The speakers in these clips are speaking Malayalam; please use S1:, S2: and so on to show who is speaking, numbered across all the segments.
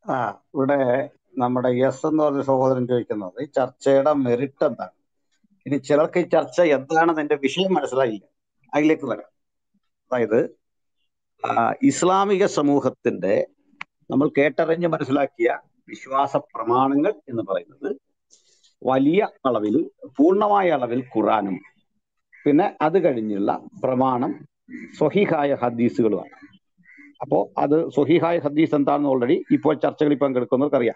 S1: ആ ഇവിടെ നമ്മുടെ എസ് എന്ന് പറഞ്ഞ സഹോദരൻ ചോദിക്കുന്നത് ഈ ചർച്ചയുടെ മെറിറ്റ് എന്താണ് ഇനി ചിലർക്ക് ഈ ചർച്ച എന്താണെന്ന് എന്റെ വിഷയം മനസ്സിലായില്ല അതിലേക്ക് വരാം അതായത് ആ, ഇസ്ലാമിക സമൂഹത്തിന്റെ നമ്മൾ കേട്ടറിഞ്ഞ് മനസ്സിലാക്കിയ വിശ്വാസ പ്രമാണങ്ങൾ എന്ന് പറയുന്നത് വലിയ അളവിൽ പൂർണ്ണമായ അളവിൽ ഖുറാനും പിന്നെ അത് കഴിഞ്ഞുള്ള പ്രമാണം സ്വഹീഹായ ഹദീസുകളുമാണ് അപ്പോ അത് സ്വഹീഹായ ഹദീസ് എന്താണെന്ന് ഓൾറെഡി ഇപ്പോൾ ചർച്ചകളിൽ പങ്കെടുക്കുന്നവർക്ക് അറിയാം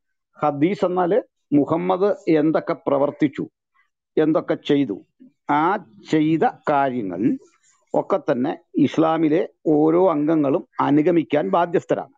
S1: ഹദീസ് എന്നാൽ മുഹമ്മദ് എന്തൊക്കെ പ്രവർത്തിച്ചു എന്തൊക്കെ ചെയ്തു ആ ചെയ്ത കാര്യങ്ങൾ ഒക്കെ തന്നെ ഇസ്ലാമിലെ ഓരോ അംഗങ്ങളും അനുഗമിക്കാൻ ബാധ്യസ്ഥരാണ്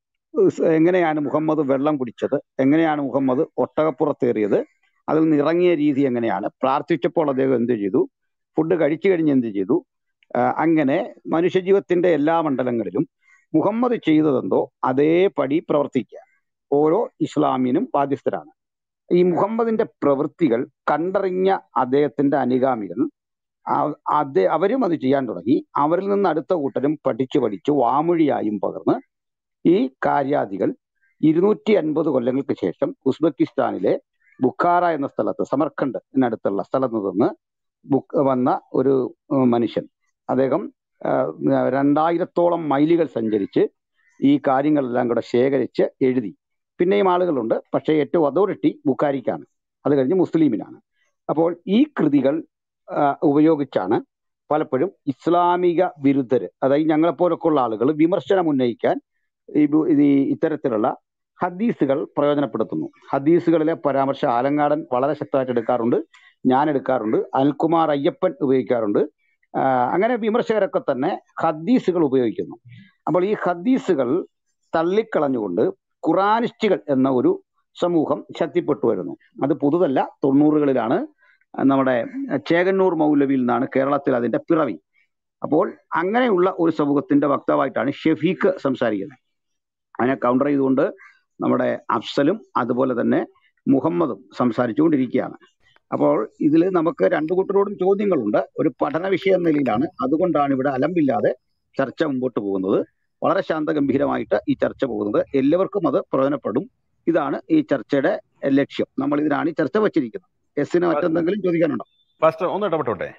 S1: ഉസ് എങ്ങനെയാണ് മുഹമ്മദ് വെള്ളം കുടിച്ചത് എങ്ങനെയാണ് മുഹമ്മദ് ഒട്ടകപ്പുറത്തേറിയത് അതിൽ നിന്ന് ഇറങ്ങിയ രീതി എങ്ങനെയാണ് പ്രാർത്ഥിച്ചപ്പോൾ അദ്ദേഹം എന്ത് ചെയ്തു ഫുഡ് കഴിച്ചു കഴിഞ്ഞ് എന്ത് ചെയ്തു ആ, അങ്ങനെ മനുഷ്യജീവിതത്തിന്റെ എല്ലാ മണ്ഡലങ്ങളിലും മുഹമ്മദ് ചെയ്തതെന്തോ അതേപടി പ്രവർത്തിക്കുക ഓരോ ഇസ്ലാമിനും ബാധ്യസ്ഥരാണ് ഈ മുഹമ്മദിന്റെ പ്രവൃത്തികൾ കണ്ടറിഞ്ഞ അദ്ദേഹത്തിന്റെ അനുഗാമികൾ ആ- അത് അവരും അത് ചെയ്യാൻ തുടങ്ങി അവരിൽ നിന്ന് അടുത്ത കൂട്ടരും പഠിച്ചു പഠിച്ച് വാമൊഴിയായും പകർന്ന് ഈ കാര്യാദികൾ ഇരുന്നൂറ്റി അൻപത് കൊല്ലങ്ങൾക്ക് ശേഷം ഉസ്ബെക്കിസ്ഥാനിലെ ബുഖാറ എന്ന സ്ഥലത്ത് സമർഖണ്ഡിനടുത്തുള്ള സ്ഥലത്ത് നിന്ന് ബുക്ക് വന്ന ഒരു ഉം, മനുഷ്യൻ അദ്ദേഹം ആ, രണ്ടായിരത്തോളം മൈലുകൾ സഞ്ചരിച്ച് ഈ കാര്യങ്ങളെല്ലാം കൂടെ ശേഖരിച്ച് എഴുതി പിന്നെയും ആളുകളുണ്ട് പക്ഷേ ഏറ്റവും അതോറിറ്റി ബുഖാരിക്കാണ് അത് കഴിഞ്ഞ് മുസ്ലിമിനാണ് അപ്പോൾ ഈ കൃതികൾ ആ, ഉപയോഗിച്ചാണ് പലപ്പോഴും ഇസ്ലാമിക വിരുദ്ധര് അതായത് ഞങ്ങളെപ്പോലൊക്കെ ഉള്ള ആളുകൾ വിമർശനം ഉന്നയിക്കാൻ ഈ ബു- ഇത് ഈ ഇത്തരത്തിലുള്ള ഹദീസുകൾ പ്രയോജനപ്പെടുത്തുന്നു ഹദീസുകളിലെ പരാമർശം ആലങ്കാടൻ വളരെ ശക്തമായിട്ട് എടുക്കാറുണ്ട് ഞാൻ എടുക്കാറുണ്ട് അനിൽകുമാർ അയ്യപ്പൻ ഉപയോഗിക്കാറുണ്ട് ആ, അങ്ങനെ വിമർശകരൊക്കെ തന്നെ ഹദീസുകൾ ഉപയോഗിക്കുന്നു അപ്പോൾ ഈ ഹദീസുകൾ തള്ളിക്കളഞ്ഞുകൊണ്ട് ഖുറാനിസ്റ്റുകൾ എന്ന ഒരു സമൂഹം ശക്തിപ്പെട്ടു വരുന്നു അത് പുതുതല്ല തൊണ്ണൂറുകളിലാണ് നമ്മുടെ ചേകന്നൂർ മൗലവിയിൽ നിന്നാണ് കേരളത്തിൽ അതിന്റെ പിറവി അപ്പോൾ അങ്ങനെയുള്ള ഒരു സമൂഹത്തിന്റെ വക്താവായിട്ടാണ് ഷെഫീഖ് സംസാരിക്കുന്നത് അതിനെ കൗണ്ടർ ചെയ്തുകൊണ്ട് നമ്മുടെ അഫ്സലും അതുപോലെ തന്നെ മുഹമ്മദും സംസാരിച്ചുകൊണ്ടിരിക്കുകയാണ് അപ്പോൾ ഇതിൽ നമുക്ക് രണ്ടു കൂട്ടരോടും ചോദ്യങ്ങളുണ്ട് ഒരു പഠന വിഷയം എന്ന നിലയിലാണ് അതുകൊണ്ടാണ് ഇവിടെ അലമ്പില്ലാതെ ചർച്ച മുമ്പോട്ട് പോകുന്നത് വളരെ ശാന്തഗംഭീരമായിട്ട് ഈ ചർച്ച പോകുന്നത് എല്ലാവർക്കും അത് പ്രയോജനപ്പെടും ഇതാണ് ഈ ചർച്ചയുടെ ലക്ഷ്യം നമ്മൾ ഇതിനാണ് ഈ ചർച്ച വച്ചിരിക്കുന്നത് എസിന് മറ്റെന്തെങ്കിലും ചോദിക്കാനുണ്ടോ
S2: ഫാസ്റ്റർ ഒന്ന് ഇടപെട്ടോട്ടെ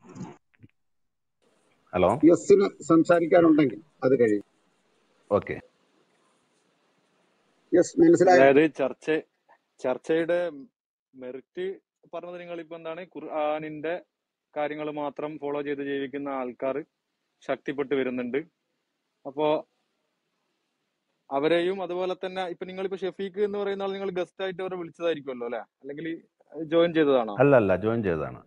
S2: ഹലോ
S1: എസിന് സംസാരിക്കാനുണ്ടെങ്കിൽ അത് കഴിയും
S2: ഓക്കെ
S1: യെസ് മനസ്സിലായോ
S3: അതായത് ചർച്ച ചർച്ചയുടെ മെറിറ്റ് പറഞ്ഞത് നിങ്ങൾ ഇപ്പൊ എന്താണ് ഖുർആാനിന്റെ കാര്യങ്ങൾ മാത്രം ഫോളോ ചെയ്ത് ജീവിക്കുന്ന ആൾക്കാർ ശക്തിപ്പെട്ട് വരുന്നുണ്ട് അപ്പോ അവരെയും അതുപോലെ തന്നെ ഇപ്പൊ നിങ്ങൾ ഇപ്പൊ ഷെഫീഖ് എന്ന് പറയുന്ന ആൾ നിങ്ങൾ ഗസ്റ്റ് ആയിട്ട് അവരെ വിളിച്ചതായിരിക്കുമല്ലോ അല്ലെ അല്ലെങ്കിൽ ജോയിൻ ചെയ്തതാണോ
S2: അല്ല അല്ല ജോയിൻ ചെയ്തതാണ്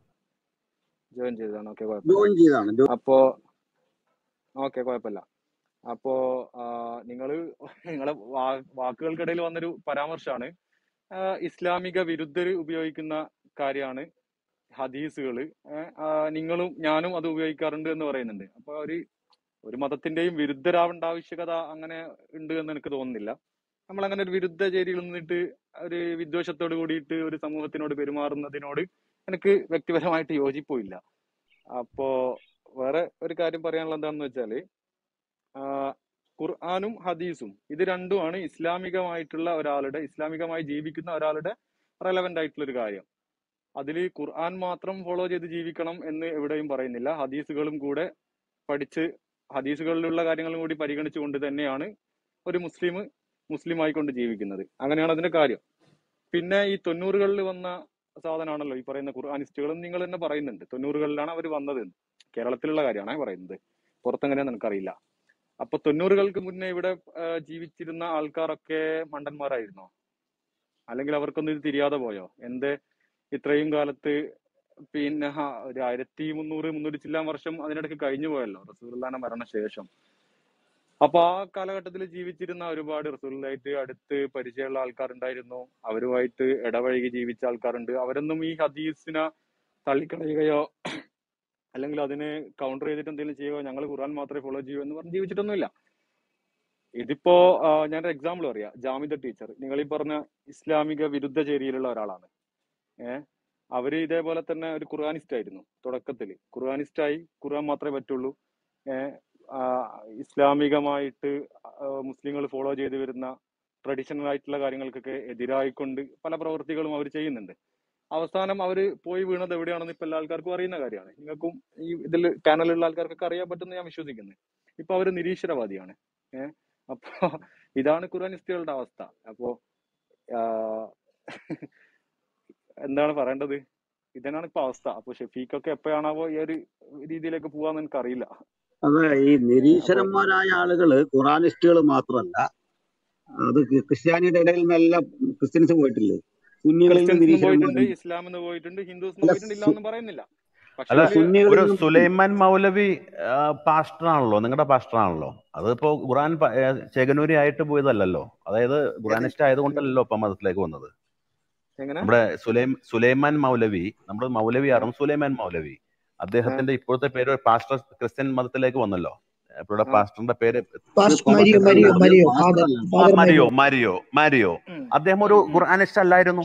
S3: ജോയിൻ ചെയ്തതാണ് ഓക്കെ കുഴപ്പമില്ല
S1: ജോയിൻ ചെയ്താണ് ജോ-
S3: അപ്പോ ഓക്കെ കുഴപ്പമില്ല അപ്പോ നിങ്ങൾ നിങ്ങളെ വാ- വാക്കുകൾക്കിടയിൽ വന്നൊരു പരാമർശമാണ് ആ, ഇസ്ലാമിക വിരുദ്ധര് ഉപയോഗിക്കുന്ന കാര്യമാണ് ഹദീസുകള് ഏഹ്, ആ, നിങ്ങളും ഞാനും അത് ഉപയോഗിക്കാറുണ്ട് എന്ന് പറയുന്നുണ്ട് അപ്പൊ ഒരു ഒരു മതത്തിന്റെയും വിരുദ്ധരാവേണ്ട ആവശ്യകത അങ്ങനെ ഉണ്ട് എന്ന് എനിക്ക് തോന്നുന്നില്ല നമ്മൾ അങ്ങനെ ഒരു വിരുദ്ധ ചേരിയിൽ നിന്നിട്ട് ഒരു വിദ്വേഷത്തോട് കൂടിയിട്ട് ഒരു സമൂഹത്തിനോട് പെരുമാറുന്നതിനോട് എനിക്ക് വ്യക്തിപരമായിട്ട് യോജിപ്പില്ല അപ്പോ വേറെ ഒരു കാര്യം പറയാനുള്ളത് എന്താണെന്ന് വെച്ചാല് ആ, ഖുർആാനും ഹദീസും ഇത് രണ്ടുമാണ് ഇസ്ലാമികമായിട്ടുള്ള ഒരാളുടെ ഇസ്ലാമികമായി ജീവിക്കുന്ന ഒരാളുടെ റെലവെന്റ് ആയിട്ടുള്ള ഒരു കാര്യം അതിൽ ഖുർആൻ മാത്രം ഫോളോ ചെയ്ത് ജീവിക്കണം എന്ന് എവിടെയും പറയുന്നില്ല ഹദീസുകളും കൂടെ പഠിച്ച് ഹദീസുകളിലുള്ള കാര്യങ്ങളും കൂടി പരിഗണിച്ചുകൊണ്ട് തന്നെയാണ് ഒരു മുസ്ലിം മുസ്ലിം ആയിക്കൊണ്ട് ജീവിക്കുന്നത് അങ്ങനെയാണ് അതിന്റെ കാര്യം പിന്നെ ഈ തൊണ്ണൂറുകളിൽ വന്ന സാധനമാണല്ലോ ഈ പറയുന്ന ഖുർആാനിസ്റ്റുകളും നിങ്ങൾ തന്നെ പറയുന്നുണ്ട് തൊണ്ണൂറുകളിലാണ് അവർ വന്നത് എന്ന്. കേരളത്തിലുള്ള കാര്യമാണ് പറയുന്നത് പുറത്തെങ്ങനെയാന്ന് എനിക്കറിയില്ല അപ്പൊ തൊണ്ണൂറുകൾക്ക് മുന്നേ ഇവിടെ ആ, ജീവിച്ചിരുന്ന ആൾക്കാരൊക്കെ മണ്ടന്മാരായിരുന്നോ അല്ലെങ്കിൽ അവർക്കൊന്നും ഇത് തിരിയാതെ പോയോ എന്തേ ഇത്രയും കാലത്ത് പിന്നെ ഹ, ഒരു ആയിരത്തി മുന്നൂറ് മുന്നൂറ്റി ചില്ലാൻ വർഷം അതിനിടയ്ക്ക് കഴിഞ്ഞു പോയല്ലോ റസൂലുള്ളാന്റെ മരണശേഷം അപ്പൊ ആ കാലഘട്ടത്തിൽ ജീവിച്ചിരുന്ന ഒരുപാട് റസൂലായിട്ട് അടുത്ത് പരിചയമുള്ള ആൾക്കാരുണ്ടായിരുന്നു അവരുമായിട്ട് ഇടപഴകി ജീവിച്ച ആൾക്കാരുണ്ട് അവരൊന്നും ഈ ഹദീസിനെ തള്ളിക്കളയുകയോ അല്ലെങ്കിൽ അതിനെ കൗണ്ടർ ചെയ്തിട്ട് എന്തെങ്കിലും ചെയ്യുകയോ ഞങ്ങൾ ഖുർആൻ മാത്രമേ ഫോളോ ചെയ്യൂ എന്ന് പറഞ്ഞ് ജീവിച്ചിട്ടൊന്നുമില്ല ഇതിപ്പോ ആ, ഞാനൊരു എക്സാമ്പിൾ പറയാം ജാമിദ ടീച്ചർ നിങ്ങൾ ഈ പറഞ്ഞ ഇസ്ലാമിക വിരുദ്ധ ചേരിയിലുള്ള ഒരാളാണ് ഏഹ് അവര് ഇതേപോലെ തന്നെ ഒരു ഖുർആാനിസ്റ്റ് ആയിരുന്നു തുടക്കത്തിൽ ഖുർആാനിസ്റ്റ് ആയി ഖുർആൻ മാത്രമേ പറ്റുള്ളൂ ഏഹ് ആ, ഇസ്ലാമികമായിട്ട് മുസ്ലിങ്ങൾ ഫോളോ ചെയ്തു വരുന്ന ട്രഡീഷണൽ ആയിട്ടുള്ള കാര്യങ്ങൾക്കൊക്കെ എതിരായിക്കൊണ്ട് പല പ്രവൃത്തികളും അവർ ചെയ്യുന്നുണ്ട് അവസാനം അവർ പോയി വീണത് എവിടെയാണെന്ന് ഇപ്പൊ എല്ലാ ആൾക്കാർക്കും അറിയുന്ന കാര്യമാണ് നിങ്ങൾക്കും ഈ ഇതിൽ പാനലുള്ള ആൾക്കാർക്കൊക്കെ അറിയാൻ പറ്റുമെന്ന് ഞാൻ വിശ്വസിക്കുന്നു ഇപ്പൊ അവർ നിരീശ്വരവാദിയാണ് ഏഹ് അപ്പൊ ഇതാണ് ഖുർആനിസ്റ്റുകളുടെ അവസ്ഥ അപ്പോ ആഹ് എന്താണ് പറയേണ്ടത് ഇതന്നാണ് ഇപ്പൊ അവസ്ഥ അപ്പൊ ഷെഫീഖൊക്കെ എപ്പോഴാണാവോ ഈ ഒരു രീതിയിലേക്ക് പോവാന്ന് എനിക്ക് അറിയില്ല
S1: അത് ഈ
S3: ഏഹ് അപ്പൊ
S1: നിരീശ്വരന്മാരായ ആളുകള് ഖുറാനിസ്റ്റുകൾ മാത്രമല്ല അത് ക്രി- ക്രിസ്ത്യാനിയുടെ ഇടയിൽ നിന്നെല്ലാം ക്രിസ്ത്യൻസ് പോയിട്ടില്ലേ സുന്നികളിൽ നിന്ന്
S3: ക്രിസ്ത്യൻസിനും പോയിട്ടുണ്ട്
S1: നിരീശ്വരന്മാരുണ്ട്
S3: ഇസ്ലാമിന്ന് പോയിട്ടുണ്ട് ഹിന്ദുസിന്
S1: അല്ല
S3: പോയിട്ടുണ്ട് ഇല്ല
S1: സു-
S3: എന്നും പറയുന്നില്ല പക്ഷെ
S2: അല്ല
S1: അല്ല
S3: ഇതില്
S1: സുന്നികളിൽ
S2: ഒരു
S1: നിന്നും
S2: സുലൈമാൻ മൗലവി പാസ്റ്ററാണല്ലോ നിങ്ങളുടെ പാസ്റ്ററാണല്ലോ അതിപ്പോ ഖുറാൻ പ- ഏ, ചേകനൂരി ആയിട്ട് പോയതല്ലല്ലോ അതായത്
S1: ഏത്
S2: ഖുറാനിസ്റ്റ് ആയതുകൊണ്ടല്ലോ ഇപ്പൊ മതത്തിലേക്ക് വന്നത്
S3: എങ്ങനെ
S2: നമ്മുടെ സുലൈം സുലൈമാൻ മൗലവി നമ്മുടെ മൗലവി
S3: ഏഹ്
S2: ആറും സുലൈമാൻ മൗലവി
S3: ഏഹ്
S2: അദ്ദേഹത്തിന്റെ ഇപ്പോഴത്തെ പേര് പാസ്റ്റർ ക്രിസ്ത്യൻ മതത്തിലേക്ക് വന്നല്ലോ ഇപ്പോഴുടെ
S3: ആ
S2: പാസ്റ്ററിന്റെ പേര്
S4: പാസ്റ്റ്
S1: പാസ്റ്റർ
S4: മരിയോ
S1: അല്ല
S4: മരിയോ
S1: അത്
S4: മരിയോ
S1: പാസ്റ്റർ
S4: ഫാദർ
S1: അല്ല
S2: ആ
S4: father
S2: Mario
S4: Mario
S2: Mario Mario
S3: ഉം
S2: അദ്ദേഹം ഒരു
S3: ഉം ഉം
S2: ഖുർആനിസ്റ്റ് അല്ലായിരുന്നു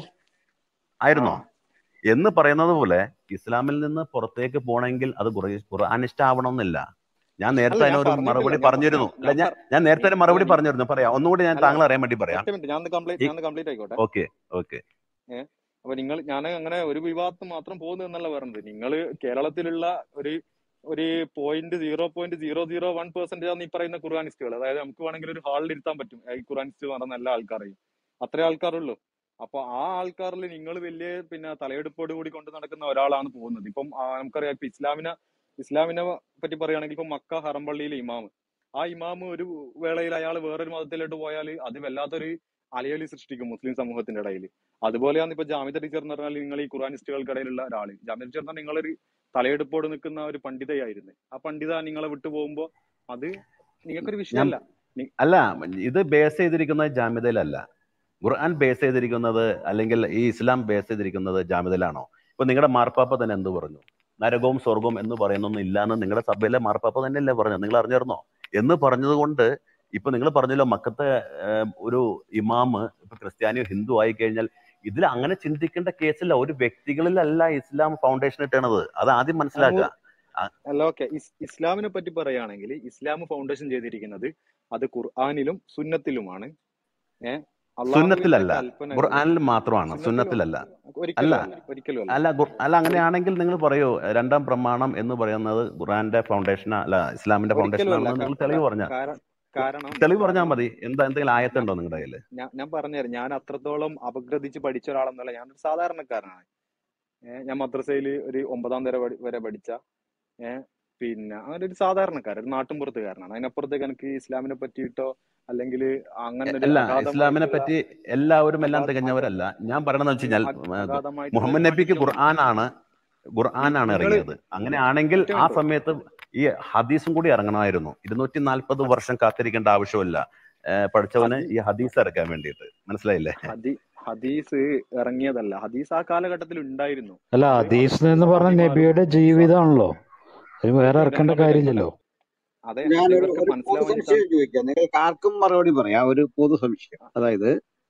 S3: ആ
S2: ആയിരുന്നോ എന്ന് പറയുന്നത് പോലെ ഇസ്ലാമിൽ നിന്ന് പുറത്തേക്ക് പോകണമെങ്കിൽ അത് ഖുറ- ഖുർആനിസ്റ്റ് ആവണമെന്നില്ല ഞാൻ
S3: അല്ല
S2: നേരത്തെ
S3: ഞാൻ
S2: അതിനൊരു
S3: പറഞ്ഞിട്ടില്ല
S2: മറുപടി
S3: ഞാൻ പ- ഞാൻ
S2: പറഞ്ഞിരുന്നു അല്ല
S3: ഞാൻ
S2: ഞാൻ
S3: പറ
S2: ഞാൻ നേരത്തെ ഒരു
S3: നി-
S2: മറുപടി
S3: അല്ല നി-
S2: പറഞ്ഞിരുന്നു പറയാം ഒന്നുകൂടി ഞാൻ
S3: അല്ല
S2: താങ്കൾ അറിയാൻ വേണ്ടി പറയാം
S3: ഒറ്റ മിനിറ്റ് ഞാൻ കംപ്ലീറ്റ്
S2: ഈ
S3: ഞാൻ കംപ്ലീറ്റ് ആയിക്കോട്ടെ
S2: ഓക്കെ ഓക്കെ
S3: ഏഹ് അപ്പൊ നിങ്ങൾ ഞാൻ അങ്ങനെ ഒരു വിവാദത്ത് മാത്രം പോകുന്നു എന്നല്ല പറഞ്ഞത് നിങ്ങൾ കേരളത്തിലുള്ള ഒരു ഒരു point zero point zero zero one percentage ആണ് ഈ പറയുന്ന ഖുർആനിസ്റ്റുകൾ അതായത് നമുക്ക് വേണമെങ്കിൽ ഒരു ഹാളിൽ ഇരുത്താൻ പറ്റും ഈ ഖുർആനിസ്റ്റ് പറഞ്ഞ എല്ലാ ആൾക്കാരെയും അത്രേ ആൾക്കാരുള്ളൂ അപ്പൊ ആ ആൾക്കാരിൽ നിങ്ങൾ വലിയ പിന്നെ തലയെടുപ്പോട് കൂടി കൊണ്ട് നടക്കുന്ന ഒരാളാണ് പോകുന്നത് ഇപ്പം ആ, നമുക്കറിയാം ഇപ്പൊ ഇസ്ലാമിനെ ഇസ്ലാമിനെ പറ്റി പറയുകയാണെങ്കിൽ ഇപ്പൊ മക്ക ഹറമ്പള്ളിയിലെ ഇമാം ആ ഇമാം ഒരു വേളയിൽ അയാൾ വേറൊരു മതത്തിലോട്ട് പോയാൽ അത് വല്ലാത്തൊരു അലയൊലി സൃഷ്ടിക്കും മുസ്ലിം സമൂഹത്തിന്റെ ഇടയിൽ അതുപോലെയാണ് ഇപ്പൊ ജാമിദ ടീച്ചർ എന്ന് പറഞ്ഞാൽ നിങ്ങൾ ഈ ഖുറാനിസ്റ്റുകൾക്കിടയിലുള്ള ഒരാള് ജാമിദ ടീച്ചർ എന്ന് പറഞ്ഞാൽ നിങ്ങളൊരു തലയെടുപ്പോട് നിൽക്കുന്ന ഒരു പണ്ഡിതയായിരുന്നു ആ പണ്ഡിത നിങ്ങളെ വിട്ടു പോകുമ്പോ അത് നിങ്ങൾക്കൊരു
S2: ഞാൻ
S3: വിഷയമല്ല നി-
S2: അല്ല ഇത് ബേസ് ചെയ്തിരിക്കുന്നത് ജാമ്യതയിലല്ല ഖുർആൻ ബേസ് ചെയ്തിരിക്കുന്നത് അല്ലെങ്കിൽ ഈ ഇസ്ലാം ബേസ് ചെയ്തിരിക്കുന്നത് ജാമ്യതയിലാണോ ഇപ്പൊ നിങ്ങളുടെ മാർപ്പാപ്പ തന്നെ എന്ത് പറഞ്ഞു നരകവും സ്വർഗവും എന്ന് പറയുന്നൊന്നും ഇല്ല എന്ന് നിങ്ങളുടെ സഭയിലെ മാർപ്പാപ്പ തന്നെയല്ലേ പറഞ്ഞു നിങ്ങൾ അറിഞ്ഞിരുന്നോ എന്ന് പറഞ്ഞത് കൊണ്ട് ഇപ്പൊ നിങ്ങൾ പറഞ്ഞല്ലോ മക്കത്തെ ഏഹ്, ഒരു ഇമാമ് ഇപ്പൊ ക്രിസ്ത്യാനിയോ ഹിന്ദു ആയി കഴിഞ്ഞാൽ ഇതിൽ അങ്ങനെ ചിന്തിക്കേണ്ട കേസില്ല ഒരു വ്യക്തികളിലല്ല ഇസ്ലാം ഫൗണ്ടേഷൻ ഇട്ടണത് അത് ആദ്യം മനസ്സിലാക്കുക
S3: നൂറ് അല്ല ഓക്കെ ഇസ്ലാമിനെ പറ്റി പറയുകയാണെങ്കിൽ ഇസ്ലാം ഫൗണ്ടേഷൻ ചെയ്തിരിക്കുന്നത് അത് ഖുർആാനിലും സുന്നത്തിലുമാണ് ഏഹ് അള്ളാഹുവിന്റെ
S2: സുന്നത്തിലല്ല
S3: കൽപ്പനകൾ
S2: ഖുർആനിൽ മാത്രമാണ്
S3: സുന്നത്തിലുമാണ്
S2: സുന്നത്തിലല്ല
S3: ഒരിക്കലും
S2: അല്ല
S3: അല്ല ഒരിക്കലും അല്ല
S2: അല്ല ഖുർ- അല്ല
S3: ഒരു
S2: അങ്ങനെയാണെങ്കിൽ നിങ്ങൾ പറയൂ രണ്ടാം പ്രമാണം എന്ന് പറയുന്നത് ഖുറാന്റെ ഫൗണ്ടേഷൻ അല്ല ഇസ്ലാമിന്റെ ഫൗണ്ടേഷൻ
S3: ഒരിക്കലും അല്ല
S2: ആണെന്ന് നിങ്ങൾ
S3: ക-
S2: തെളിവ്
S3: അല്ല
S2: പറഞ്ഞാൽ
S3: കാര- കാരണം
S2: തെളിവ് പറഞ്ഞാൽ
S3: കാരണം
S2: മതി എന്താ എന്തെങ്കിലും
S3: ഞാൻ
S2: ആയത്തുണ്ടോ നിങ്ങളുടെ കയ്യിൽ
S3: ഞാൻ ഞാൻ പറഞ്ഞുതരാം ഞാൻ അത്രത്തോളം അപഗ്രഥിച്ച് പഠിച്ച ഒരാളെന്നല്ല ഞാനൊരു സാധാരണക്കാരനാണ് ഏഹ് ഞാൻ മദ്രസയിൽ ഒരു ഒമ്പതാം തരം പഠി- വരെ പഠിച്ച ഏഹ് പിന്നെ അങ്ങനെ ഒരു സാധാരണക്കാരൻ ഒരു നാട്ടിൻപുറത്തുകാരനാണ് അതിനപ്പുറത്തേക്ക് എനിക്ക് ഇസ്ലാമിനെ പറ്റിയിട്ടോ അല്ലെങ്കിൽ അങ്ങനെ ഒരു
S2: അല്ല ഇസ്ലാമിനെ
S3: അഗാധമായിട്ടുള്ള
S2: പറ്റി എല്ലാവരും എല്ലാം
S3: അഗാധ അഗ
S2: തികഞ്ഞവരല്ല ഞാൻ പറയണെന്ന് വെച്ച് കഴിഞ്ഞാൽ
S3: അഗ-
S2: ഉം,
S3: അഗാധമായിട്ടുള്ള
S2: മുഹമ്മദ്
S3: ഒരു
S2: നബിക്ക്
S3: പഠിത്തമുണ്ട്
S2: ഖുർആനാണ് ഖുർആനാണ്
S3: നിങ്ങൾ
S2: ഇറങ്ങിയത് അങ്ങനെയാണെങ്കിൽ
S3: ഒറ്റ
S2: ആ
S3: മിനിറ്റ്
S2: സമയത്ത് ഈ ഹദീസും കൂടി ഇറങ്ങണമായിരുന്നു ഇരുന്നൂറ്റി നാൽപ്പത് വർഷം കാത്തിരിക്കേണ്ട ആവശ്യമില്ല ഏഹ് പഠിച്ചവന്
S3: ഹദീ
S2: ഈ ഹദീസ് ഇറക്കാൻ വേണ്ടിയിട്ട് മനസ്സിലായില്ലേ
S3: ഹദീ ഹദീസ് ഇറങ്ങിയതല്ല ഹദീസ് ആ കാലഘട്ടത്തിൽ ഉണ്ടായിരുന്നു
S5: അല്ല
S3: അത്
S5: ഹദീസ്
S3: അത്
S5: എന്ന് പറഞ്ഞ
S3: സഹാബിമാരും
S5: നബിയുടെ
S3: സ-
S5: ജീവിതമാണല്ലോ അതിന് വേറെ
S3: നബിയുടെ
S5: ഇറക്കേണ്ട
S3: നബിയുടെ
S5: കാര്യമില്ലല്ലോ
S3: അതെ അത്
S1: ഞാനൊരു
S3: ഇവർക്ക്
S1: ഒരു പൊതു
S3: മനസ്സിലാവാൻ
S1: സംശയം ചോദിക്കാം നിങ്ങൾക്ക് ആർക്കും മറുപടി പറയാം ഒരു പൊതു സംശയം അതായത്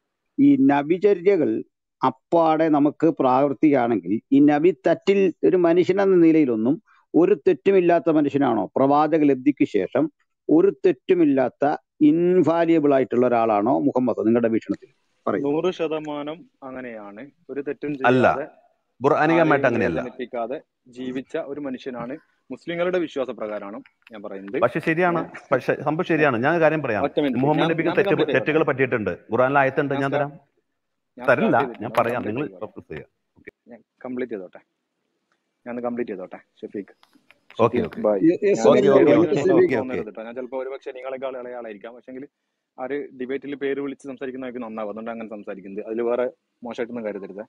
S1: ഈ നബിചര്യകൾ അപ്പാടെ നമുക്ക് പ്രാവർത്തികമാണെങ്കിൽ ഈ നബി തറ്റിൽ ഒരു മനുഷ്യനെന്ന നിലയിലൊന്നും ഒരു തെറ്റുമില്ലാത്ത മനുഷ്യനാണോ പ്രവാചക ലബ്ധിക്ക് ശേഷം ഒരു തെറ്റുമില്ലാത്ത ഇൻവാലിയബിൾ ആയിട്ടുള്ള ഒരാളാണോ മുഹമ്മദ് നിങ്ങളുടെ വീക്ഷണത്തിൽ പറയും
S3: നൂറ് ശതമാനം അങ്ങനെയാണ് ഒരു തെറ്റും
S2: അല്ല
S3: ചെയ്യാതെ
S2: ഖുർആാനികമായിട്ട്
S3: ആരെയും
S2: അങ്ങനെയല്ല
S3: വേദനിപ്പിക്കാതെ ജീവിച്ച ഒരു മനുഷ്യനാണ് മുസ്ലിങ്ങളുടെ വിശ്വാസ പ്രകാരമാണ് ഞാൻ പറയുന്നത്
S2: പക്ഷെ ശരിയാണ്
S3: ഏഹ്
S2: പക്ഷെ സംഭവം ശരിയാണ് ഞാൻ കാര്യം പറയാം
S3: ഒറ്റ മിനിറ്റ്
S2: മുഹമ്മദ്
S3: ഞാൻ
S2: നബിക്ക്
S3: ഞാൻ
S2: തെറ്റ്
S3: കംപ്ലീറ്റ് ചെയ്തോട്ടെ
S2: തെറ്റുകൾ പറ്റിയിട്ടുണ്ട് ഖുറാനിൽ ആയത്തുണ്ട്
S3: ഞാൻ
S2: ഞാൻ
S3: സ്റ്റാ-
S2: തരാം
S3: ഞാൻ
S2: തരില്ല
S3: സ്റ്റാർട്ട് ചെയ്തിട്ടില്ല
S2: ഞാൻ
S3: ഒന്ന്
S2: പറയാം
S3: കംപ്ലീറ്റ്
S2: നിങ്ങൾ
S3: ആയിക്കോട്ടെ
S2: ഫോക്കസ് ചെയ്യുക
S3: ഞാൻ കംപ്ലീറ്റ് ചെയ്തോട്ടെ ഞാൻ കംപ്ലീറ്റ് ചെയ്തോട്ടെ Shafeeq
S2: okay
S3: Shafeeq
S2: okay
S3: bye
S1: yes
S3: ഞാൻ
S2: ഓക്കെ
S1: സലീം
S2: ഓക്കെ
S3: പേര്
S2: ഓക്കെ
S3: വിളിച്ച്
S1: സലീം
S2: ഓക്കെ ഓക്കെ
S3: തോന്നരുത് കേട്ടോ ഞാൻ ചിലപ്പോൾ ഒരുപക്ഷെ നിങ്ങളെക്കാൾ ഇളയാളായിരിക്കാം പക്ഷെങ്കിൽ ആ ഒരു ഡിബേറ്റിൽ പേര് വിളിച്ച് സംസാരിക്കുന്നതൊക്കെ നന്നാവും അതുകൊണ്ട് അങ്ങനെ സംസാരിക്കുന്നത് അതിൽ വേറെ മോശമായിട്ടൊന്നും കരുതരുത്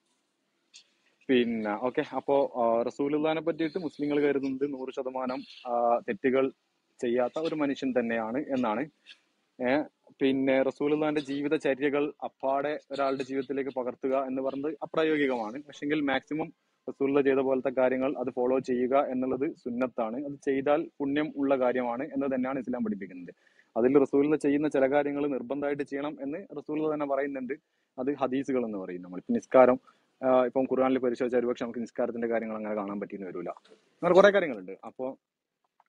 S3: പിന്നെ ഓക്കെ അപ്പോ റസൂലുള്ളാനെ പറ്റിയിട്ട് മുസ്ലിങ്ങൾ കരുതുന്നത് നൂറ് ശതമാനം ആ, തെറ്റുകൾ ചെയ്യാത്ത ഒരു മനുഷ്യൻ തന്നെയാണ് എന്നാണ് ഏഹ് പിന്നെ റസൂലുള്ളാന്റെ ജീവിതചര്യകൾ അപ്പാടെ ഒരാളുടെ ജീവിതത്തിലേക്ക് പകർത്തുക എന്ന് പറയുന്നത് അപ്രായോഗികമാണ് പക്ഷെങ്കിൽ മാക്സിമം റസൂലുള്ള ചെയ്ത പോലത്തെ കാര്യങ്ങൾ അത് ഫോളോ ചെയ്യുക എന്നുള്ളത് സുന്നത്താണ് അത് ചെയ്താൽ പുണ്യം ഉള്ള കാര്യമാണ് എന്ന് തന്നെയാണ് ഇസ്ലാം പഠിപ്പിക്കുന്നത് അതിൽ റസൂലുള്ള ചെയ്യുന്ന ചില കാര്യങ്ങൾ നിർബന്ധമായിട്ട് ചെയ്യണം എന്ന് റസൂലുള്ള തന്നെ പറയുന്നുണ്ട് അത് ഹദീസുകൾ എന്ന് പറയും നമ്മൾ ഇപ്പം നിസ്കാരം ആഹ് ഇപ്പം ഖുർആനിൽ പരിശോധിച്ചാൽ ഒരുപക്ഷെ നമുക്ക് നിസ്കാരത്തിന്റെ കാര്യങ്ങൾ അങ്ങനെ കാണാൻ പറ്റിയെന്ന് വരില്ല അങ്ങനെ കുറെ കാര്യങ്ങളുണ്ട് അപ്പോൾ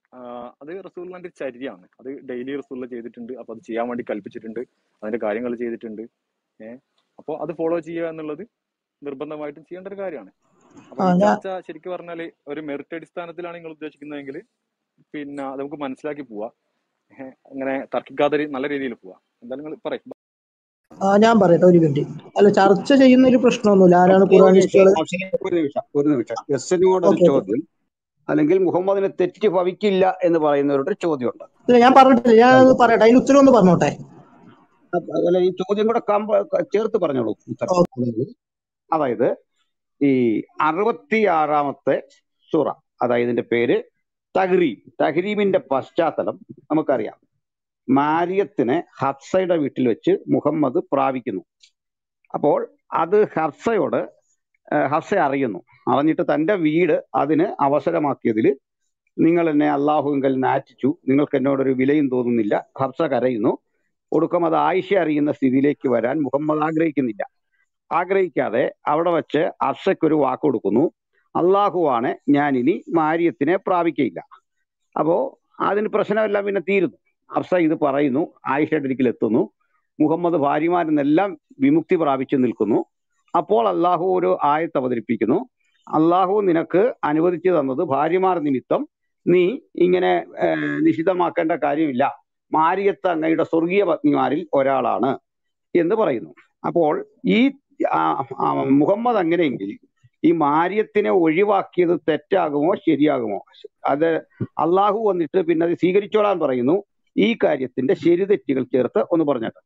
S3: അത് റസൂലിന്റെ ചര്യയാണ് അത് ഡെയിലി റസൂല ചെയ്തിട്ടുണ്ട് അപ്പൊ അത് ചെയ്യാൻ വേണ്ടി കൽപ്പിച്ചിട്ടുണ്ട് അതിന്റെ കാര്യങ്ങൾ ചെയ്തിട്ടുണ്ട് ഏഹ് അപ്പോൾ അത് ഫോളോ ചെയ്യുക എന്നുള്ളത് നിർബന്ധമായിട്ടും ചെയ്യേണ്ട ഒരു കാര്യമാണ് അപ്പൊ
S4: ആ
S3: ഈ
S4: ഞാൻ
S3: ചർച്ച ശരിക്കും പറഞ്ഞാല് ഒരു മെറിറ്റ് അടിസ്ഥാനത്തിലാണ് നിങ്ങൾ ഉദ്ദേശിക്കുന്നതെങ്കിൽ പിന്നെ അത് നമുക്ക് മനസ്സിലാക്കി പോവാം ഏഹ് അങ്ങനെ തർക്കിക്കാതെ രീ- നല്ല രീതിയിൽ പോവാം എന്തായാലും നിങ്ങൾ പറയും
S4: ആ ഞാൻ പറയട്ടെ ഒരു മിനിറ്റ് അല്ല ചർച്ച ചെയ്യുന്ന ഒരു പ്രശ്നമൊന്നുമില്ല ആരാണ്
S1: അഫ്സൽ ഒരു നിമിഷം
S4: ഖുറാനിസ്റ്റുകൾ
S1: അഫ്സൽ ഒരു നിമിഷം ഒരു നിമിഷം എസിനോട് ഒരു
S4: ഓക്കെ ഓക്കെ
S1: ചോദ്യം അല്ലെങ്കിൽ മുഹമ്മദിന് തെറ്റ് ഭവിക്കില്ല എന്ന് പറയുന്നവരുടെ ഒരു ചോദ്യമുണ്ട്
S4: ഇല്ല ഞാൻ പറഞ്ഞിട്ടില്ല ഞാൻ അത് പറയട്ടെ അതിന് ഉത്തരം ഒന്ന് പറഞ്ഞോട്ടെ
S1: അപ്പ- അതല്ല ഈ ചോദ്യം കൂടെ കമ്പ- ചേർത്ത് പറഞ്ഞോളൂ ഉത്തരം
S4: ഓ,
S1: അതായത് അതായത് ഈ അറുപത്തിയാറാമത്തെ സൂറ അതായത് ഇതിന്റെ പേര് തഹ്രീം തഹ്രീമിന്റെ പശ്ചാത്തലം നമുക്കറിയാം മാരിയത്തിനെ ഹഫ്സയുടെ വീട്ടിൽ വെച്ച് മുഹമ്മദ് പ്രാപിക്കുന്നു അപ്പോൾ അത് ഹഫ്സയോട് ഏഹ്, ഹഫ്സ അറിയുന്നു അറിഞ്ഞിട്ട് തന്റെ വീട് അതിന് അവസരമാക്കിയതിൽ നിങ്ങൾ എന്നെ അള്ളാഹുവിങ്കൽ നാറ്റിച്ചു നിങ്ങൾക്ക് എന്നോടൊരു വിലയും തോന്നുന്നില്ല ഹഫ്സ കരയുന്നു ഒടുക്കം അത് ആയിഷ അറിയുന്ന സ്ഥിതിയിലേക്ക് വരാൻ മുഹമ്മദ് ആഗ്രഹിക്കുന്നില്ല ആഗ്രഹിക്കാതെ അവിടെ വെച്ച് ഹഫ്സയ്ക്ക് ഒരു വാക്ക് കൊടുക്കുന്നു അള്ളാഹുവാണ് ഞാൻ ഇനി മാര്യത്തിനെ പ്രാപിക്കയില്ല അപ്പോ അതിന് പ്രശ്നമെല്ലാം പിന്നെ തീരുന്നു ഹഫ്സ ഇത് പറയുന്നു ആയിഷയുടെ അടുക്കൽ എത്തുന്നു മുഹമ്മദ് ഭാര്യമാരിൽ നിന്നെല്ലാം വിമുക്തി പ്രാപിച്ചു നിൽക്കുന്നു അപ്പോൾ അള്ളാഹു ഒരു ആയത്ത് അവതരിപ്പിക്കുന്നു അള്ളാഹു നിനക്ക് അനുവദിച്ചു തന്നത് ഭാര്യമാർ നിമിത്തം നീ ഇങ്ങനെ ഏഹ്, നിഷിദ്ധമാക്കേണ്ട കാര്യമില്ല മാരിയത്ത് അങ്ങയുടെ സ്വർഗീയ പത്നിമാരിൽ ഒരാളാണ് എന്ന് പറയുന്നു അപ്പോൾ ഈ ആ, ആ, മുഹമ്മദ് അങ്ങനെയെങ്കിൽ ഈ മാര്യത്തിനെ ഒഴിവാക്കിയത് തെറ്റാകുമോ ശരിയാകുമോ അത് അള്ളാഹു വന്നിട്ട് പിന്നെ അത് സ്വീകരിച്ചോളാൻ പറയുന്നു ഈ കാര്യത്തിന്റെ ശരി തെറ്റുകൾ ചേർത്ത് ഒന്ന് പറഞ്ഞേട്ടെ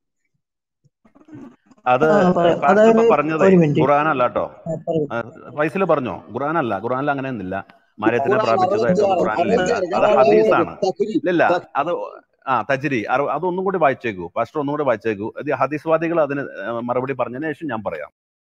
S2: അത്
S4: ആ പറയാം
S2: പാസ്റ്റർ
S4: അതായത്
S2: ഇപ്പൊ പറഞ്ഞതേ
S4: ഒരു മിനിറ്റ്
S2: ഖുറാനല്ല കേട്ടോ
S4: ആ, പറയൂ
S2: ഫൈസൽ പറഞ്ഞോ ഖുറാനല്ല ഖുറാനിൽ അങ്ങനെയൊന്നുമില്ല മരത്തിനെ
S1: ഖുർആൻ
S2: പ്രാപിച്ചതായിട്ടൊന്നും
S1: അറുപത്തിയാറ്
S2: ഖുറാനിലില്ല
S1: അറുപത്തിയാറ്
S2: അത്
S1: ഞാൻ
S2: ഹദീസാണ്
S1: തഹ്രീം
S2: ഇല്ല
S1: തഹ്-
S2: അത് ആ തജ്രി അറു- അതൊന്നും കൂടി വായിച്ചേക്കൂ പാസ്റ്റർ ഒന്നും കൂടി വായിച്ചേക്കൂ ഇത് ഹദീസ്വാദികൾ അതിന് ഏഹ്, മറുപടി പറഞ്ഞതിന് ശേഷം ഞാൻ പറയാം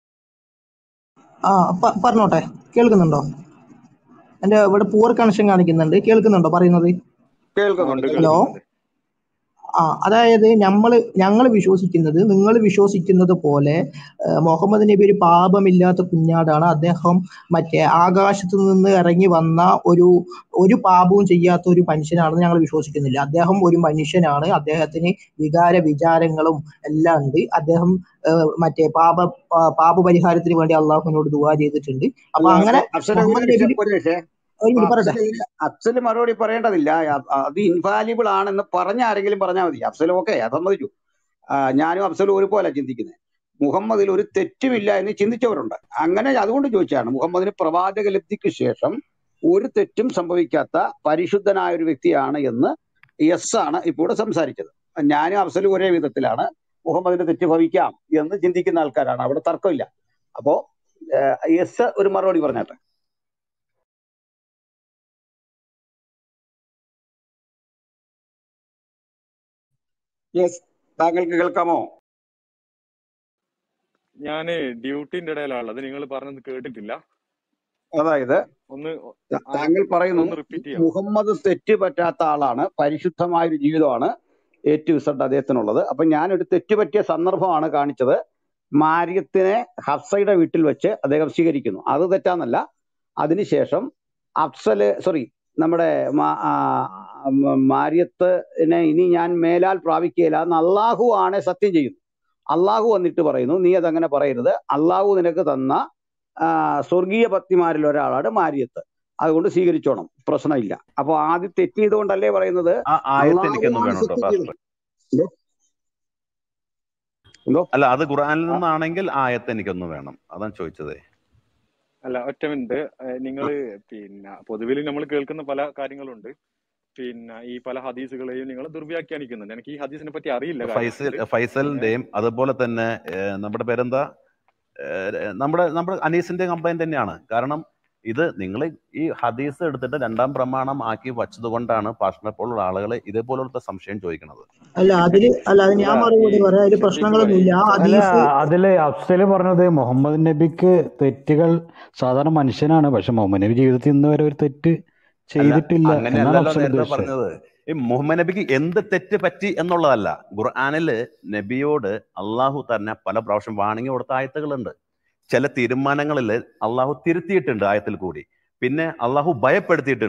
S4: ആ പ- പറഞ്ഞോട്ടെ കേൾക്കുന്നുണ്ടോ എന്റെ ഇവിടെ പൂർ കണക്ഷൻ കാണിക്കുന്നുണ്ട് കേൾക്കുന്നുണ്ടോ പറയുന്നത്
S1: കേൾക്കുന്നുണ്ട്
S3: ഉണ്ട്
S4: ഹലോ
S1: കേൾക്കുന്നുണ്ട്
S3: കേൾക്കുന്നുണ്ട്
S4: ആ അതായത് നമ്മൾ ഞങ്ങൾ വിശ്വസിക്കുന്നത് നിങ്ങൾ വിശ്വസിക്കുന്നത് പോലെ ആ, മുഹമ്മദ് നബി ഒരു പാപമില്ലാത്ത കുഞ്ഞാടാണ് അദ്ദേഹം മറ്റേ ആകാശത്ത് നിന്ന് ഇറങ്ങി വന്ന ഒരു ഒരു പാപവും ചെയ്യാത്ത ഒരു മനുഷ്യനാണെന്ന് ഞങ്ങൾ വിശ്വസിക്കുന്നില്ല അദ്ദേഹം ഒരു മനുഷ്യനാണ് അദ്ദേഹത്തിന് വികാര വിചാരങ്ങളും എല്ലാം ഉണ്ട് അദ്ദേഹം ആ, മറ്റേ പാപ പാ- പാപപരിഹാരത്തിന് വേണ്ടി അള്ളാഹുവിനോട് ദുവാ ചെയ്തിട്ടുണ്ട് അപ്പൊ
S1: അല്ല
S4: അങ്ങനെ
S1: അഫ്സ- അഫ്സലെ ഒരു
S4: മുഹമ്മദ്
S1: നിമിഷം
S4: നബി
S1: ഒരു നിമിഷം
S4: ഒരു മിനിറ്റ് പറയട്ടെ
S1: അഫ്സൽ അഫ്സൽ മറുപടി പറയേണ്ടതില്ല അ- അത് ഇൻവാലിബിൾ ആണെന്ന് പറഞ്ഞ ആരെങ്കിലും പറഞ്ഞാൽ മതി അഫ്സൽ ഓക്കെ അത് സമ്മതിച്ചു ആ, ഞാനും അഫ്സലും ഒരുപോലെ ചിന്തിക്കുന്നത് മുഹമ്മദിൽ ഒരു തെറ്റുമില്ല എന്ന് ചിന്തിച്ചവരുണ്ട് അങ്ങനെ അതുകൊണ്ട് ചോദിച്ചാണ് മുഹമ്മദിന് പ്രവാചക ലബ്ധിക്ക് ശേഷം ഒരു തെറ്റും സംഭവിക്കാത്ത പരിശുദ്ധനായ ഒരു വ്യക്തിയാണ് എന്ന് യെസ് ആണ് ഇപ്പോൾ ഇവിടെ സംസാരിച്ചത് ഞാനും അഫ്സലും ഒരേ വിധത്തിലാണ് മുഹമ്മദിന് തെറ്റ് ഭവിക്കാം എന്ന് ചിന്തിക്കുന്ന ആൾക്കാരാണ് അവിടെ തർക്കമില്ല അപ്പോ യെസ് ഒരു മറുപടി പറഞ്ഞാട്ടെ യെസ് താങ്കൾക്ക് കേൾക്കാമോ
S3: ഞാന് ഡ്യൂട്ടിന്റെ ഇടയിലാണുള്ളത് നിങ്ങൾ പറഞ്ഞത് കേട്ടിട്ടില്ല
S1: അതായത്
S3: ഒന്ന്
S1: ത-
S3: ആ,
S1: താങ്കൾ പറയുന്നു
S3: ഒന്ന് റിപ്പീറ്റ് ചെയ്യാം
S1: മുഹമ്മദ് തെറ്റ് പറ്റാത്ത ആളാണ് പരിശുദ്ധമായ ഒരു ജീവിതമാണ് എ ടു ഇസഡ് അദ്ദേഹത്തിനുള്ളത് അപ്പൊ ഞാനൊരു തെറ്റ് പറ്റിയ സന്ദർഭമാണ് കാണിച്ചത് മാര്യത്തിനെ ഹഫ്സയുടെ വീട്ടിൽ വെച്ച് അദ്ദേഹം സ്വീകരിക്കുന്നു അത് തെറ്റാന്നല്ല അതിനുശേഷം അഫ്സല് സോറി നമ്മുടെ മാ- ആ, മ- മാര്യത്തിനെ ഇനി ഞാൻ മേലാൽ പ്രാപിക്കുകയില്ല എന്ന് അള്ളാഹു ആണ് സത്യം ചെയ്യുന്നു അള്ളാഹു വന്നിട്ട് പറയുന്നു നീ അതങ്ങനെ പറയരുത് അള്ളാഹു നിനക്ക് തന്ന ആ, സ്വർഗീയ പത്നിമാരിൽ ഒരാളാണ് മാര്യത്ത് അതുകൊണ്ട് സ്വീകരിച്ചോണം പ്രശ്നമില്ല അപ്പൊ ആദ്യം തെറ്റ് ചെയ്തുകൊണ്ടല്ലേ പറയുന്നത്
S2: ആ ആയത്ത് എനിക്കൊന്നും
S1: അള്ളാഹുവാണ്
S2: വേണം കേട്ടോ
S1: സത്യം ചെയ്തത്
S2: പാസ്റ്റർ
S1: എന്തോ എന്തോ
S2: അല്ല അത് ഖുറാനിൽ
S1: ആ,
S2: നിന്നാണെങ്കിൽ ആയത്ത് എനിക്കൊന്നും വേണം അതാണ് ചോദിച്ചത്
S3: അല്ല ഒറ്റ മിനിറ്റ് നിങ്ങൾ പിന്നെ പൊതുവിൽ നമ്മൾ കേൾക്കുന്ന പല കാര്യങ്ങളുണ്ട് പിന്നെ ഈ പല ഹദീസുകളെയും നിങ്ങൾ ദുർവ്യാഖ്യാനിക്കുന്നുണ്ട് എനിക്ക് ഈ ഹദീസിനെ പറ്റി അറിയില്ല
S2: ഫൈസൽ
S3: കാര്യമായിട്ട് ഏഹ്
S2: ഫൈസലിന്റെയും അതുപോലെ തന്നെ ഏഹ്, നമ്മുടെ പേരെന്താ ഏഹ്, നമ്മുടെ നമ്മുടെ അനീസിന്റെ കംപ്ലൈന്റ് തന്നെയാണ് കാരണം ഇത് നിങ്ങൾ ഈ ഹദീസ് എടുത്തിട്ട് രണ്ടാം പ്രമാണം ആക്കി വച്ചത് കൊണ്ടാണ് പാസ്റ്ററിനെ പോലുള്ള ആളുകൾ ഇതേപോലത്തെ സംശയം ചോദിക്കുന്നത്
S4: അല്ല അതില് അല്ല അത്
S3: അല്ല
S4: ഞാൻ
S3: ഈ
S4: മറുപടി പറയാം അതില്
S3: ഷഫീഖ് ഭായി
S4: പ്രശ്നങ്ങളൊന്നുമില്ല ആ
S5: അല്ല
S4: ഹദീസ്
S5: അതില് അഫ്സല് പറഞ്ഞത് മുഹമ്മദ് നബിക്ക് തെറ്റുകൾ സാധാരണ മനുഷ്യനാണ് പക്ഷെ മുഹമ്മദ് നബി ജീവിതത്തിൽ ഇന്ന് വരെ ഒരു തെറ്റ്
S2: അല്ല
S5: ചെയ്തിട്ടില്ല എന്നാണ്
S2: അങ്ങനെയല്ലല്ലോ
S5: അഫ്സൽ
S2: നേരത്തെ
S5: ഉദ്ദേശിച്ചത്
S2: പറഞ്ഞത് ഈ മുഹമ്മദ് നബിക്ക് എന്ത് തെറ്റ് പറ്റി എന്നുള്ളതല്ല ഖുർആനില് നബിയോട് അള്ളാഹു തന്നെ പല പ്രാവശ്യം വാണിംഗ് കൊടുത്ത ആയത്തുകളുണ്ട് ചില തീരുമാനങ്ങളിൽ അള്ളാഹു തിരുത്തിയിട്ടുണ്ട് ആയത്തിൽ കൂടി പിന്നെ അള്ളാഹു ഭയപ്പെടുത്തിയിട്ടുണ്ട്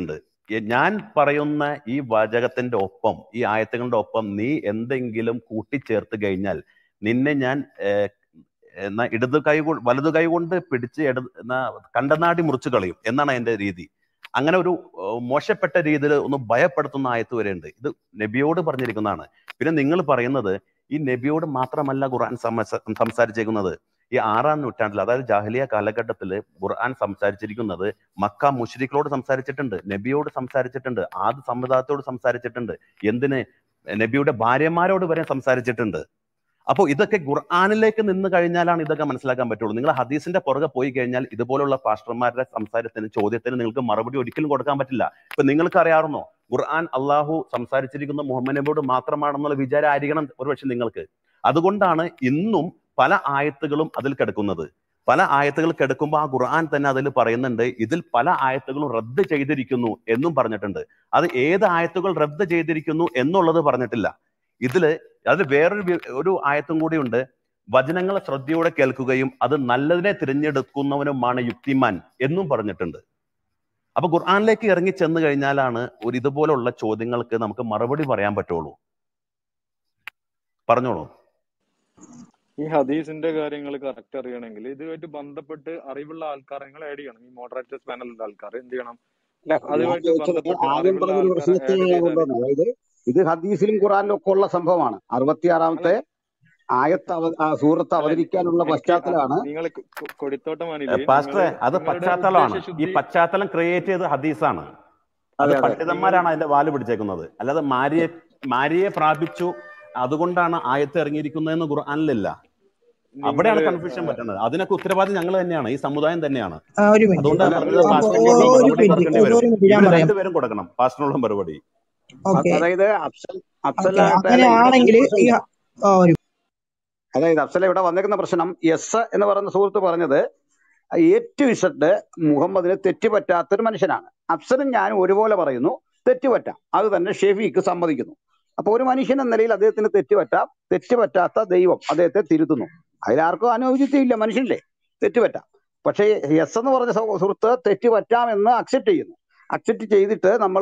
S2: എ- ഞാൻ പറയുന്ന ഈ വാചകത്തിന്റെ ഒപ്പം ഈ ആയത്തുകളുടെ ഒപ്പം നീ എന്തെങ്കിലും കൂട്ടിച്ചേർത്ത് കഴിഞ്ഞാൽ നിന്നെ ഞാൻ ഏഹ്, എന്നാ ഇടത് കൈ കൊണ്ട് വലതു കൈ കൊണ്ട് പിടിച്ച് ഇട എന്നാ കണ്ടനാടി മുറിച്ചു കളയും എന്നാണ് എന്റെ രീതി അങ്ങനെ ഒരു ഏഹ്, മോശപ്പെട്ട രീതിയിൽ ഒന്ന് ഭയപ്പെടുത്തുന്ന ആയത്ത് വരെ ഉണ്ട് ഇത് നബിയോട് പറഞ്ഞിരിക്കുന്നതാണ് പിന്നെ നിങ്ങൾ പറയുന്നത് ഈ നബിയോട് മാത്രമല്ല ഖുർആൻ സംസ- സംസാരിച്ചേക്കുന്നത് ഈ ആറാം നൂറ്റാണ്ടിൽ അതായത് ജാഹലിയ കാലഘട്ടത്തിൽ ഖുർആൻ സംസാരിച്ചിരിക്കുന്നത് മക്ക മുഷ്രിഖിനോട് സംസാരിച്ചിട്ടുണ്ട് നബിയോട് സംസാരിച്ചിട്ടുണ്ട് ആദ്യ സമുദായത്തോട് സംസാരിച്ചിട്ടുണ്ട് എന്തിന് നബിയുടെ ഭാര്യമാരോട് വരെ സംസാരിച്ചിട്ടുണ്ട് അപ്പോൾ ഇതൊക്കെ ഖുർആാനിലേക്ക് നിന്ന് കഴിഞ്ഞാലാണ് ഇതൊക്കെ മനസ്സിലാക്കാൻ പറ്റുള്ളൂ നിങ്ങൾ ഹദീസിന്റെ പുറകെ പോയി കഴിഞ്ഞാൽ ഇതുപോലുള്ള പാസ്റ്റർമാരുടെ സംസാരത്തിന് ചോദ്യത്തിന് നിങ്ങൾക്ക് മറുപടി ഒരിക്കലും കൊടുക്കാൻ പറ്റില്ല ഇപ്പൊ നിങ്ങൾക്ക് അറിയാറുന്നോ ഖുർആൻ അള്ളാഹു സംസാരിച്ചിരിക്കുന്ന മുഹമ്മദ് നബിയോട് മാത്രമാണെന്നുള്ള വിചാരം ആയിരിക്കണം ഒരുപക്ഷെ നിങ്ങൾക്ക് അതുകൊണ്ടാണ് ഇന്നും പല ആയത്തുകളും അതിൽ കിടക്കുന്നത് പല ആയത്തുകൾ കിടക്കുമ്പോൾ ആ ഖുർആൻ തന്നെ അതിൽ പറയുന്നുണ്ട് ഇതിൽ പല ആയത്തുകളും റദ്ദ് ചെയ്തിരിക്കുന്നു എന്നും പറഞ്ഞിട്ടുണ്ട് അത് ഏത് ആയത്തുകൾ റദ്ദ് ചെയ്തിരിക്കുന്നു എന്നുള്ളത് പറഞ്ഞിട്ടില്ല ഇതില് അതിൽ വേറൊരു വി- ഒരു ആയത്തും കൂടിയുണ്ട് വചനങ്ങൾ ശ്രദ്ധയോടെ കേൾക്കുകയും അത് നല്ലതിനെ തിരഞ്ഞെടുക്കുന്നവനുമാണ് യുക്തിമാൻ എന്നും പറഞ്ഞിട്ടുണ്ട് അപ്പൊ ഖുർആനിലേക്ക് ഇറങ്ങി ചെന്ന് കഴിഞ്ഞാലാണ് ഒരു ഇതുപോലുള്ള ചോദ്യങ്ങൾക്ക് നമുക്ക് മറുപടി പറയാൻ പറ്റുള്ളൂ പറഞ്ഞോളൂ
S3: ഈ ഹദീസിന്റെ കാര്യങ്ങൾ കറക്റ്റ് അറിയണമെങ്കിൽ ഇതുമായിട്ട് ബന്ധപ്പെട്ട് അറിവുള്ള ആൾക്കാരെ നിങ്ങൾ ആഡ് ചെയ്യണം ഈ മോഡറേറ്റേഴ്സ് പാനലിലെ ആൾക്കാർ എന്ത് ചെയ്യണം
S1: അല്ല ഞാൻ
S3: അതുമായിട്ട്
S1: ചോദിച്ചത്
S3: ബന്ധപ്പെട്ട്
S1: ആദ്യം
S3: അറിവുള്ള
S1: പറഞ്ഞൊരു
S3: ആൾക്കാരെ
S1: പ്രശ്നത്തെ
S3: ആഡ് ചെയ്താൽ
S1: കൊണ്ടുവന്നത് അതായത് ഇത് ഹദീസിലും ഖുറാനിലും ഒക്കെ ഉള്ള സംഭവമാണ്
S3: അല്ല
S1: അറുപത്തിയാറാമത്തെ ആയത്ത് അവ ആ സൂറത്ത്
S3: അല്ല
S1: അവതരിക്കാനുള്ള
S3: എനിക്ക്
S1: പശ്ചാത്തലമാണ്
S3: നിങ്ങൾ കൊടിത്തോട്ടമാനില്ലേ
S2: ഏഹ് പാസ്റ്ററെ
S3: നിങ്ങള്
S2: അത്
S3: നിങ്ങളുടെ
S2: പശ്ചാത്തലമാണ് ഈ
S3: ഉദ്ദേശശുദ്ധി
S2: പശ്ചാത്തലം ക്രിയേറ്റ് ചെയ്ത ഹദീസാണ് അത്
S1: അതെ അതെ
S3: നിങ്ങൾ
S2: പണ്ഡിതന്മാരാണ് അതിന്റെ വാല് പിടിച്ചേക്കുന്നത് അല്ലാതെ മാരിയെ മാരിയെ പ്രാപിച്ചു അതുകൊണ്ടാണ് ആയത്ത് ഇറങ്ങിയിരിക്കുന്നതെന്ന് ഖുർആാനിലില്ല അവിടെയാണ്
S3: നിങ്ങള്
S2: കൺഫ്യൂഷൻ പറ്റുന്നത് അതിനൊക്കെ ഉത്തരവാദി ഞങ്ങൾ തന്നെയാണ് ഈ സമുദായം തന്നെയാണ്
S4: ആ, ഒരു മിനിറ്റ്
S2: അതുകൊണ്ടാണ്
S1: അല്ല
S2: പറഞ്ഞത്
S1: ഇത്
S4: അപ്പൊ
S2: പാസ്റ്ററിനുള്ള
S4: ഒരു
S2: മറുപടി
S4: മിനിറ്റ്
S2: കൊടുക്കേണ്ടി വരും
S4: ഒരു മിനിറ്റ് ഞാൻ
S2: ഇവർ
S4: പറയാം
S2: രണ്ടുപേരും കൊടുക്കണം പാസ്റ്ററിനുള്ള മറുപടി
S1: അ-
S4: ഓക്കെ
S1: അതായത് അഫ്സൽ അഫ്സൽ
S4: ഓക്കെ
S1: ആകട്ടെ അല്ല ഇവിടെ
S4: അങ്ങനെയാണെങ്കിൽ
S1: ഒരു
S4: ഈ
S1: പ്രശ്നമില്ല
S4: ആ, ഒരു
S1: അതായത് അഫ്സൽ ഇവിടെ വന്നിരിക്കുന്ന പ്രശ്നം എസ് എന്ന് പറയുന്ന സുഹൃത്ത് പറഞ്ഞത് ഏറ്റവും ഇസഡ് മുഹമ്മദിന് തെറ്റുപറ്റാത്തൊരു മനുഷ്യനാണ് അഫ്സലും ഞാനും ഒരുപോലെ പറയുന്നു തെറ്റുപറ്റാം അത് തന്നെ ഷെഫീക്ക് സമ്മതിക്കുന്നു അപ്പൊ ഒരു മനുഷ്യൻ എന്ന നിലയിൽ അദ്ദേഹത്തിന് തെറ്റുപറ്റാം തെറ്റുപറ്റാത്ത ദൈവം അദ്ദേഹത്തെ തിരുത്തുന്നു അതിലാർക്കും അനൗചിത്യമില്ല മനുഷ്യനില്ലേ തെറ്റുപറ്റാം പക്ഷേ എസ് എന്ന് പറഞ്ഞ സഹ- സുഹൃത്ത് തെറ്റുപറ്റാം എന്ന് അക്സെപ്റ്റ് ചെയ്യുന്നു അക്സെപ്റ്റ് ചെയ്തിട്ട് നമ്മൾ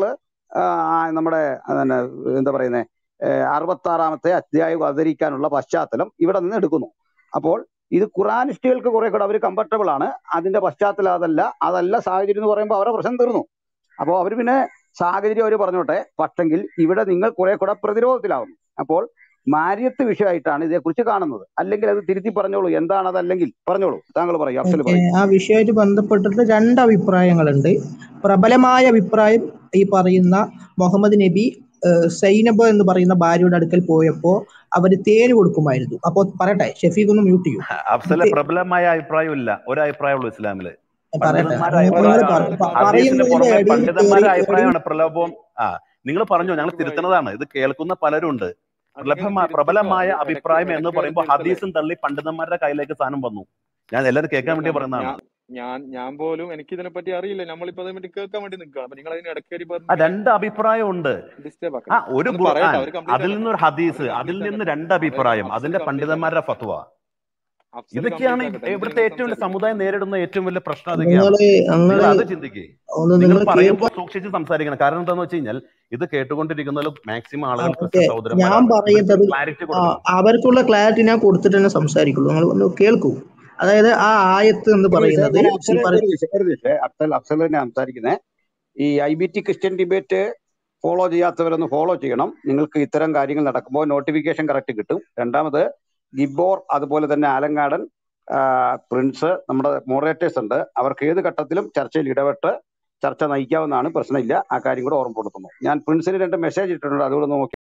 S1: നമ്മുടെ ആ, പിന്നെ എന്താ പറയുന്നത് അറുപത്തി ആറാമത്തെ അധ്യായം അവതരിക്കാനുള്ള പശ്ചാത്തലം ഇവിടെ നിന്ന് എടുക്കുന്നു അപ്പോൾ ഇത് ഖുറാനിസ്റ്റുകൾക്ക് കുറെ കൂടെ അവർ കംഫർട്ടബിൾ ആണ് അതിന്റെ പശ്ചാത്തലം അതല്ല അതല്ല സാഹചര്യം എന്ന് പറയുമ്പോൾ അവരുടെ പ്രശ്നം തീർന്നു അപ്പോൾ അവർ പിന്നെ സാഹചര്യം അവർ പറഞ്ഞോട്ടെ പക്ഷെങ്കിൽ ഇവിടെ നിങ്ങൾ കുറെ കൂടെ പ്രതിരോധത്തിലാവുന്നു അപ്പോൾ മാര്യത്ത് വിഷയമായിട്ടാണ് ഇതേക്കുറിച്ച് കാണുന്നത് അല്ലെങ്കിൽ അത് തിരുത്തി പറഞ്ഞോളൂ എന്താണ് അതല്ലെങ്കിൽ പറഞ്ഞോളൂ താങ്കൾ പറയൂ അഫ്സൽ
S4: ഓക്കെ
S1: പറയൂ
S4: ആ വിഷയമായിട്ട് ബന്ധപ്പെട്ടിട്ട് രണ്ട് അഭിപ്രായങ്ങളുണ്ട് പ്രബലമായ അഭിപ്രായം ഈ പറയുന്ന മുഹമ്മദ് നബി ഏഹ്, സൈനബ് എന്ന് പറയുന്ന ഭാര്യയുടെ അടുക്കൽ പോയപ്പോ അവര് തേര് കൊടുക്കുമായിരുന്നു അപ്പൊ പറയട്ടെ ഷെഫീഖ് ഒന്ന് മ്യൂട്ട് ചെയ്യൂ
S2: അഫ്സലെ
S4: തേ-
S2: പ്രബലമായ അഭിപ്രായം ഇല്ല ഒരു അഭിപ്രയമുള്ളൂ ഇസ്ലാമില്
S4: പറയട്ടെ
S2: പണ്ഡിതന്മാരുടെ
S4: നിങ്ങൾ
S2: അഭിപ്രായമാണ്
S3: ഒരാള്
S2: ഹദീസിന്
S4: പറയുന്നതിന്റെ
S2: പുറമെ
S4: ഇടയിൽ
S2: പണ്ഡിതന്മാരുടെ
S4: കയറി ഇടയിൽ
S2: അഭിപ്രായമാണ് പ്രലോഭം ആ നിങ്ങൾ പറഞ്ഞു ഞങ്ങൾ
S3: ഷെഫീഖ് ഭായി
S2: തിരുത്തുന്നതാണ് ഇത് കേൾക്കുന്ന പലരും ഉണ്ട്
S3: അത് നിങ്ങൾ
S2: പ്രബലമായ
S3: തിരുത്തിക്കോ
S2: പ്രബലമായ
S3: ഇടയ്ക്ക്
S2: അഭിപ്രായം എന്ന്
S3: ഇടയ്ക്ക് കയറി
S2: പറയുമ്പോൾ
S3: തിരുത്തല്ലേ
S2: ഹദീസും തള്ളി പണ്ഡിതന്മാരുടെ കയ്യിലേക്ക് സാധനം വന്നു ഞാൻ എല്ലാവരും കേൾക്കാൻ
S3: ഇല്ല
S2: വേണ്ടി
S3: നമ്മ
S2: പറയുന്നതാണ്
S3: ഞാൻ ഞാൻ ഞാൻ പോലും എനിക്ക് ഇതിനെ പറ്റി അറിയില്ല നമ്മളിപ്പോ അതിനെ പറ്റി കേൾക്കാൻ വേണ്ടി നിൽക്കുക അപ്പൊ നിങ്ങൾ അതിന് ഇടയ്ക്ക് കയറി
S2: ആ
S3: പറഞ്ഞ്
S2: രണ്ട് അഭിപ്രായം ഉണ്ട്
S3: ഡിസ്റ്റർബ്
S2: ആ
S3: ആക്കണ്ട
S2: ഒരു
S3: ഒന്ന് പറയട്ടെ
S2: ഖുർആൻ
S3: അവർ കംപ്ലീറ്റ്
S2: അതിൽ
S3: ആക്കട്ടെ
S2: നിന്നൊരു
S3: അവർ
S2: ഹദീസ് അതിൽ
S3: കംപ്ലീറ്റ്
S2: നിന്ന്
S3: ആക്കട്ടെ
S2: രണ്ട്
S3: അതായത്
S2: അഭിപ്രായം
S3: അഫ്സൽ
S2: അതിന്റെ
S3: കംപ്ലീറ്റ്
S2: പണ്ഡിതന്മാരുടെ
S3: ആക്കട്ടെ
S2: ഫത്വ
S3: അഫ്സൽ കംപ്ലീറ്റ്
S2: ഇതൊക്കെയാണ്
S3: ആക്കട്ടെ എന്നിട്ട്
S2: ഇവിടുത്തെ
S3: നിങ്ങൾ
S2: ഏറ്റവും വലിയ
S3: സംസാരിക്കും
S2: സമുദായം നേരിടുന്ന ഏറ്റവും വലിയ പ്രശ്നം അതൊക്കെയാണ്
S4: നിങ്ങള്
S2: നിങ്ങൾ
S4: നിങ്ങള്
S2: അത് ചിന്തിക്കുക
S4: ഒന്ന്
S2: നിങ്ങൾ
S4: നിങ്ങൾ
S2: പറയുമ്പോൾ
S4: കേൾക്ക
S2: സൂക്ഷിച്ച് സംസാരിക്കണം കാരണം എന്താണെന്ന് വെച്ച് കഴിഞ്ഞാൽ ഇത് കേട്ടുകൊണ്ടിരിക്കുന്ന മാക്സിമം
S4: ആ,
S2: ആളുകൾ
S4: ഓക്കെ
S2: ക്രിസ്ത്യൻ
S4: ഞാൻ
S2: സഹോദരന്മാരാണ് ഇവർക്ക്
S4: പറയുന്നത്
S2: ക്ലാരിറ്റി
S4: ആ,
S2: കൊടുക്കണം
S4: അവർക്കുള്ള ക്ലാരിറ്റി ഞാൻ കൊടുത്തിട്ട് തന്നെ സംസാരിക്കുള്ളൂ നിങ്ങൾ ഒന്ന് കേൾക്കൂ അതായത് ആ ആയത്ത് എന്ന്
S1: ഒരു വിഷയം
S4: പറയുന്നത്
S1: ഞാൻ
S4: ഈ
S1: അഫ്സൽ
S4: പറ
S1: ഒരു വിഷയം ഒരു വിഷയം അഫ്സൽ അഫ്സൽ തന്നെ സംസാരിക്കുന്നത് ഈ I B T Christian debate follow ചെയ്യാത്തവരൊന്ന് ഫോളോ ചെയ്യണം നിങ്ങൾക്ക് ഇത്തരം കാര്യങ്ങൾ നടക്കുമ്പോൾ നോട്ടിഫിക്കേഷൻ കറക്റ്റ് കിട്ടും രണ്ടാമത് ഗിബോർ അതുപോലെ തന്നെ ആലങ്കാടൻ ആ, പ്രിൻസ് നമ്മുടെ മോഡറേറ്റേഴ്സ് ഉണ്ട് അവർക്ക് ഏത് ഘട്ടത്തിലും ചർച്ചയിൽ ഇടപെട്ട് ചർച്ച നയിക്കാവുന്നതാണ് പ്രശ്നമില്ല ആ കാര്യം കൂടെ ഓർമ്മപ്പെടുത്തുന്നു ഞാൻ പ്രിൻസിന് രണ്ട് മെസ്സേജ് ഇട്ടിട്ടുണ്ട് അതുകൂടെ ഒന്ന് നോക്കി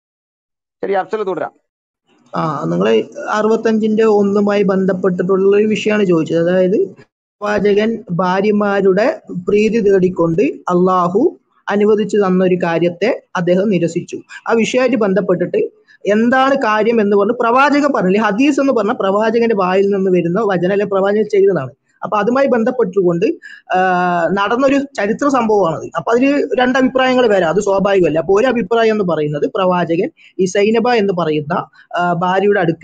S1: ശരി അഫ്സൽ തുടരാം
S4: ആ നിങ്ങൾ അറുപത്തഞ്ചിന്റെ ഒന്നുമായി ബന്ധപ്പെട്ടിട്ടുള്ള ഒരു വിഷയമാണ് ചോദിച്ചത് അതായത് പ്രവാചകൻ ഭാര്യമാരുടെ പ്രീതി തേടിക്കൊണ്ട് അള്ളാഹു അനുവദിച്ചു തന്ന ഒരു കാര്യത്തെ അദ്ദേഹം നിരസിച്ചു ആ വിഷയമായിട്ട് ബന്ധപ്പെട്ടിട്ട് എന്താണ് കാര്യം എന്ന് പറഞ്ഞ് പ്രവാചകൻ പറഞ്ഞില്ല ഹദീസ് എന്ന് പറഞ്ഞ പ്രവാചകന്റെ വായിൽ നിന്ന് വരുന്ന വചനം അല്ലെ പ്രവാചകൻ ചെയ്തതാണ് അപ്പൊ അതുമായി ബന്ധപ്പെട്ടുകൊണ്ട് ആ, നടന്നൊരു ചരിത്ര സംഭവമാണത് അപ്പൊ അതിൽ രണ്ട് അഭിപ്രായങ്ങൾ വരാം അത് സ്വാഭാവികമല്ല അപ്പൊ ഒരു അഭിപ്രായം എന്ന് പറയുന്നത് പ്രവാചകൻ ഈ സൈനബ എന്ന് പറയുന്ന ആ, ഭാര്യയുടെ അടുക്കൽ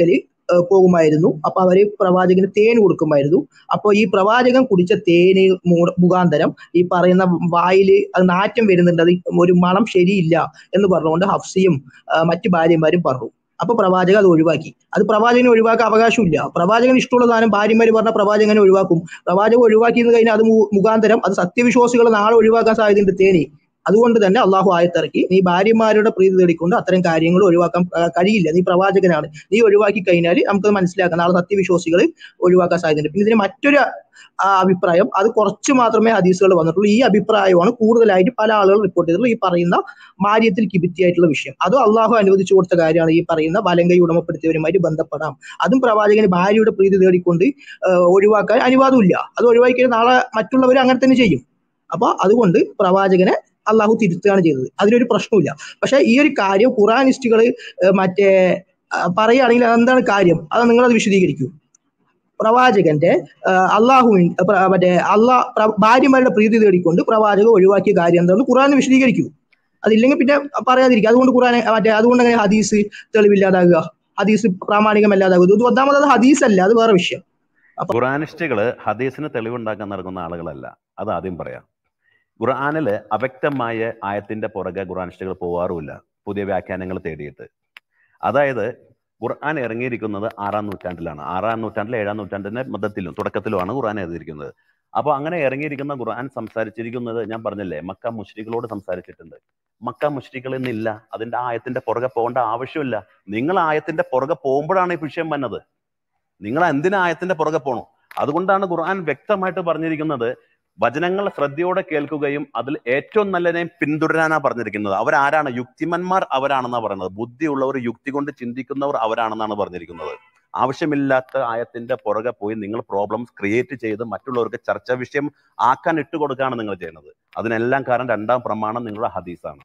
S4: ഏഹ് പോകുമായിരുന്നു അപ്പൊ അവര് പ്രവാചകന് തേൻ കൊടുക്കുമായിരുന്നു അപ്പൊ ഈ പ്രവാചകൻ കുടിച്ച തേന് മൂ- മുഖാന്തരം ഈ പറയുന്ന വായില് അത് നാറ്റം വരുന്നുണ്ട് അത് ഒരു മണം ശരിയില്ല എന്ന് പറഞ്ഞുകൊണ്ട് ഹഫ്സിയും ആ, മറ്റു ഭാര്യമാരും പറഞ്ഞു അപ്പൊ പ്രവാചകൻ അത് ഒഴിവാക്കി അത് പ്രവാചകന് ഒഴിവാക്കാൻ അവകാശമില്ല പ്രവാചകൻ ഇഷ്ടമുള്ള സാധനം ഭാര്യമാര് പറഞ്ഞ പ്രവാചകനെ ഒഴിവാക്കും പ്രവാചകൻ ഒഴിവാക്കിയെന്ന് കഴിഞ്ഞാൽ അത് മു- മുഖാന്തരം അത് സത്യവിശ്വാസികൾ നാളെ ഒഴിവാക്കാൻ സാധ്യതയുണ്ട് തേനി അതുകൊണ്ട് തന്നെ അള്ളാഹു ആയത്തിറക്കി നീ ഭാര്യമാരുടെ പ്രീതി തേടിക്കൊണ്ട് അത്തരം കാര്യങ്ങൾ ഒഴിവാക്കാൻ ആ, കഴിയില്ല നീ പ്രവാചകനാണ് നീ ഒഴിവാക്കി കഴിഞ്ഞാൽ നമുക്ക് മനസ്സിലാക്കാം നാളെ സത്യവിശ്വാസികൾ ഒഴിവാക്കാൻ സാധ്യതയുണ്ട് പിന്നെ ഇതിന് മറ്റൊരു ആ, അഭിപ്രായം അത് കുറച്ച് മാത്രമേ ഹദീസുകൾ വന്നിട്ടുള്ളൂ ഈ അഭിപ്രായമാണ് കൂടുതലായിട്ട് പല ആളുകൾ റിപ്പോർട്ട് ചെയ്തിട്ടുള്ളത് ഈ പറയുന്ന മാര്യത്തിൽ കിബിത്തിയായിട്ടുള്ള വിഷയം അതും അള്ളാഹു അനുവദിച്ചു കൊടുത്ത കാര്യമാണ് ഈ പറയുന്ന വലങ്കൈ ഉടമപ്പെടുത്തിയവരുമായിട്ട് ബന്ധപ്പെടാം അതും പ്രവാചകന് ഭാര്യയുടെ പ്രീതി തേടിക്കൊണ്ട് ആ, ഒഴിവാക്കാൻ അനുവാദമില്ല അത് ഒഴിവാക്കിയാൽ നാളെ മറ്റുള്ളവർ അങ്ങനെ തന്നെ ചെയ്യും അപ്പൊ അതുകൊണ്ട് പ്രവാചകനെ അള്ളാഹു തിരുത്തുകയാണ് ചെയ്തത് അതിനൊരു പ്രശ്നമില്ല പക്ഷെ ഈ ഒരു കാര്യം ഖുറാനിസ്റ്റുകൾ മറ്റേ ആ, പറയുകയാണെങ്കിൽ അതെന്താണ് കാര്യം അത് നിങ്ങളത് വിശദീകരിക്കൂ പ്രവാചകന്റെ അള്ളാഹു മറ്റേ അള്ളാഹ് പ്ര- ഭാര്യമാരുടെ പ്രീതി തേടിക്കൊണ്ട് പ്രവാചകൻ ഒഴിവാക്കിയ കാര്യം എന്താണെന്ന് ഖുറാൻ വിശദീകരിക്കൂ അതില്ലെങ്കിൽ പിന്നെ പറയാതിരിക്കുക അതുകൊണ്ട് ഖുറാൻ മറ്റേ അതുകൊണ്ട് അങ്ങനെ ഹദീസ് തെളിവില്ലാതാകുക ഹദീസ് പ്രാമാണികമല്ലാതാകുക ഇത് ഒന്നാമത് ഹദീസ് അല്ല അത് വേറെ വിഷയം അപ്പൊ
S2: ഖുറാനിസ്റ്റുകൾ ഹദീസിന് തെളിവുണ്ടാക്കാൻ നടക്കുന്ന ആളുകളല്ല അത് ആദ്യം പറയാം ഖുർആാനിൽ അവ്യക്തമായ ആയത്തിന്റെ പുറകെ ഖുറാനിസ്റ്റുകൾ പോവാറുമില്ല പുതിയ വ്യാഖ്യാനങ്ങൾ തേടിയിട്ട് അതായത് ഖുർആൻ ഇറങ്ങിയിരിക്കുന്നത് ആറാം നൂറ്റാണ്ടിലാണ് ആറാം നൂറ്റാണ്ടിൽ ഏഴാം നൂറ്റാണ്ടിന്റെ മധ്യത്തിലും തുടക്കത്തിലുമാണ് ഖുർആൻ എഴുതിയിരിക്കുന്നത് അപ്പോൾ അങ്ങനെ ഇറങ്ങിയിരിക്കുന്ന ഖുർആൻ സംസാരിച്ചിരിക്കുന്നത് ഞാൻ പറഞ്ഞില്ലേ മക്ക മുഷ്രികളോട് സംസാരിച്ചിട്ടുണ്ട് മക്ക മുഷ്രികൾ എന്നില്ല അതിന്റെ ആയത്തിന്റെ പുറകെ പോകേണ്ട ആവശ്യമില്ല നിങ്ങൾ ആയത്തിന്റെ പുറകെ പോകുമ്പോഴാണ് ഈ വിഷയം വന്നത് നിങ്ങൾ എന്തിനാ ആയത്തിന്റെ പുറകെ പോണു അതുകൊണ്ടാണ് ഖുർആൻ വ്യക്തമായിട്ട് പറഞ്ഞിരിക്കുന്നത് വചനങ്ങൾ ശ്രദ്ധയോടെ കേൾക്കുകയും അതിൽ ഏറ്റവും നല്ലതിനെയും പിന്തുടരാനാ പറഞ്ഞിരിക്കുന്നത് അവരാരാണ് യുക്തിമന്മാർ അവരാണെന്നാണ് പറയുന്നത് ബുദ്ധിയുള്ളവർ യുക്തി കൊണ്ട് ചിന്തിക്കുന്നവർ അവരാണെന്നാണ് പറഞ്ഞിരിക്കുന്നത് ആവശ്യമില്ലാത്ത ആയത്തിന്റെ പുറകെ പോയി നിങ്ങൾ പ്രോബ്ലംസ് ക്രിയേറ്റ് ചെയ്ത് മറ്റുള്ളവർക്ക് ചർച്ചാ വിഷയം ആക്കാൻ ഇട്ടുകൊടുക്കുകയാണ് നിങ്ങൾ ചെയ്യുന്നത് അതിനെല്ലാം കാരണം രണ്ടാം പ്രമാണം നിങ്ങളുടെ ഹദീസാണ്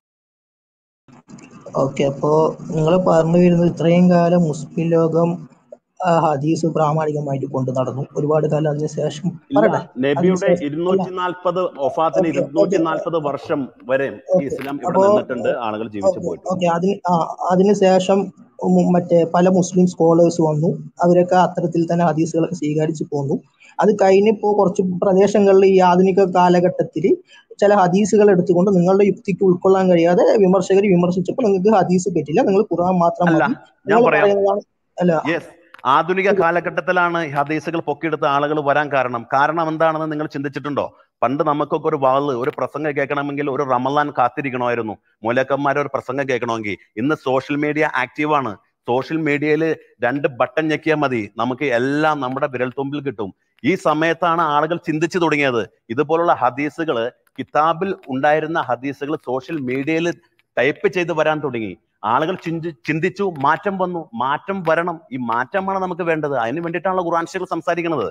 S4: ഓക്കെ അപ്പോ നിങ്ങൾ പറഞ്ഞു വരുന്നത് ഇത്രയും കാലം മുസ്ലിം ലോകം ആ, ഹദീസ് പ്രാമാണികമായിട്ട് കൊണ്ടു നടന്നു ഒരുപാട് കാലം അതിന് ശേഷം
S2: ഇല്ല
S4: പറയട്ടെ
S2: നബിയുടെ
S4: അതിനുശേഷം അല്ല
S2: ഇരുന്നൂറ്റി നാൽപ്പത് ഒഫാത്തിന്
S4: ഓക്കെ
S2: ഇരുന്നൂറ്റി
S4: ഓക്കെ
S2: നാൽപ്പത് വർഷം വരെ ഈ
S4: ഓക്കെ
S2: ഇസ്ലാം ഇവിടെ
S4: അപ്പോ
S2: നിന്നിട്ടുണ്ട് ആളുകൾ ജീവിച്ചു
S4: ഓക്കെ
S2: പോയിട്ടുണ്ട്
S4: ഓക്കെ അതിന് ആ അതിനുശേഷം ഉം മറ്റേ പല മുസ്ലിം സ്കോളേഴ്സ് വന്നു അവരൊക്കെ അത്തരത്തിൽ തന്നെ ഹദീസുകളൊക്കെ സ്വീകരിച്ചു പോന്നു അത് കഴിഞ്ഞിപ്പോ കുറച്ച് പ്രദേശങ്ങളിൽ ഈ ആധുനിക കാലഘട്ടത്തിൽ ചില ഹദീസുകൾ എടുത്തുകൊണ്ട് നിങ്ങളുടെ യുക്തിക്ക് ഉൾക്കൊള്ളാൻ കഴിയാതെ വിമർശകർ വിമർശിച്ചപ്പോൾ നിങ്ങൾക്ക് ഹദീസ് പറ്റില്ല നിങ്ങൾ ഖുർആൻ മാത്രം
S2: അല്ല
S4: മതി
S2: ഞാൻ
S4: നിങ്ങൾ
S2: പറയാം
S4: പറയുന്നതാണ് അല്ല
S2: യെസ് ആധുനിക കാലഘട്ടത്തിലാണ് ഈ ഹദീസുകൾ പൊക്കിയെടുത്ത ആളുകൾ വരാൻ കാരണം കാരണം എന്താണെന്ന് നിങ്ങൾ ചിന്തിച്ചിട്ടുണ്ടോ പണ്ട് നമുക്കൊക്കെ ഒരു വാള് ഒരു പ്രസംഗം കേൾക്കണമെങ്കിൽ ഒരു റമലാൻ കാത്തിരിക്കണമായിരുന്നു മൂലക്കന്മാരെ ഒരു പ്രസംഗം കേൾക്കണമെങ്കിൽ ഇന്ന് സോഷ്യൽ മീഡിയ ആക്റ്റീവാണ് സോഷ്യൽ മീഡിയയിൽ രണ്ട് ബട്ടൺ ഞെക്കിയാൽ മതി നമുക്ക് എല്ലാം നമ്മുടെ വിരൽത്തുമ്പിൽ കിട്ടും ഈ സമയത്താണ് ആളുകൾ ചിന്തിച്ചു തുടങ്ങിയത് ഇതുപോലുള്ള ഹദീസുകൾ കിതാബിൽ ഉണ്ടായിരുന്ന ഹദീസുകൾ സോഷ്യൽ മീഡിയയിൽ ടൈപ്പ് ചെയ്ത് വരാൻ തുടങ്ങി ആളുകൾ ചിന്തി ചിന്തിച്ചു മാറ്റം വന്നു മാറ്റം വരണം ഈ മാറ്റമാണ് നമുക്ക് വേണ്ടത് അതിന് വേണ്ടിയിട്ടാണല്ലോ ഖുർആൻ ശൈഖ് സംസാരിക്കുന്നത്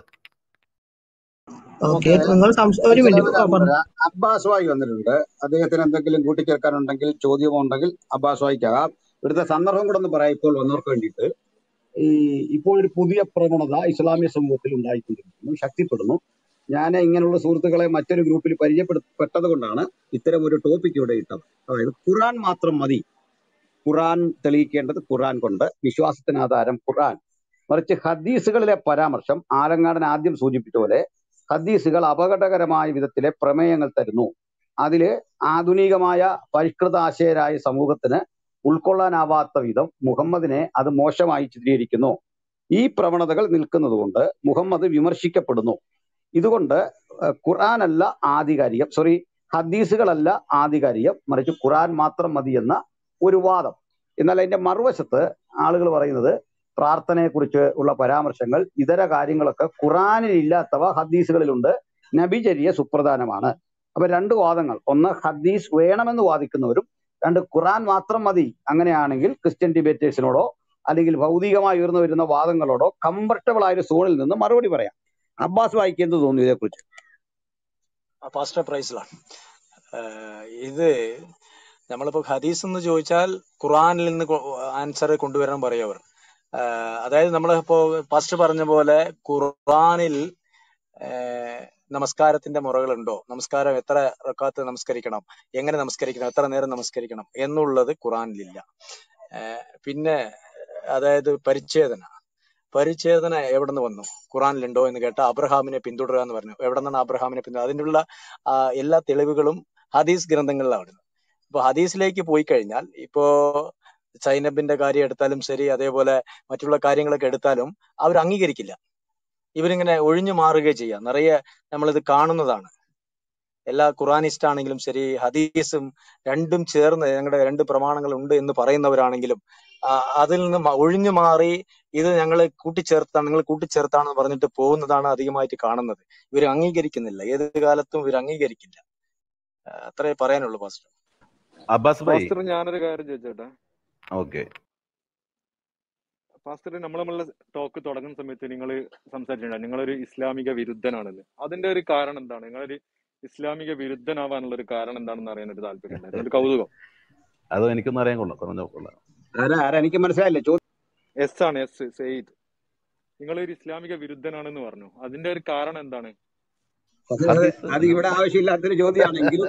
S4: ഓക്കെ
S1: നമുക്ക്
S4: നിങ്ങൾ സംശ- ഒരു മിനിറ്റ് ആ,
S1: മനസ്സിലാവുന്ന
S4: പറഞ്ഞു
S1: അബ്ബാസ് വായി വന്നിട്ടുണ്ട് അദ്ദേഹത്തിന് എന്തെങ്കിലും കൂട്ടിച്ചേർക്കാനുണ്ടെങ്കിൽ ചോദ്യമോ ഉണ്ടെങ്കിൽ അബ്ബാസ് വായിക്കാകാം ഇവിടുത്തെ സന്ദർഭം കൂടെ ഒന്ന് പറയാം ഇപ്പോൾ വന്നവർക്ക് വേണ്ടിയിട്ട് ഈ ഇപ്പോൾ ഒരു പുതിയ പ്രവണത ഇസ്ലാമിക സമൂഹത്തിൽ ഉണ്ടായിക്കൊണ്ടിരിക്കുന്നു ശക്തിപ്പെടുന്നു ഞാൻ ഇങ്ങനെയുള്ള സുഹൃത്തുക്കളെ മറ്റൊരു ഗ്രൂപ്പിൽ പരിചയപ്പെടുത്തപ്പെട്ടത് കൊണ്ടാണ് ഇത്തരം ഒരു ടോപ്പിക് ഇവിടെ ഇട്ടത് അതായത് ഖുറാൻ മാത്രം മതി ഖുറാൻ തെളിയിക്കേണ്ടത് ഖുറാൻ കൊണ്ട് വിശ്വാസത്തിന് ആധാരം ഖുറാൻ മറിച്ച് ഹദീസുകളിലെ പരാമർശം ആലങ്ങാടൻ ആദ്യം സൂചിപ്പിച്ച പോലെ ഹദീസുകൾ അപകടകരമായ വിധത്തിലെ പ്രമേയങ്ങൾ തരുന്നു അതില് ആധുനികമായ പരിഷ്കൃത ആശയരായ സമൂഹത്തിന് ഉൾക്കൊള്ളാനാവാത്ത വിധം മുഹമ്മദിനെ അത് മോശമായി ചിത്രീകരിക്കുന്നു ഈ പ്രവണതകൾ നിൽക്കുന്നത് കൊണ്ട് മുഹമ്മദ് വിമർശിക്കപ്പെടുന്നു ഇതുകൊണ്ട് ഏഹ്, ഖുർആനല്ല ആധികാരികം സോറി ഹദീസുകളല്ല ആധികാരികം മറിച്ച് ഖുർആൻ മാത്രം മതി എന്ന ഒരു വാദം എന്നാൽ അതിന്റെ മറുവശത്ത് ആളുകൾ പറയുന്നത് പ്രാർത്ഥനയെക്കുറിച്ച് ഉള്ള പരാമർശങ്ങൾ ഇതര കാര്യങ്ങളൊക്കെ ഖുറാനിൽ ഇല്ലാത്തവ ഹദീസുകളിലുണ്ട് നബിചര്യ സുപ്രധാനമാണ് അപ്പൊ രണ്ട് വാദങ്ങൾ ഒന്ന് ഹദീസ് വേണമെന്ന് വാദിക്കുന്നവരും രണ്ട് ഖുറാൻ മാത്രം മതി അങ്ങനെയാണെങ്കിൽ ക്രിസ്ത്യൻ ഡിബേറ്റേഴ്സിനോടോ അല്ലെങ്കിൽ ഭൗതികമായി ഉയർന്നു വരുന്ന വാദങ്ങളോടോ കംഫർട്ടബിൾ ആയ ഒരു സോണിൽ നിന്ന് മറുപടി പറയാം അബ്ബാസ് വായിക്ക് എന്ത് തോന്നുന്നു ഇതേക്കുറിച്ച്
S6: പാസ്റ്റർ പ്രൈസിലാണ് ഇത് നമ്മളിപ്പോ ഹദീസ് എന്ന് ചോദിച്ചാൽ ഖുറാനിൽ നിന്ന് ആൻസർ കൊണ്ടുവരാൻ പറയും അവർ ആഹ് അതായത് നമ്മൾ ഇപ്പോ പാസ്റ്റർ പറഞ്ഞ പോലെ ഖുറാനിൽ ആഹ് നമസ്കാരത്തിന്റെ മുറകളുണ്ടോ നമസ്കാരം എത്ര റക്കാത്ത് നമസ്കരിക്കണം എങ്ങനെ നമസ്കരിക്കണം എത്ര നേരം നമസ്കരിക്കണം എന്നുള്ളത് ഖുറാനിലില്ല ആഹ് പിന്നെ അതായത് പരിച്ഛേദന പരിച്ഛേദന എവിടെ നിന്ന് വന്നു ഖുറാനിലുണ്ടോ എന്ന് കേട്ട അബ്രഹാമിനെ പിന്തുടരുക എന്ന് പറഞ്ഞു എവിടെ നിന്നാണ് അബ്രഹാമിനെ പിന്തുടരുക അതിനുള്ള ആ, എല്ലാ തെളിവുകളും ഹദീസ് ഗ്രന്ഥങ്ങളിലാണ് ഇപ്പൊ ഹദീസിലേക്ക് പോയി കഴിഞ്ഞാൽ ഇപ്പോ സൈനബിന്റെ കാര്യം എടുത്താലും ശരി അതേപോലെ മറ്റുള്ള കാര്യങ്ങളൊക്കെ എടുത്താലും അവർ അംഗീകരിക്കില്ല ഇവരിങ്ങനെ ഒഴിഞ്ഞു മാറുകയും ചെയ്യാം നിറയെ നമ്മളിത് കാണുന്നതാണ് എല്ലാ ഖുറാനിസ്റ്റ് ആണെങ്കിലും ശരി ഹദീസും രണ്ടും ചേർന്ന് ഞങ്ങളുടെ രണ്ട് പ്രമാണങ്ങൾ ഉണ്ട് എന്ന് പറയുന്നവരാണെങ്കിലും ആ, അതിൽ നിന്ന് മ- ഒഴിഞ്ഞു മാറി ഇത് ഞങ്ങൾ കൂട്ടിച്ചേർത്താണ് നിങ്ങൾ കൂട്ടിച്ചേർത്താണെന്ന് പറഞ്ഞിട്ട് പോകുന്നതാണ് അധികമായിട്ട് കാണുന്നത് ഇവർ അംഗീകരിക്കുന്നില്ല ഏത് കാലത്തും ഇവർ അംഗീകരിക്കില്ല ആ, അത്രേ പറയാനുള്ളൂ പാസ്റ്റർ
S2: അബ്ബാസ് ഭായി
S3: പാസ്റ്റർ ഞാനൊരു കാര്യം ചോദിച്ചോട്ടെ
S2: ഓക്കെ
S3: പാസ്റ്റർ നമ്മൾ നമ്മളുടെ ടോക്ക് തുടങ്ങുന്ന സമയത്ത് നിങ്ങൾ സംസാരിച്ചിട്ടുണ്ട് നിങ്ങളൊരു ഇസ്ലാമിക വിരുദ്ധനാണെന്ന് അതിന്റെ ഒരു കാരണം എന്താണ് നിങ്ങളൊരു ഇസ്ലാമിക വിരുദ്ധനാവാനുള്ള ഒരു കാരണം എന്താണെന്ന് അറിയാൻ ഒരു താല്പര്യം ഉണ്ടായിരുന്നു ഒരു കൗതുകം
S2: അത് എനിക്കൊന്നും അറിയാൻ കൊള്ളാം പറഞ്ഞു കൊള്ളാം
S1: ആരാ ആരാ എനിക്ക് മനസ്സിലായില്ല ചോദ്യം
S3: എസ് ആണ് എസ് സെയ്ദ് നിങ്ങളൊരു ഇസ്ലാമിക വിരുദ്ധനാണെന്ന് പറഞ്ഞു അതിന്റെ ഒരു കാരണം എന്താണ്
S1: അത്
S2: ഹദീസ്
S1: അത് ഇവിടെ ആവശ്യമില്ലാത്തൊരു ചോദ്യമാണെങ്കിലും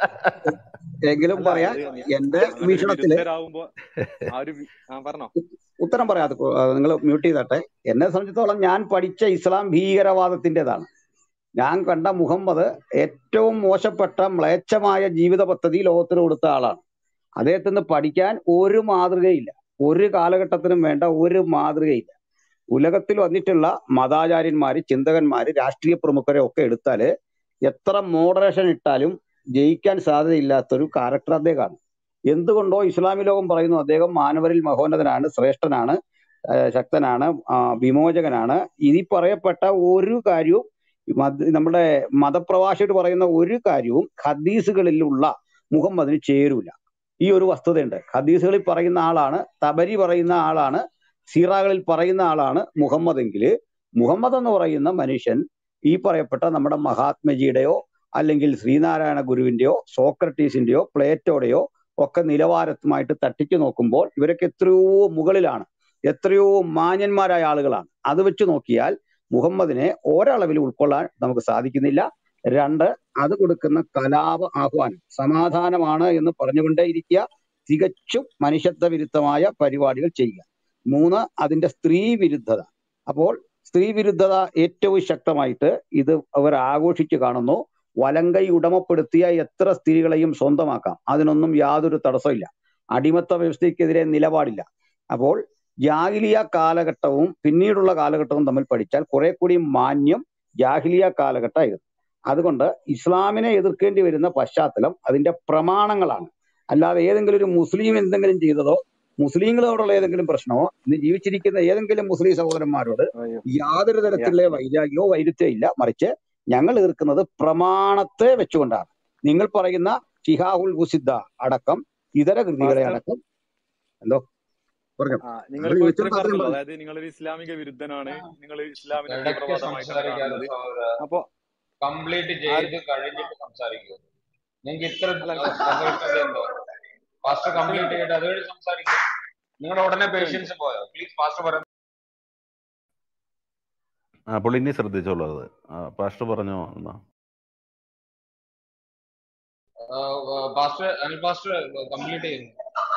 S1: എങ്കിലും
S3: അല്ല
S1: പറയാം
S3: അത് ഞ-
S1: എന്റെ
S3: അങ്ങനെ ഒരു
S1: വീക്ഷണത്തില്
S3: വിരുദ്ധരാകുമ്പോ ആ ഒരു വി- ആ പറഞ്ഞോ
S1: ഉത്തരം പറയാതെ നിങ്ങൾ മ്യൂട്ട് ചെയ്തട്ടെ എന്നെ സംബന്ധിച്ചിടത്തോളം ഞാൻ പഠിച്ച ഇസ്ലാം ഭീകരവാദത്തിൻ്റെതാണ് ഞാൻ കണ്ട മുഹമ്മദ് ഏറ്റവും മോശപ്പെട്ട മ്ലേച്ഛമായ ജീവിത പദ്ധതി ലോകത്തിന് കൊടുത്ത ആളാണ് അദ്ദേഹത്തിന് പഠിക്കാൻ ഒരു മാതൃകയില്ല ഒരു കാലഘട്ടത്തിനും വേണ്ട ഒരു മാതൃകയില്ല ഉലകത്തിൽ വന്നിട്ടുള്ള മതാചാര്യന്മാര് ചിന്തകന്മാര് രാഷ്ട്രീയ പ്രമുഖരെ ഒക്കെ എടുത്താല് എത്ര മോഡറേഷൻ ഇട്ടാലും ജയിക്കാൻ സാധ്യതയില്ലാത്തൊരു ക്യാരക്ടർ അദ്ദേഹമാണ് എന്തുകൊണ്ടോ ഇസ്ലാമി ലോകം പറയുന്നു അദ്ദേഹം മാനവരിൽ മഹോന്നതനാണ് ശ്രേഷ്ഠനാണ് ആ, ശക്തനാണ് ആ, വിമോചകനാണ് ഇനി പറയപ്പെട്ട ഒരു കാര്യവും മത- നമ്മുടെ മതപ്രവാസികൾ പറയുന്ന ഒരു കാര്യവും ഹദീസുകളിലുള്ള മുഹമ്മദിന് ചേരൂല ഈ ഒരു വസ്തുതയുണ്ട് ഹദീസുകളിൽ പറയുന്ന ആളാണ് തബരി പറയുന്ന ആളാണ് സീറാകളിൽ പറയുന്ന ആളാണ് മുഹമ്മദ് എങ്കിൽ മുഹമ്മദ് എന്ന് പറയുന്ന മനുഷ്യൻ ഈ പറയപ്പെട്ട നമ്മുടെ മഹാത്മജിയുടെയോ അല്ലെങ്കിൽ ശ്രീനാരായണ ഗുരുവിന്റെയോ സോക്രട്ടീസിന്റെയോ പ്ലേറ്റോയുടെയോ ഒക്കെ നിലവാരത്തുമായിട്ട് തട്ടിച്ചു നോക്കുമ്പോൾ ഇവരൊക്കെ എത്രയോ മുകളിലാണ് എത്രയോ മാന്യന്മാരായ ആളുകളാണ് അത് വെച്ച് നോക്കിയാൽ മുഹമ്മദിനെ ഒരളവിൽ ഉൾക്കൊള്ളാൻ നമുക്ക് സാധിക്കുന്നില്ല രണ്ട് അത് കൊടുക്കുന്ന കലാപ ആഹ്വാനം സമാധാനമാണ് എന്ന് പറഞ്ഞുകൊണ്ടേയിരിക്കുക തികച്ചും മനുഷ്യത്വ വിരുദ്ധമായ പരിപാടികൾ ചെയ്യുക മൂന്ന് അതിന്റെ സ്ത്രീ വിരുദ്ധത അപ്പോൾ സ്ത്രീ വിരുദ്ധത ഏറ്റവും ശക്തമായിട്ട് ഇത് അവർ ആഘോഷിച്ചു കാണുന്നു വലങ്കൈ ഉടമപ്പെടുത്തിയ എത്ര സ്ത്രീകളെയും സ്വന്തമാക്കാം അതിനൊന്നും യാതൊരു തടസ്സമില്ല അടിമത്ത വ്യവസ്ഥയ്ക്കെതിരെ നിലപാടില്ല അപ്പോൾ ജാഹിലിയ കാലഘട്ടവും പിന്നീടുള്ള കാലഘട്ടവും തമ്മിൽ പഠിച്ചാൽ കുറെ കൂടി മാന്യം ജാഹിലിയ കാലഘട്ടമായിരുന്നു അതുകൊണ്ട് ഇസ്ലാമിനെ എതിർക്കേണ്ടി വരുന്ന പശ്ചാത്തലം അതിന്റെ പ്രമാണങ്ങളാണ് അല്ലാതെ ഏതെങ്കിലും ഒരു മുസ്ലിം എന്തെങ്കിലും ചെയ്തതോ മുസ്ലിങ്ങളോടുള്ള ഏതെങ്കിലും പ്രശ്നമോ ഇന്ന് ജീവിച്ചിരിക്കുന്ന ഏതെങ്കിലും മുസ്ലിം സഹോദരന്മാരോട്
S3: അയ്യോ
S1: യാതൊരു
S3: യാ
S1: തരത്തിലുള്ള വൈരാഗ്യമോ വൈരുദ്ധ്യമോ ഇല്ല മറിച്ച് ഞങ്ങൾ എതിർക്കുന്നത് പ്രമാണത്തെ വെച്ചുകൊണ്ടാണ് നിങ്ങൾ പറയുന്ന ഷിഹാഹുൽ ഗുസിദ്ദ അടക്കം ഇതര കൃതികളെ
S3: പാസ്റ്റർ
S1: അടക്കം എന്തോ പറഞ്ഞു
S3: ആ
S1: നിങ്ങൾ
S3: നിങ്ങളിപ്പോ
S1: ചോദിച്ചത്
S3: ഇത്രയും
S1: മാത്രം
S3: പറഞ്ഞല്ലോ
S1: പറഞ്ഞു
S3: അതായത് നിങ്ങളൊരു ഇസ്ലാമിക വിരുദ്ധനാണ് നിങ്ങൾ ഇസ്ലാമിനെ
S7: ഇടയ്ക്ക്
S3: തീവ്രവാദമായിട്ടാണ്
S7: സംസാരിക്കാതെ
S3: കാണുന്നത്
S7: സഹോദര
S3: അപ്പൊ
S7: കംപ്ലീറ്റ്
S3: ആര്
S7: ചെയ്ത് കഴിഞ്ഞിട്ട് സംസാരിക്കൂ നിങ്ങൾക്ക് ഇത്ര
S3: അല്ല
S7: അസഹിഷ്ണുത എന്തോ ഫാസ്റ്റ്
S3: ഒരു
S7: കംപ്ലീറ്റ്
S3: മിനിറ്റ്
S7: ചെയ്തിട്ട് അതുവഴി സംസാരിക്കും നിങ്ങളുടെ ഉടനെ
S3: ഒരു മിനിറ്റ്
S7: പേഷ്യൻസ് പോയോ പ്ലീസ് ഫാസ്റ്റ് പറയാം
S2: ആ പുള്ളി ഇനി ശ്രദ്ധിച്ചോളൂ അത് ആ, പാസ്റ്റർ പറഞ്ഞോ എന്നാ
S7: ഫാസ്റ്റ് അനിൽ ഫാസ്റ്റ് കംപ്ലീറ്റ് ചെയ്യുന്നു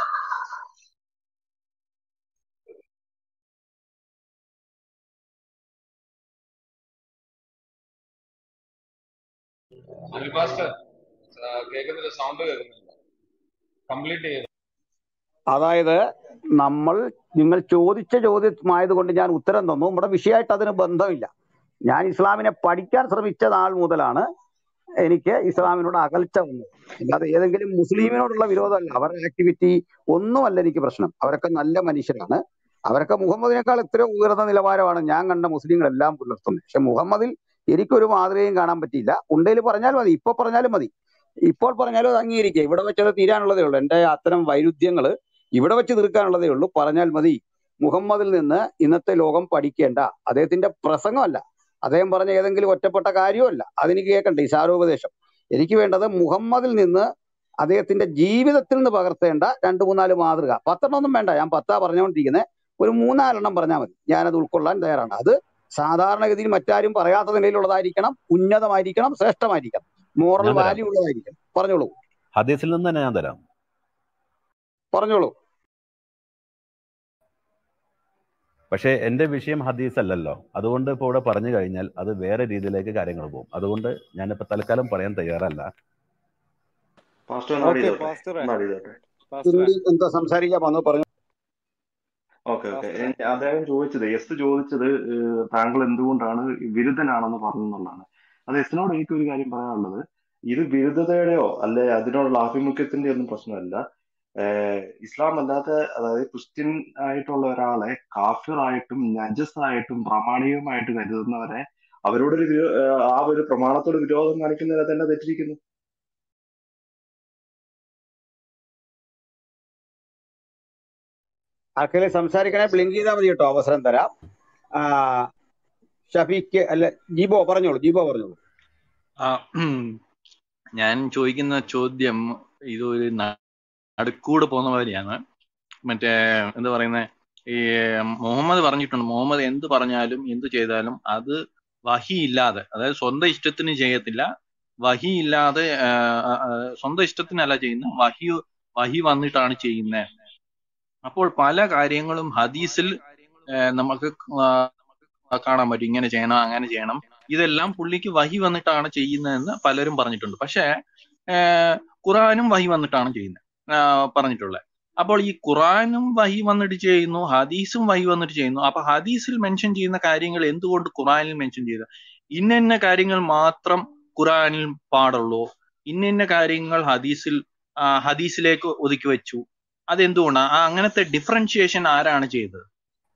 S7: അനിൽ ഫാസ്റ്റ് കേൾക്കുന്നില്ല സൗണ്ട് കേൾക്കുന്നില്ല കംപ്ലീറ്റ് ചെയ്തു
S1: അതായത് നമ്മൾ നിങ്ങൾ ചോദിച്ച ചോദ്യമായതുകൊണ്ട് ഞാൻ ഉത്തരം തന്നു നമ്മുടെ വിഷയമായിട്ട് അതിന് ബന്ധമില്ല ഞാൻ ഇസ്ലാമിനെ പഠിക്കാൻ ശ്രമിച്ച നാൾ മുതലാണ് എനിക്ക് ഇസ്ലാമിനോട് അകൽച്ച വന്നത് അല്ലാതെ ഏതെങ്കിലും മുസ്ലിമിനോടുള്ള വിരോധമല്ല അവരുടെ ആക്ടിവിറ്റി ഒന്നുമല്ല എനിക്ക് പ്രശ്നം അവരൊക്കെ നല്ല മനുഷ്യരാണ് അവരൊക്കെ മുഹമ്മദിനേക്കാൾ എത്രയോ ഉയർന്ന നിലവാരമാണ് ഞാൻ കണ്ട മുസ്ലിങ്ങളെല്ലാം പുലർത്തുന്നത് പക്ഷെ മുഹമ്മദിൽ എനിക്കൊരു മാതൃകയും കാണാൻ പറ്റിയില്ല ഉണ്ടേൽ പറഞ്ഞാൽ മതി ഇപ്പൊ പറഞ്ഞാലും മതി ഇപ്പോൾ പറഞ്ഞാലും അത് അംഗീകരിക്കുക ഇവിടെ വെച്ചത് തീരാനുള്ളതേ ഉള്ളൂ എന്റെ അത്തരം വൈരുദ്ധ്യങ്ങൾ ഇവിടെ വെച്ച് തീർക്കാനുള്ളതേ ഉള്ളൂ പറഞ്ഞാൽ മതി മുഹമ്മദിൽ നിന്ന് ഇന്നത്തെ ലോകം പഠിക്കേണ്ട അദ്ദേഹത്തിന്റെ പ്രസംഗമല്ല അദ്ദേഹം പറഞ്ഞ ഏതെങ്കിലും ഒറ്റപ്പെട്ട കാര്യമല്ല അതെനിക്ക് കേൾക്കണ്ട ഈ സാരോപദേശം എനിക്ക് വേണ്ടത് മുഹമ്മദിൽ നിന്ന് അദ്ദേഹത്തിന്റെ ജീവിതത്തിൽ നിന്ന് പകർത്തേണ്ട രണ്ട് മൂന്നാല് മാതൃക പത്തെണ്ണം ഒന്നും വേണ്ട ഞാൻ പത്താ പറഞ്ഞുകൊണ്ടിരിക്കുന്നത് ഒരു മൂന്നാലെണ്ണം പറഞ്ഞാൽ മതി ഞാനത് ഉൾക്കൊള്ളാൻ തയ്യാറാണ് അത് സാധാരണഗതിയിൽ മറ്റാരും പറയാത്ത നിലയിലുള്ളതായിരിക്കണം ഉന്നതമായിരിക്കണം ശ്രേഷ്ഠമായിരിക്കണം മോറൽ
S2: ഞാൻ തരാം
S1: വാല്യൂ ഉള്ളതായിരിക്കണം പറഞ്ഞോളൂ
S2: ഹദീസിൽ നിന്ന് തന്നെ ഞാൻ തരാം
S1: പറഞ്ഞോളൂ
S2: പക്ഷേ എൻ്റെ വിഷയം ഹദീസ് അല്ലല്ലോ അതുകൊണ്ട് ഇപ്പോൾ ഇവിടെ പറഞ്ഞു കഴിഞ്ഞാൽ അത് വേറെ രീതിയിലേക്ക് കാര്യങ്ങൾ പോകും അതുകൊണ്ട് ഞാനിപ്പോൾ തൽക്കാലം പറയാൻ തയ്യാറല്ല
S8: പാസ്റ്റർ ഒന്ന് ആഡ്
S3: ഓക്കെ
S8: ചെയ്തോട്ടെ
S3: പാസ്റ്ററെ
S8: ഒന്ന് ആഡ് ചെയ്തോട്ടെ
S3: പാസ്റ്ററെ
S1: ഇതിനുവേണ്ടി എന്താ സംസാരിക്കാൻ വന്നു പറഞ്ഞു
S8: ഓക്കെ ഓക്കെ
S3: പാസ്റ്ററെ
S8: അദ്ദേഹം ചോദിച്ചത് എസ് ചോദിച്ചത് ഏഹ്, താങ്കൾ എന്തുകൊണ്ടാണ് വിരുദ്ധനാണെന്ന് പറഞ്ഞെന്നുള്ളതാണ് അത് എസിനോട് എനിക്ക് ഒരു കാര്യം പറയാനുള്ളത് ഇത് വിരുദ്ധതയുടെയോ അല്ലെ അതിനോടുള്ള ആഭിമുഖ്യത്തിന്റെ ഒന്നും പ്രശ്നമല്ല ഏഹ്, ഇസ്ലാം അല്ലാത്ത അതായത് ക്രിസ്ത്യൻ ആയിട്ടുള്ള ഒരാളെ കാഫിറായിട്ടും നജസായിട്ടും പ്രാമാണികമായിട്ട് കരുതുന്നവരെ അവരോടൊരു വിരോ- ഏഹ്, ആ ഒരു പ്രമാണത്തോട് വിരോധം കാണിക്കുന്നതിനെ തന്നെ തെറ്റിരിക്കുന്നു
S1: ആർക്കെങ്കിലും സംസാരിക്കണേ ബ്ലിങ്ക് ചെയ്താൽ മതി കേട്ടോ അവസരം തരാം ആ, ഷഫീക്ക് അല്ല ജീബോ പറഞ്ഞോളൂ ജീബോ പറഞ്ഞോളൂ
S9: ആ, ഞാൻ ചോദിക്കുന്ന ചോദ്യം ഇതൊരു ന- നടുക്കൂടെ പോകുന്ന മാതിരിയാണ് മറ്റേ എന്താ പറയുന്നത് ഈ മുഹമ്മദ് പറഞ്ഞിട്ടുണ്ട് മുഹമ്മദ് എന്ത് പറഞ്ഞാലും എന്ത് ചെയ്താലും അത് വഹി ഇല്ലാതെ അതായത് സ്വന്തം ഇഷ്ടത്തിന് ചെയ്യത്തില്ല വഹി ഇല്ലാതെ ആ, ആ, ആ, സ്വന്തം ഇഷ്ടത്തിനല്ല ചെയ്യുന്നത് വഹി വഹി വന്നിട്ടാണ് ചെയ്യുന്നത് അപ്പോൾ പല കാര്യങ്ങളും ഹദീസിൽ ആ, നമുക്ക് ആ, കാണാൻ പറ്റും ഇങ്ങനെ ചെയ്യണം അങ്ങനെ ചെയ്യണം ഇതെല്ലാം പുള്ളിക്ക് വഹി വന്നിട്ടാണ് ചെയ്യുന്നതെന്ന് പലരും പറഞ്ഞിട്ടുണ്ട് പക്ഷേ ആഹ് ഖുറാനും വഹി വന്നിട്ടാണ് ചെയ്യുന്നത് ആഹ് പറഞ്ഞിട്ടുള്ളത് അപ്പോൾ ഈ ഖുറാനും വഹി വന്നിട്ട് ചെയ്യുന്നു ഹദീസും വഹി വന്നിട്ട് ചെയ്യുന്നു അപ്പൊ ഹദീസിൽ മെൻഷൻ ചെയ്യുന്ന കാര്യങ്ങൾ എന്തുകൊണ്ട് ഖുറാനിൽ മെൻഷൻ ചെയ്ത ഇന്ന ഇന്ന കാര്യങ്ങൾ മാത്രം ഖുറാനിൽ പാടുള്ളൂ ഇന്ന ഇന്ന കാര്യങ്ങൾ ഹദീസിൽ ആഹ് ഹദീസിലേക്ക് ഒതുക്കി വെച്ചു അതെന്തുകൊണ്ടാണ് ആ അങ്ങനത്തെ ഡിഫറൻഷിയേഷൻ ആരാണ് ചെയ്തത്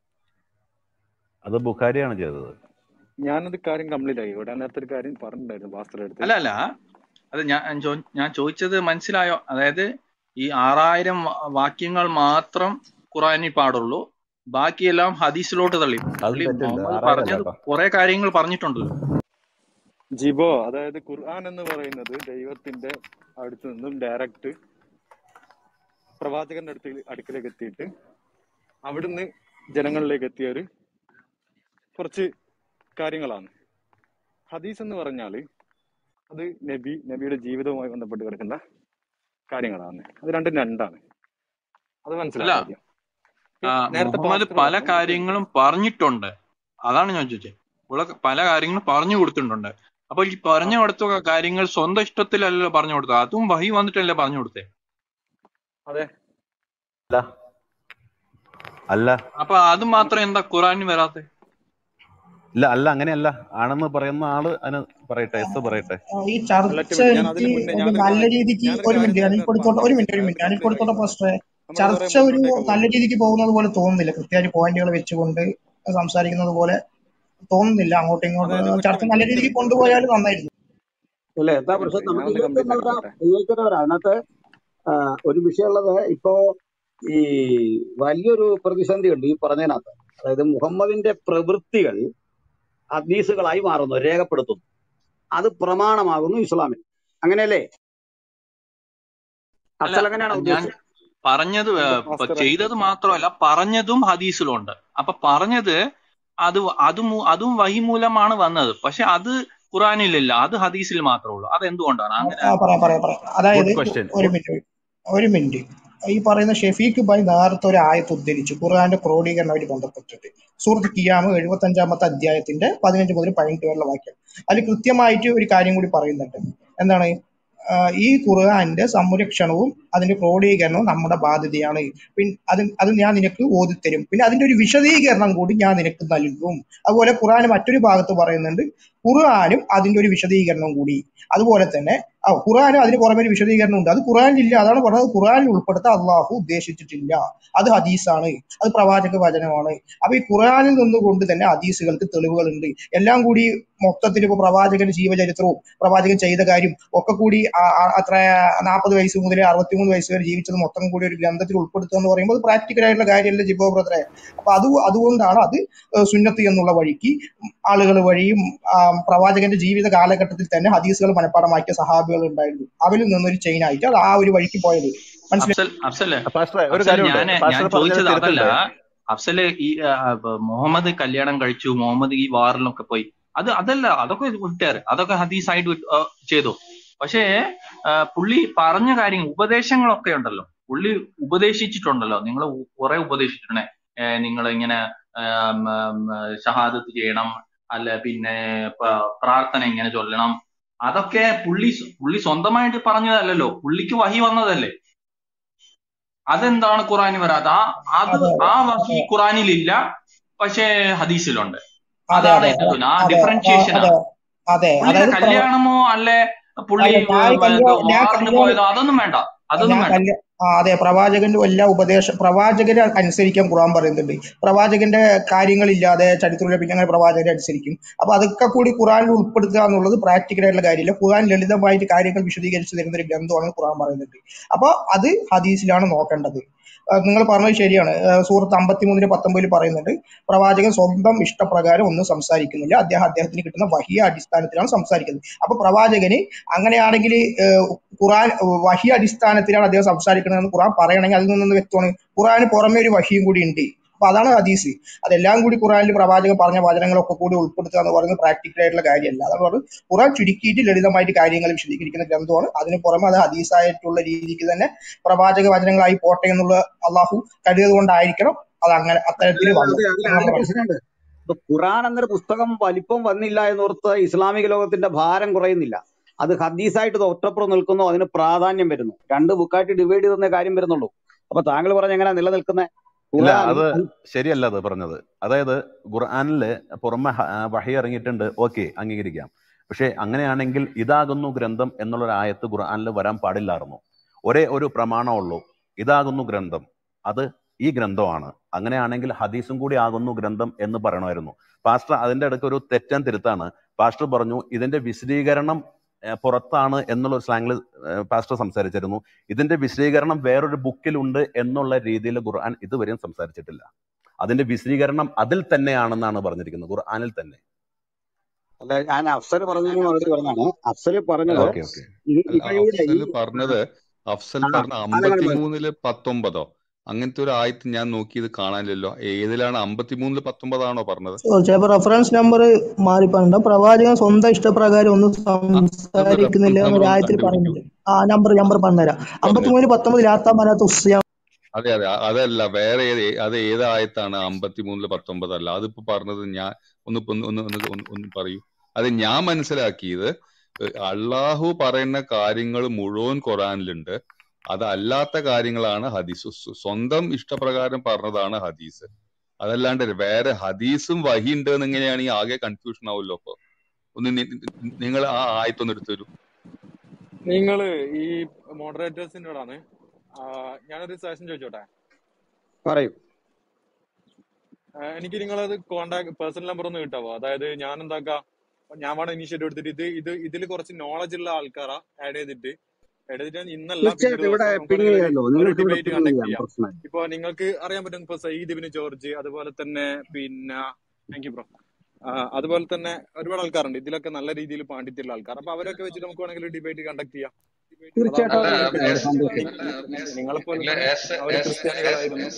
S2: അത് ബുഖാരിയാണ് ചെയ്തത്
S3: ഞാനത് കാര്യം കംപ്ലീറ്റ് ആയി ഇവിടെ നേരത്തെ ഒരു കാര്യം പറഞ്ഞിട്ടുണ്ടായിരുന്നു പാസ്റ്റർ അടുത്ത്
S9: അല്ല അല്ല അത് ഞാൻ ചോ- ഞാൻ ചോദിച്ചത് മനസ്സിലായോ അതായത് ഈ ആറായിരം വാ- വാക്യങ്ങൾ മാത്രം ഖുറാനിൽ പാടുള്ളൂ ബാക്കിയെല്ലാം ഹദീസിലോട്ട് തള്ളി
S2: അത്
S9: പുള്ളി
S2: തെറ്റുണ്ട്
S9: മുഹമ്മദ്
S2: ആറായിരം അല്ല
S9: പറഞ്ഞത്
S2: കേട്ടോ
S9: കുറെ കാര്യങ്ങൾ പറഞ്ഞിട്ടുണ്ടല്ലോ
S3: ജിബോ അതായത് ഖുർആൻ എന്ന് പറയുന്നത് ദൈവത്തിന്റെ അടുത്ത് നിന്നും ഡയറക്റ്റ് പ്രവാചകന്റെ അടുത്ത് അടുക്കിലേക്ക് എത്തിയിട്ട് അവിടുന്ന് ജനങ്ങളിലേക്ക് എത്തിയ ഒരു കുറച്ച് കാര്യങ്ങളാണ് ഹദീസ് എന്ന് പറഞ്ഞാല് അത് നബി നബിയുടെ ജീവിതവുമായി ബന്ധപ്പെട്ട് കിടക്കുന്ന കാര്യങ്ങളാണ് അത് രണ്ടും രണ്ടാണ് അത്
S9: അല്ല
S3: മനസ്സിലാക്കുക ആദ്യം
S9: ആ,
S3: നേരത്തെ
S9: മുഹമ്മദ്
S3: പാസ്റ്റർ
S9: പല
S3: പറഞ്ഞു
S9: കാര്യങ്ങളും പറഞ്ഞിട്ടുണ്ട് അതാണ് ഞാൻ ചോദിച്ചത് ഇവിടെ പല കാര്യങ്ങളും പറഞ്ഞു കൊടുത്തിട്ടുണ്ട് അപ്പൊ ഈ പറഞ്ഞു കൊടുത്ത കാര്യങ്ങൾ സ്വന്തം ഇഷ്ടത്തിലല്ലല്ലോ പറഞ്ഞു കൊടുത്തത് അതും വഹി വന്നിട്ടല്ലേ പറഞ്ഞു കൊടുത്തേ
S3: അതെ
S2: അല്ല അല്ല
S9: അപ്പൊ അത് മാത്രം എന്താ ഖുറാനിൽ വരാത്തെ
S2: ഇല്ല അല്ല അങ്ങനെയല്ല ആണെന്ന് പറയുന്ന ആള് അതിന് പറയട്ടെ എസ് പറയട്ടെ
S4: ആ, ഈ
S3: അല്ല ഒറ്റ
S4: ചർച്ച
S3: മിനിറ്റ് ഞാൻ
S4: എനിക്ക്
S3: അതിന് മുന്നേ
S4: ഒരു
S3: ഞാനൊരു
S4: നല്ല
S3: കാര്യം
S4: രീതിക്ക്
S3: ഞാനൊരു
S4: ഒരു
S3: കാര്യം
S4: മിനിറ്റ് ഞാനീ
S3: നേരത്തെ
S4: കൊടുത്തോട്ടെ ഒരു മിനിറ്റ് ഒരു
S3: പാസ്റ്റർ
S4: മിനിറ്റ് ഞാനീ
S3: നേരത്തെ ബ്രേക്ക്
S4: കൊടുത്തോട്ടെ
S3: ആയി
S4: പ്രശ്നേ
S3: നമ്മൾ കുറെ
S4: ചർച്ച ഒരു
S3: മുന്നോട്ടേക്ക്
S4: നല്ല
S3: പോകുന്നു
S4: രീതിക്ക് പോകുന്നത് പോലെ തോന്നുന്നില്ല കൃത്യമായിട്ട് പോയിന്റുകൾ വെച്ചുകൊണ്ട് സംസാരിക്കുന്നത് പോലെ തോന്നുന്നില്ല അങ്ങോട്ടും ഇങ്ങോട്ടും
S3: അതായത് ഒറ്റ
S4: ചർച്ച
S3: മിനിറ്റ്
S4: നല്ല
S3: ഒറ്റ
S4: രീതിക്ക്
S3: മിനിറ്റ് ഒറ്റ
S4: കൊണ്ടുപോയാൽ
S3: മിനിറ്റ്
S4: നന്നായിരുന്നു
S1: ഇല്ല എന്താ
S3: ഒറ്റ
S1: പ്രശ്നം
S3: മിനിറ്റ് ഞാൻ
S1: നമുക്ക്
S3: ഒന്ന് കംപ്ലീറ്റ്
S1: വിവേചനവരാ
S3: ആക്കിക്കോട്ടെ
S1: വിവേചനവരാ അതിനകത്ത് ആ, ഒരു വിഷയമുള്ളത് ഇപ്പോ ഈ വലിയൊരു പ്രതിസന്ധി ഉണ്ട് ഈ പറഞ്ഞതിനകത്ത് അതായത് മുഹമ്മദിന്റെ പ്രവൃത്തികൾ ഹദീസുകളായി മാറുന്നു രേഖപ്പെടുത്തുന്നു അത് പ്രമാണമാകുന്നു ഇസ്ലാമിൽ അങ്ങനെയല്ലേ
S9: അല്ല
S1: അഫ്സൽ അങ്ങനെയാണോ
S9: ഞാൻ
S1: ഉദ്ദേശിച്ചത്
S9: പറഞ്ഞത്
S3: എന്റെ
S9: ഏർ, ഇപ്പൊ
S3: പാസ്റ്ററെ
S9: ചെയ്തത് മാത്രമല്ല പറഞ്ഞതും ഹദീസിലുണ്ട് അപ്പൊ പറഞ്ഞത് അത് അത് മൂ- അതും വഹി മൂലമാണ് വന്നത് പക്ഷെ അത് ഖുറാനിലില്ല അത് ഹദീസിൽ മാത്രമേ ഉള്ളൂ അത് എന്തുകൊണ്ടാണ് അങ്ങനെ
S4: ആ പറയാം പറയാം പറയാം അതായത്
S2: ഗുഡ് ക്വസ്റ്റ്യൻ
S4: ഒരു മിനിറ്റ് ഒരു മിനിറ്റ് ഈ പറയുന്ന ഷെഫീഖ് ഭായ് നേരത്തെ ഒരു ആയത്ത് ഉദ്ധരിച്ചു ഖുർആന്റെ ക്രോഡീകരണവുമായിട്ട് ബന്ധപ്പെട്ടിട്ട് സൂറത്ത് കിയാമ് എഴുപത്തി അഞ്ചാമത്തെ അധ്യായത്തിന്റെ പതിനഞ്ച് മുതൽ പതിനെട്ട് വരെയുള്ള വാക്യം അതിൽ കൃത്യമായിട്ട് ഒരു കാര്യം കൂടി പറയുന്നുണ്ട് എന്താണ് ആ, ഈ ഖുർആന്റെ സംരക്ഷണവും അതിന്റെ ക്രോഡീകരണവും നമ്മുടെ ബാധ്യതയാണ് പിന്നെ അത് അത് ഞാൻ നിനക്ക് ഓതിത്തരും പിന്നെ അതിന്റെ ഒരു വിശദീകരണം കൂടി ഞാൻ നിനക്ക് നൽകും അതുപോലെ ഖുർആൻ മറ്റൊരു ഭാഗത്ത് പറയുന്നുണ്ട് ഖുർആനും അതിന്റെ ഒരു വിശദീകരണം കൂടി അതുപോലെ തന്നെ ആ ഖുർആനും അതിന് പുറമെ ഒരു വിശദീകരണം ഉണ്ട് അത് ഖുർആനിലില്ല അതാണ് പറഞ്ഞത് ഖുർആനിൽ ഉൾപ്പെടുത്താൻ അള്ളാഹു ഉദ്ദേശിച്ചിട്ടില്ല അത് ഹദീസാണ് അത് പ്രവാചക വചനമാണ് അപ്പൊ ഈ ഖുർആനിൽ നിന്നുകൊണ്ട് തന്നെ ഹദീസുകൾക്ക് തെളിവുകളുണ്ട് എല്ലാം കൂടി മൊത്തത്തിൽ ഇപ്പൊ പ്രവാചകന്റെ ജീവചരിത്രവും പ്രവാചകൻ ചെയ്ത കാര്യം ഒക്കെ കൂടി ആ- ആ- അത്ര നാൽപ്പത് വയസ്സ് മുതൽ അറുപത്തിമൂന്ന് വയസ്സ് വരെ ജീവിച്ചത് മൊത്തം കൂടി ഒരു ഗ്രന്ഥത്തിൽ ഉൾപ്പെടുത്തുക എന്ന് പറയുമ്പോൾ പ്രാക്ടിക്കൽ ആയിട്ടുള്ള കാര്യമല്ല ജിബോ ബ്രദറെ അപ്പൊ അത് അതുകൊണ്ടാണ് അത് ഏഹ് സുന്നത്ത് എന്നുള്ള വഴിക്ക് ആളുകൾ വഴിയും ആ, പ്രവാചകന്റെ ജീവിത കാലഘട്ടത്തിൽ തന്നെ ഹദീസുകൾ മനഃപ്പാടമാക്കിയ സഹാബികൾ ഉണ്ടായിരുന്നു അവരിൽ നിന്നൊരു ചെയിൻ ആയിട്ട് അത് ആ ഒരു വഴിക്ക് പോയത് മനസ്സിലായി
S9: അഫ്സൽ അഫ്സലെ
S2: പാസ്റ്ററെ ഒരു
S9: അഫ്സൽ
S2: കാര്യമുണ്ട്
S9: ഞാന് ഞാൻ
S2: പാസ്റ്റർ പറഞ്ഞത്
S9: ചോദിച്ചത് അതല്ല
S2: തിരുത്തണ്ടേ
S9: അഫ്സല് ഈ ആ, ഇപ്പൊ മുഹമ്മദ് കല്യാണം കഴിച്ചു മുഹമ്മദ് ഈ വാറിലൊക്കെ പോയി അത് അതല്ല അതൊക്കെ വിട്ടാറ് അതൊക്കെ ഹദീസായിട്ട് വിട്ട്- ആ, ചെയ്തു പക്ഷേ ആ, പുള്ളി പറഞ്ഞ കാര്യങ്ങൾ ഉപദേശങ്ങളൊക്കെ ഉണ്ടല്ലോ പുള്ളി ഉപദേശിച്ചിട്ടുണ്ടല്ലോ നിങ്ങൾ കുറെ ഉപദേശിച്ചിട്ടുണ്ടേ നിങ്ങൾ ഇങ്ങനെ ആം, ആം, ഷഹാദത്ത് ചെയ്യണം അല്ല പിന്നെ പ- പ്രാർത്ഥന എങ്ങനെ ചൊല്ലണം അതൊക്കെ പുള്ളി പുള്ളി സ്വന്തമായിട്ട് പറഞ്ഞതല്ലല്ലോ പുള്ളിക്ക് വഹി വന്നതല്ലേ അതെന്താണ് ഖുറാനിൽ വരാത്ത ആ അത്
S4: അതെ
S9: ആ വഹി ഖുറാനിലില്ല പക്ഷേ ഹദീസിലുണ്ട്
S4: അതെ
S9: അതാണ്
S4: അതെ
S9: എന്റെ തുന ആ
S4: അതെ
S9: ഡിഫറൻഷിയേഷൻ
S4: അതെ
S9: ആണ്
S4: അതെ
S9: പുള്ളിയുടെ
S4: അതായത് പ്രവ
S9: കല്യാണമോ അല്ലെ പുള്ളി
S4: അല്ല ഞാൻ
S9: ഉം,
S4: കല്യാ ഞാൻ
S9: വാറിന്
S4: കല്യാണം
S9: പോയതോ അതൊന്നും വേണ്ട അതൊന്നും
S4: ഞാൻ
S9: വേണ്ട
S4: കല്യ ആ അതെ പ്രവാചകന്റെ എല്ലാ ഉപദേശം പ്രവാചകരെ അനുസരിക്കാൻ ഖുർആൻ പറയുന്നുണ്ട് പ്രവാചകന്റെ കാര്യങ്ങളില്ലാതെ ചരിത്രമില്ല പിന്നെ അങ്ങനെ പ്രവാചകരെ അനുസരിക്കും അപ്പൊ അതൊക്കെ കൂടി ഖുർആനിൽ ഉൾപ്പെടുത്തുക എന്നുള്ളത് പ്രാക്ടിക്കൽ ആയിട്ടുള്ള കാര്യമില്ല ഖുർആൻ ലളിതമായിട്ട് കാര്യങ്ങൾ വിശദീകരിച്ച് തരുന്ന ഒരു ഗ്രന്ഥമാണ് ഖുർആൻ പറയുന്നത് അപ്പൊ അത് ഹദീസിലാണ് നോക്കേണ്ടത് അഹ് നിങ്ങൾ പറഞ്ഞത് ശരിയാണ് അഹ് സൂറത്ത് അമ്പത്തിമൂന്നിന് പത്തൊമ്പതിൽ പറയുന്നുണ്ട് പ്രവാചകൻ സ്വന്തം ഇഷ്ടപ്രകാരം ഒന്നും സംസാരിക്കുന്നില്ല അദ്ദേഹം അദ്ദേഹത്തിന് കിട്ടുന്ന വഹിയ അടിസ്ഥാനത്തിലാണ് സംസാരിക്കുന്നത് അപ്പൊ പ്രവാചകന് അങ്ങനെയാണെങ്കിൽ ഖുറാൻ വഹി അടിസ്ഥാനത്തിലാണ് അദ്ദേഹം സംസാരിക്കുന്നതെന്ന് ഖുറാൻ പറയണമെങ്കിൽ അതിൽ നിന്ന് വ്യക്തമാണ് ഖുറാന് പുറമെ ഒരു വഹിയും കൂടി ഉണ്ട് അപ്പൊ അതാണ് ഹദീസ് അതെല്ലാം കൂടി ഖുറാനിൽ പ്രവാചകൻ പറഞ്ഞ വചനങ്ങളൊക്കെ കൂടി ഉൾപ്പെടുത്തുക എന്ന് പറയുന്നത് പ്രാക്ടിക്കൽ ആയിട്ടുള്ള കാര്യമല്ല അതാണ് പറഞ്ഞത് ഖുറാൻ ചുരുക്കിയിട്ട് ലളിതമായിട്ട് കാര്യങ്ങൾ വിശദീകരിക്കുന്ന ഗ്രന്ഥമാണ് അതിന് പുറമെ അത് ഹദീസായിട്ടുള്ള രീതിക്ക് തന്നെ പ്രവാചക വചനങ്ങളായി പോട്ടെ എന്നുള്ള അള്ളാഹു കരുതിയത് കൊണ്ടായിരിക്കണം അത് അങ്ങനെ അത്തരത്തിൽ
S1: അല്ല
S4: വന്നത്
S1: അത് അതിൽ
S4: എന്നാണ്
S1: അതിൽ
S4: പറയുന്നത്
S1: പ്രശ്നമുണ്ട് ഇപ്പൊ ഖുറാൻ എന്നൊരു പുസ്തകം വലിപ്പം വന്നില്ല എന്നോർത്ത് ഇസ്ലാമിക ലോകത്തിന്റെ ഭാരം കുറയുന്നില്ല അത് ഹദീസായിട്ട് ഒറ്റപ്പുറം നിൽക്കുന്നു അതിന് പ്രാധാന്യം വരുന്നു രണ്ട് ബുക്കായിട്ട് ഡിവൈഡ് ചെയ്തെന്ന കാര്യം വരുന്നുള്ളൂ അപ്പൊ താങ്കൾ പറഞ്ഞ എങ്ങനെ നിലനിൽക്കുന്നത്
S2: ഇല്ല
S1: ഖുറാൻ
S2: അത്
S1: അത്
S2: ശരിയല്ല അത് പറഞ്ഞത് അതായത് ഖുർആനില് പുറമെ ഹ- ആ വഹി ഇറങ്ങിയിട്ടുണ്ട് ഓക്കെ അംഗീകരിക്കാം പക്ഷെ അങ്ങനെയാണെങ്കിൽ ഇതാകുന്നു ഗ്രന്ഥം എന്നുള്ളൊരു ആയത്ത് ഖുർആനിൽ വരാൻ പാടില്ലായിരുന്നു ഒരേ ഒരു പ്രമാണമുള്ളൂ ഇതാകുന്നു ഗ്രന്ഥം അത് ഈ ഗ്രന്ഥമാണ് അങ്ങനെയാണെങ്കിൽ ഹദീസും കൂടി ആകുന്നു ഗ്രന്ഥം എന്ന് പറയണമായിരുന്നു പാസ്റ്റർ അതിന്റെ ഇടയ്ക്ക് ഒരു തെറ്റാൻ തിരുത്താണ് പാസ്റ്റർ പറഞ്ഞു ഇതിന്റെ വിശദീകരണം ഏഹ്, പുറത്താണ് എന്നുള്ള സ്ലാങ്ങിൽ പാസ്റ്റർ സംസാരിച്ചിരുന്നു ഇതിന്റെ വിശദീകരണം വേറൊരു ബുക്കിലുണ്ട് എന്നുള്ള രീതിയിൽ ഖുർആൻ ഇതുവരെയും സംസാരിച്ചിട്ടില്ല അതിന്റെ വിശദീകരണം അതിൽ തന്നെയാണെന്നാണ് പറഞ്ഞിരിക്കുന്നത് ഖുർആനിൽ തന്നെ
S1: അല്ല ഞാൻ അഫ്സൽ പറഞ്ഞതിന് മറുപടി പറഞ്ഞാണ് അഫ്സൽ പറഞ്ഞത്
S2: ഓക്കെ ഓക്കെ
S1: ഇത്
S10: അല്ല
S1: ഇപ്പൊ ഇവിടെ ഈ
S10: അഫ്സൽ പറഞ്ഞത് അഫ്സൽ
S1: ആ
S10: പറഞ്ഞ
S1: അതങ്ങനെ പറയും
S10: അമ്പത്തിമൂന്നില് പത്തൊമ്പതോ അങ്ങനത്തെ ഒരു ആയത്ത് ഞാൻ നോക്കിയത് കാണാനില്ലല്ലോ ഏതിലാണ് അമ്പത്തിമൂന്നില് പത്തൊമ്പതാണോ പറഞ്ഞത്
S4: ചിലപ്പോ റെഫറൻസ് നമ്പർ മാറിപ്പോണ്ട പ്രവാചകൻ സ്വന്തം ഇഷ്ടപ്രകാരം ഒന്നും
S10: ആ അതൊന്ന്
S4: സംസാരിക്കുന്നില്ല
S10: റെഫറൻസ്
S4: എന്നൊരു
S10: നമ്പർ ഒന്ന്
S4: ആയത്തിൽ
S10: കണ്ടുപിടിക്കൂ
S4: പറയുന്നുണ്ട് ആ നമ്പർ നമ്പർ പറഞ്ഞുതരാം
S10: പറഞ്ഞു
S4: അമ്പത്തിമൂന്ന് പത്തൊമ്പത് ലാത്താ മനാത്ത ഉസ്യാം
S10: അതെ അതെ അ- അതല്ല വേറെ ഏത് അത് ഏത് ആയത്താണ് അമ്പത്തിമൂന്നില് പത്തൊമ്പത് അല്ല അതിപ്പോ പറഞ്ഞത് ഞാൻ ഒന്ന് ഇപ്പൊ ഒന്ന് ഒന്ന് ഒന്ന് ഒന്ന് ഒന്ന് പറയൂ അത് ഞാൻ മനസ്സിലാക്കിയത് ഏഹ് അള്ളാഹു പറയുന്ന കാര്യങ്ങൾ മുഴുവൻ ഖുറാനിലുണ്ട് അതല്ലാത്ത കാര്യങ്ങളാണ് ഹദീസ് സ്വ- സ്വന്തം ഇഷ്ടപ്രകാരം പറഞ്ഞതാണ് ഹദീസ് അതല്ലാണ്ട് വേറെ ഹദീസും വഹി ഉണ്ട് എന്ന് എങ്ങനെയാണെങ്കിൽ ആകെ കൺഫ്യൂഷൻ ആവുമല്ലോ അപ്പൊ ഒന്ന് നിങ്ങൾ ആ ആയത്തൊന്ന് എടുത്തു തരൂ
S3: നിങ്ങള് ഈ മോഡറേറ്റേഴ്സിനോടാണ് ഞാനൊരു സജഷൻ ചോദിച്ചോട്ടെ
S1: പറയൂ
S3: ആ, എനിക്ക് നിങ്ങളത് കോണ്ടാക്ട് പേഴ്സണൽ നമ്പർ ഒന്ന് കിട്ടാവോ അതായത് ഞാൻ എന്താക്കാം ഞാൻ വേണം ഇനീഷ്യേറ്റീവ് എടുത്തിട്ട് ഇത് ഇത് ഇതിൽ കുറച്ച് നോളജ് ഉള്ള ആൾക്കാരാ ആഡ് ചെയ്തിട്ട് ആഡ് ചെയ്തിട്ട് ഞാൻ ഇന്നല്ല പിന്നെ ഒരു
S1: തീർച്ചയായിട്ടും ഇവിടെ
S3: ദിവസം
S1: പിങ്
S3: നമുക്കാണെങ്കിൽ ഒരു
S1: ചെയ്യാമല്ലോ
S3: ഒരു
S1: നിങ്ങൾക്ക് ഇവിടെ
S3: ഡിബേറ്റ്
S1: പിങ്
S3: കണ്ടക്ട്
S1: ചെയ്യാം
S3: ചെയ്യാം
S1: പ്രശ്നമില്ല
S3: ഇപ്പൊ നിങ്ങൾക്ക് അറിയാൻ പറ്റും ഇപ്പൊ സയ്യിദ് ബിൻ ജോർജ് അതുപോലെ തന്നെ പിന്നെ താങ്ക് യു ബ്രോ അതുപോലെ തന്നെ ഒരുപാട് ആൾക്കാരുണ്ട് ഇതിലൊക്കെ നല്ല രീതിയിൽ പാണ്ഡിത്യമുള്ള ആൾക്കാർ അപ്പൊ അവരൊക്കെ വെച്ചിട്ട് നമുക്ക് വേണമെങ്കിൽ ഡിബേറ്റ് കണ്ടക്ട് ചെയ്യാം
S1: തീർച്ചയായിട്ടും
S3: അതാവുമ്പോ
S7: അല്ല
S1: അത്
S3: നിങ്ങൾക്ക്
S1: നടക്കട്ടെ
S7: എസ്
S3: നിങ്ങളെപ്പോലെ
S7: ഇല്ല
S3: തന്നെ
S7: എസ്
S3: അവര്
S7: എസ് എസ്
S3: ക്രിസ്ത്യാനികളായിരുന്നു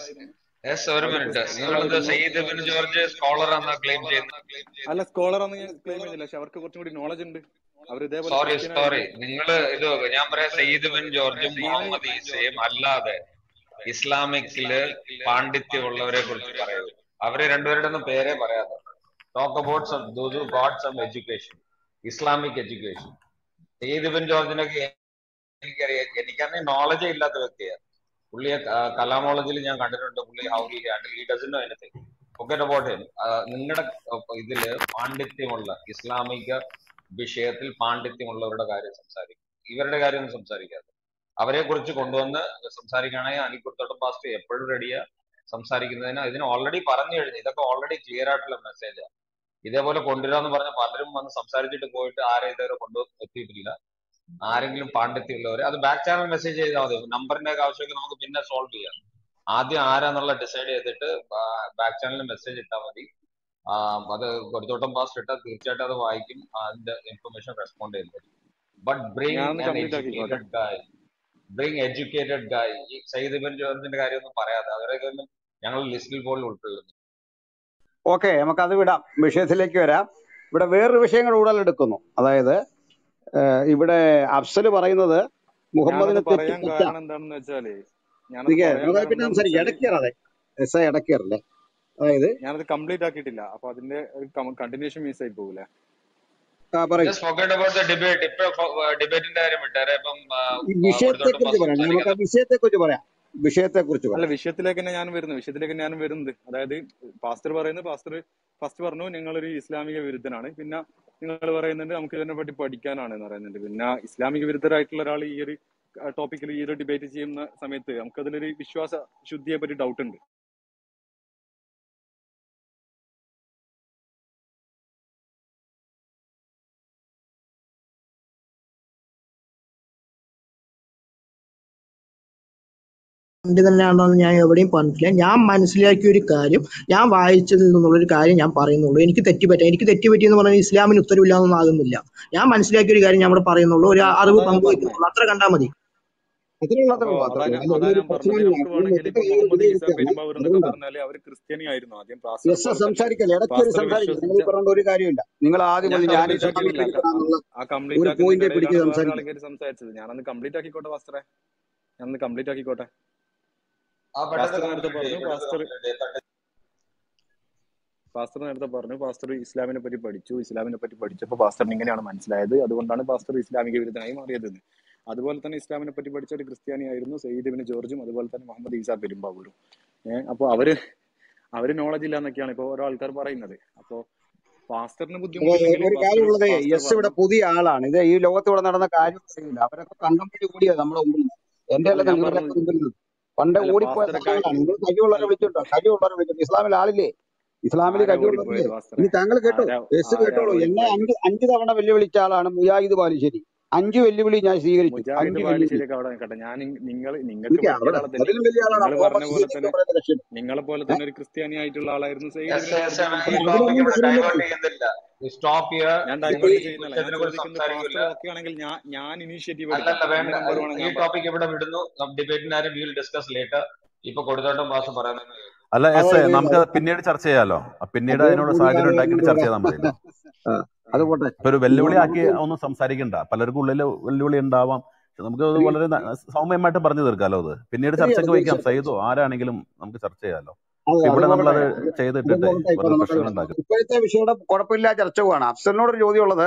S7: എസ് ഒരു
S3: അവര്
S7: മിനിറ്റ് നിങ്ങളത്
S3: ക്രിസ്ത്യാനികളായിരുന്നു
S7: സയ്യിദ് ബിൻ ജോർജ് സ്കോളർ എന്നാ ക്ലെയിം ചെയ്യുന്നത്
S3: അല്ല സ്കോളർ ആണെന്ന് ഞാൻ ക്ലെയിം ചെയ്യുന്നില്ല പക്ഷെ അവർക്ക് കുറച്ചും കൂടി നോളജ് ഉണ്ട് അവർ ഇതേപോലെ
S7: സോറി
S3: ക്രിസ്ത്യൻ
S7: സോറി
S3: ആയിരുന്നു
S7: നിങ്ങള് ഇത് ഞാൻ പറയാം സയ്യിദ് ബിൻ ജോർജും
S3: ഞാൻ
S7: മുഹമ്മദ് ഈസയും അല്ലാതെ ഇസ്ലാമിക്കില് പാണ്ഡിത്യമുള്ളവരെ കുറിച്ച് പറയുന്നത് അവര് രണ്ടുപേരുടെ ഒന്നും പേരേ പറയാതെ talk about some those god some education Islamic education Syed bin ജോർജിനൊക്കെ എനിക്കറിയാം എനിക്കറിയാം നോളജേ ഇല്ലാത്ത വ്യക്തിയാണ് പുള്ളിയെ കലാമോളജിയിൽ ഞാൻ കണ്ടിട്ടുണ്ട് പുള്ളി how he handle he doesn't know anything forget about him നിങ്ങളുടെ ഇതില് പാണ്ഡിത്യമുള്ള ഇസ്ലാമിക വിഷയത്തിൽ പാണ്ഡിത്യമുള്ളവരുടെ കാര്യം സംസാരിക്കും ഇവരുടെ കാര്യം ഒന്നും സംസാരിക്കാതെ അവരെ കുറിച്ച് കൊണ്ടുവന്ന് സംസാരിക്കുകയാണെങ്കിൽ അനിക്കുർത്തോട്ടം പാസ്റ്റ് എപ്പോഴും റെഡിയാ സംസാരിക്കുന്നതിന് ഇതിന് ഓൾറെഡി പറഞ്ഞു കഴിഞ്ഞു ഇതൊക്കെ ഓൾറെഡി ക്ലിയർ ആയിട്ടുള്ള മെസ്സേജാണ് ഇതേപോലെ കൊണ്ടുവരാന്ന് പറഞ്ഞ പലരും വന്ന് സംസാരിച്ചിട്ട് പോയിട്ട് ആരെ ഇതുവരെ കൊണ്ടു എത്തിയിട്ടില്ല ആരെങ്കിലും പാണ്ഡിത്യമുള്ളവരെ അത് ബാക്ക് ചാനൽ മെസ്സേജ് ചെയ്താൽ മതി നമ്പറിന്റെ ഒക്കെ ആവശ്യമൊക്കെ നമുക്ക് പിന്നെ സോൾവ് ചെയ്യാം ആദ്യം ആരാന്നുള്ള ഡിസൈഡ് ചെയ്തിട്ട് ബാക്ക് ചാനലിൽ മെസ്സേജ് ഇട്ടാൽ മതി ആ, അത് കൊടുത്തോട്ടം പാസ്റ്റ് ഇട്ടാൽ തീർച്ചയായിട്ടും അത് വായിക്കും അതിന്റെ ഇൻഫർമേഷൻ റെസ്പോണ്ട് ചെയ്യുന്നത് ബട്ട് ബ്രിങ്
S3: ഞാനൊന്ന്
S7: ആൻ
S3: കംപ്ലീറ്റ് ആക്കിക്കോട്ടെ
S7: educated guy bring educated guy ഈ സയ്യിദ് ബിൻ ജോർജിന്റെ കാര്യമൊന്നും പറയാതെ അവരൊക്കെ ഒന്നും ഞങ്ങൾ ലിസ്റ്റിൽ പോലും ഉൾക്കൊള്ളുന്നു
S1: ഓക്കെ നമുക്കത് വിടാം വിഷയത്തിലേക്ക് വരാം ഇവിടെ വേറൊരു വിഷയങ്ങൾ ഉടലെടുക്കുന്നു അതായത് ഏഹ്, ഇവിടെ അഫ്സല് പറയുന്നത്
S3: ഞാനത്
S1: മുഹമ്മദിന് തെറ്റ്
S3: പറയാൻ
S1: തെറ്റാ
S3: കാരണം എന്താണെന്ന് വെച്ചാല് ഞാനത്
S1: നിക്ക്
S3: പറയാൻ
S1: നമുക്ക്
S3: കാരണം
S1: പിന്നെ
S3: എന്താണെന്ന്
S1: സംസാരിക്കാം
S3: വെച്ചാല്
S1: ഇടയ്ക്കേറാതെ എസ് ഐ ഇടയ്ക്കേറല്ലേ അതായത്
S3: ഞാനത് കംപ്ലീറ്റ് ആക്കിയിട്ടില്ല അപ്പൊ അതിന്റെ കണ്ടിന്യൂഷൻ മിസ് ആയി പോകൂലേ
S1: ആ പറയൂ
S7: just forget about the debate ഇപ്പൊ ഡിബേറ്റിന്റെ കാര്യം വിട്ടാരെ ഇപ്പം ആ,
S1: ഈ
S7: ആ, ഒരു തൊട്ട്
S1: വിഷയത്തെക്കുറിച്ച് പറയാം നമുക്ക് ആ
S7: സംസാരിക്കുന്നത്
S1: വിഷയത്തെക്കുറിച്ച് പറയാം വിഷയത്തെക്കുറിച്ച്
S3: അല്ല
S1: പറയാം
S3: വിഷയത്തിലേക്ക് തന്നെ ഞാനും വരുന്നു വിഷയത്തിലേക്ക് ഞാനും വരുന്നത് അതായത് പാസ്റ്റർ പറയുന്നത് പാസ്റ്റർ ഫസ്റ്റ് പറഞ്ഞു നിങ്ങളൊരു ഇസ്ലാമിക വിരുദ്ധനാണ് പിന്നെ നിങ്ങൾ പറയുന്നുണ്ട് നമുക്ക് ഇതിനെ പറ്റി പഠിക്കാനാണ് എന്ന് പറയുന്നുണ്ട് പിന്നെ ഇസ്ലാമിക വിരുദ്ധരായിട്ടുള്ള ഒരാൾ ഈ ഒരു ടോപ്പിക്കിൽ ഈ ഒരു ഡിബേറ്റ് ചെയ്യുന്ന സമയത്ത് നമുക്കതിലൊരു വിശ്വാസ ശുദ്ധിയെ പറ്റി ഡൗട്ട് ഉണ്ട്
S4: ഉണ്ട് തന്നെയാണെന്ന് ഞാൻ എവിടെയും പറഞ്ഞിട്ടില്ല ഞാൻ മനസ്സിലാക്കിയ ഒരു കാര്യം ഞാൻ വായിച്ചതിൽ നിന്നുള്ള ഒരു കാര്യം ഞാൻ പറയുന്നുള്ളൂ എനിക്ക് തെറ്റുപറ്റാം എനിക്ക് തെറ്റുപറ്റി എന്ന് പറഞ്ഞാൽ ഇസ്ലാമിന് ഉത്തരവില്ലാന്നൊന്നും ആകുന്നില്ല ഞാൻ മനസ്സിലാക്കിയ ഒരു കാര്യം ഞാൻ ഇവിടെ പറയുന്നുള്ളൂ ഒരു
S3: അ-
S4: അറിവ്
S3: അതാ ഞാൻ പറഞ്ഞത്
S4: പങ്കുവെക്കുന്നുള്ളൂ അത്ര കണ്ടാൽ മതി
S1: അത്രയുള്ള അത്രേ
S3: അപ്പോ
S1: ഉള്ളൂ
S3: അതാ
S1: അത്രേ ഉള്ളൂ
S3: ഞാൻ
S1: അതിലൊരു
S3: അതാ ഞാൻ പറഞ്ഞത്
S1: പ്രശ്നമില്ല
S3: നമുക്ക്
S1: നമ്മൾ
S3: വേണമെങ്കിൽ
S1: മൊത്തത്തിൽ
S3: ഇപ്പൊ
S1: ഈ
S3: മുഹമ്മദ് ഈസ
S1: വിലയിരുത്തുകയാണ്
S3: പെരുമ്പാവൂർ എന്നൊക്കെ
S1: അതുകൊണ്ടാണ്
S3: പറഞ്ഞാല് അവർ ക്രിസ്ത്യാനി ആയിരുന്നു ആദ്യം പാസ്റ്റർ
S1: യെസ്
S3: പോലെ തന്നെ
S1: സംസാരിക്കല്ലേ ഇടയ്ക്ക് ഒരു
S3: പാസ്റ്റർ
S1: സംസാരിക്കില്ല നിങ്ങൾ ഈ
S3: വിശ്വസിച്ച
S1: പറഞ്ഞ ഒരു കാര്യമില്ല നിങ്ങൾ ആദ്യം
S3: ഞാൻ
S1: മുതൽ ഞാൻ
S3: കംപ്ലീറ്റ്
S1: ഇസ്ലാമിക
S3: ആക്കിയിട്ടില്ല ആ ക-
S1: വിരുദ്ധനാണെന്നുള്ള
S3: ആ കംപ്ലീറ്റ്
S1: ഒരു
S3: ആക്കുന്നതിന്റെ
S1: പോയിന്റെ പിടിച്ച്
S3: ഇടയിലാണ് വേറെ
S1: സംസാരിക്കുക
S3: ആൾക്കാർ സംസാരിച്ചത് ഞാനൊന്ന് കംപ്ലീറ്റ് ആക്കിക്കോട്ടെ പാസ്റ്ററെ ഞാനൊന്ന് കംപ്ലീറ്റ് ആക്കിക്കോട്ടെ
S7: ആ പെട്ടെന്ന്
S3: പാസ്റ്റർ നേരത്തെ
S7: കംപ്ലീറ്റ് ചെയ്യും
S3: പറഞ്ഞു
S7: പെട്ടെന്ന്
S3: പാസ്റ്റർ
S7: കംപ്ലീറ്റ് ചെയ്യും തട്ടി
S3: പാസ്റ്റർ നേരത്തെ പറഞ്ഞു പാസ്റ്റർ ഇസ്ലാമിനെ പറ്റി പഠിച്ചു ഇസ്ലാമിനെ പറ്റി പഠിച്ചപ്പോൾ പാസ്റ്ററിന് ഇങ്ങനെയാണ് മനസ്സിലായത് അതുകൊണ്ടാണ് പാസ്റ്റർ ഇസ്ലാമിക വിരുദ്ധനായി മാറിയതെന്ന് അതുപോലെ തന്നെ ഇസ്ലാമിനെ പറ്റി പഠിച്ച ഒരു ക്രിസ്ത്യാനിയായിരുന്നു സയ്യിദ് ബിൻ ജോർജും അതുപോലെ തന്നെ മുഹമ്മദ് ഈസ പെരുമ്പാവൂരും ഏഹ് അപ്പൊ അവര് അവര് നോളജ് ഇല്ല എന്നൊക്കെയാണ് ഇപ്പൊ ഓരോ ആൾക്കാർ പറയുന്നത് അപ്പൊ പാസ്റ്ററിന്
S1: അതെ,
S3: ബുദ്ധിമുട്ടുണ്ടെങ്കിൽ
S1: ഒരു
S3: പാസ്റ്റർ
S1: കാര്യമുള്ളത്
S3: പാസ്റ്റർ
S1: യെസ് ഇവിടെ
S3: പറഞ്ഞു
S1: പുതിയ ആളാണ് ഇത് ഈ ലോകത്ത് ഇവിടെ നടന്ന കാര്യം അറിയില്ല അവരൊക്കെ കണ്ടംപടി കൂടിയത് നമ്മുടെ മുമ്പിൽ എന്റെ
S3: അല്ല
S1: അല്ല
S3: ഞാൻ
S1: നിങ്ങളുടെ
S3: പറഞ്ഞത്
S1: മുമ്പിൽ പണ്ട്
S3: അല്ല
S1: ഓടിപ്പോയ
S3: പാസ്റ്ററെ
S1: സാധനങ്ങളാണ് നിങ്ങൾ കഴിവുള്ളവരെ
S3: അല്ല
S1: വിളിച്ചിട്ടോ കഴിവുള്ളവരെ വിളിച്ചിട്ടോ ഇസ്ലാമിൽ ആളില്ലേ ഇസ്ലാമിൽ
S3: ആരാ
S1: കഴിവുള്ളവരില്ലേ
S3: ഓടിപ്പോയത് പാസ്റ്ററെ
S1: ഇനി താങ്കൾ കേട്ടോ
S3: ആരാ
S1: യെസ്
S3: ആരാ
S1: കേട്ടോളൂ എന്നെ
S3: ഓടിപ്പോയത്
S1: അഞ്ച് അഞ്ച് തവണ വെല്ലുവിളിച്ച ആളാണ് മുജാഹിദ് ബാലുശ്ശേരി അഞ്ച് വെല്ലുവിളി ഞാൻ സ്വീകരിച്ചു
S3: മുജാഹിദ്
S1: അഞ്ച് വെല്ലുവിളി
S3: ബാലുശ്ശേരിയൊക്കെ അവിടെ നിൽക്കട്ടെ ഞാൻ നിങ്ങൾ നിങ്ങൾക്ക്
S1: എനിക്ക്
S3: പറ്റിയ
S1: അവിടെ
S3: ഒരാളെ തന്നെ
S1: അതിലും വലിയ ആളാണ്
S3: നിങ്ങൾ പറഞ്ഞ
S1: മുഹമ്മദ്
S3: പോലെ
S1: സീദ്
S3: തന്നെ
S1: എന്ന് പറയുന്ന കക്ഷി
S3: നിങ്ങളെ പോലെ തന്നെ ഒരു ക്രിസ്ത്യാനി ആയിട്ടുള്ള ആളായിരുന്നു സയ്യിദ്
S7: എസ്
S3: ബിൻ
S7: എസ്
S3: ജോർജ്
S7: ഈ
S3: മൂപ്പര്
S7: ടോപ്പിക്
S1: അതിലൊന്നും
S7: ഇവിടെ
S1: വിഷയമൊന്നും
S7: ഡൈവേർട്ട് ചെയ്യുന്നില്ല സ്റ്റോപ്പ് ഹിയർ
S3: ഞാൻ
S7: ഇപ്പൊ
S3: ഡൈവേർട്ട്
S7: ഈ
S3: ചെയ്യുന്നില്ല ഞാൻ
S7: വിഷയത്തിനെ കുറിച്ച്
S3: ചോദിക്കുന്നത്
S7: സംസാരിക്കില്ല
S3: പാസ്റ്റർ ഓക്കെ ആണെങ്കിൽ ഞാൻ ഞാൻ ഇനീഷ്യേറ്റീവ് എടുക്കാം
S7: അല്ലല്ല വേണ്ട
S3: എന്റെ നമ്പർ വേണം
S7: ഈ
S3: ഞാൻ പറയാം
S7: ടോപ്പിക് ഇവിടെ വിടുന്നു ഡിബേറ്റിന്റെ കാര്യം വിൽ ഡിസ്കസ് ലേറ്റർ ഇപ്പൊ കൊടുത്തോട്ടം പാസ് പറയുന്നത്
S2: അല്ല എസ്
S1: അതായത്
S2: നമുക്ക് പിന്നീട് ചർച്ച ചെയ്യാലോ അ, പിന്നീട്
S1: അദ്ദേഹം
S2: അതിനോട്
S1: പുതിയ
S2: സാഹചര്യം
S1: ആളായത്
S2: ഉണ്ടാക്കിയിട്ട്
S1: കൊണ്ട്
S2: ചർച്ച
S1: ഇവിടെ
S2: ചെയ്താൽ മതിയല്ലോ
S1: ആ, അത് പോട്ടെ
S2: ഇപ്പൊ ഒരു
S1: ഇപ്പൊ
S2: വെല്ലുവിളി ആക്കി
S1: നമുക്ക്
S2: ഒന്നും സംസാരിക്കണ്ട പലർക്കും ഉള്ളിൽ വെല്ലുവിളി ഉണ്ടാവാം പക്ഷെ നമുക്ക് അത്
S1: ഒരു
S2: വളരെ ന- സൗമ്യമായിട്ട് പറഞ്ഞു തീർക്കാലോ അത് പിന്നീട്
S1: ശരിയാണ്
S2: ചർച്ചയ്ക്ക് വയ്ക്കാം
S1: തീർച്ചയായിട്ടും
S2: സൈദോ ആരാണെങ്കിലും നമുക്ക് ചർച്ച ചെയ്യാലോ
S1: അതെ
S2: ഇപ്പൊ
S1: അത്
S2: ഇവിടെ
S1: പോകട്ടെ
S2: നമ്മളത്
S1: അത് അത്
S2: ചെയ്തിട്ടിട്ട്
S1: പോകട്ടെ ഇപ്പൊ
S2: വെറുതെ
S1: നമുക്ക്
S2: പ്രശ്നങ്ങൾ ഉണ്ടാക്കും
S1: ഇപ്പോഴത്തെ വിഷയയുടെ കുഴപ്പമില്ല ചർച്ച പോവാണ് അഫ്സലിനോട് ചോദ്യം ഉള്ളത്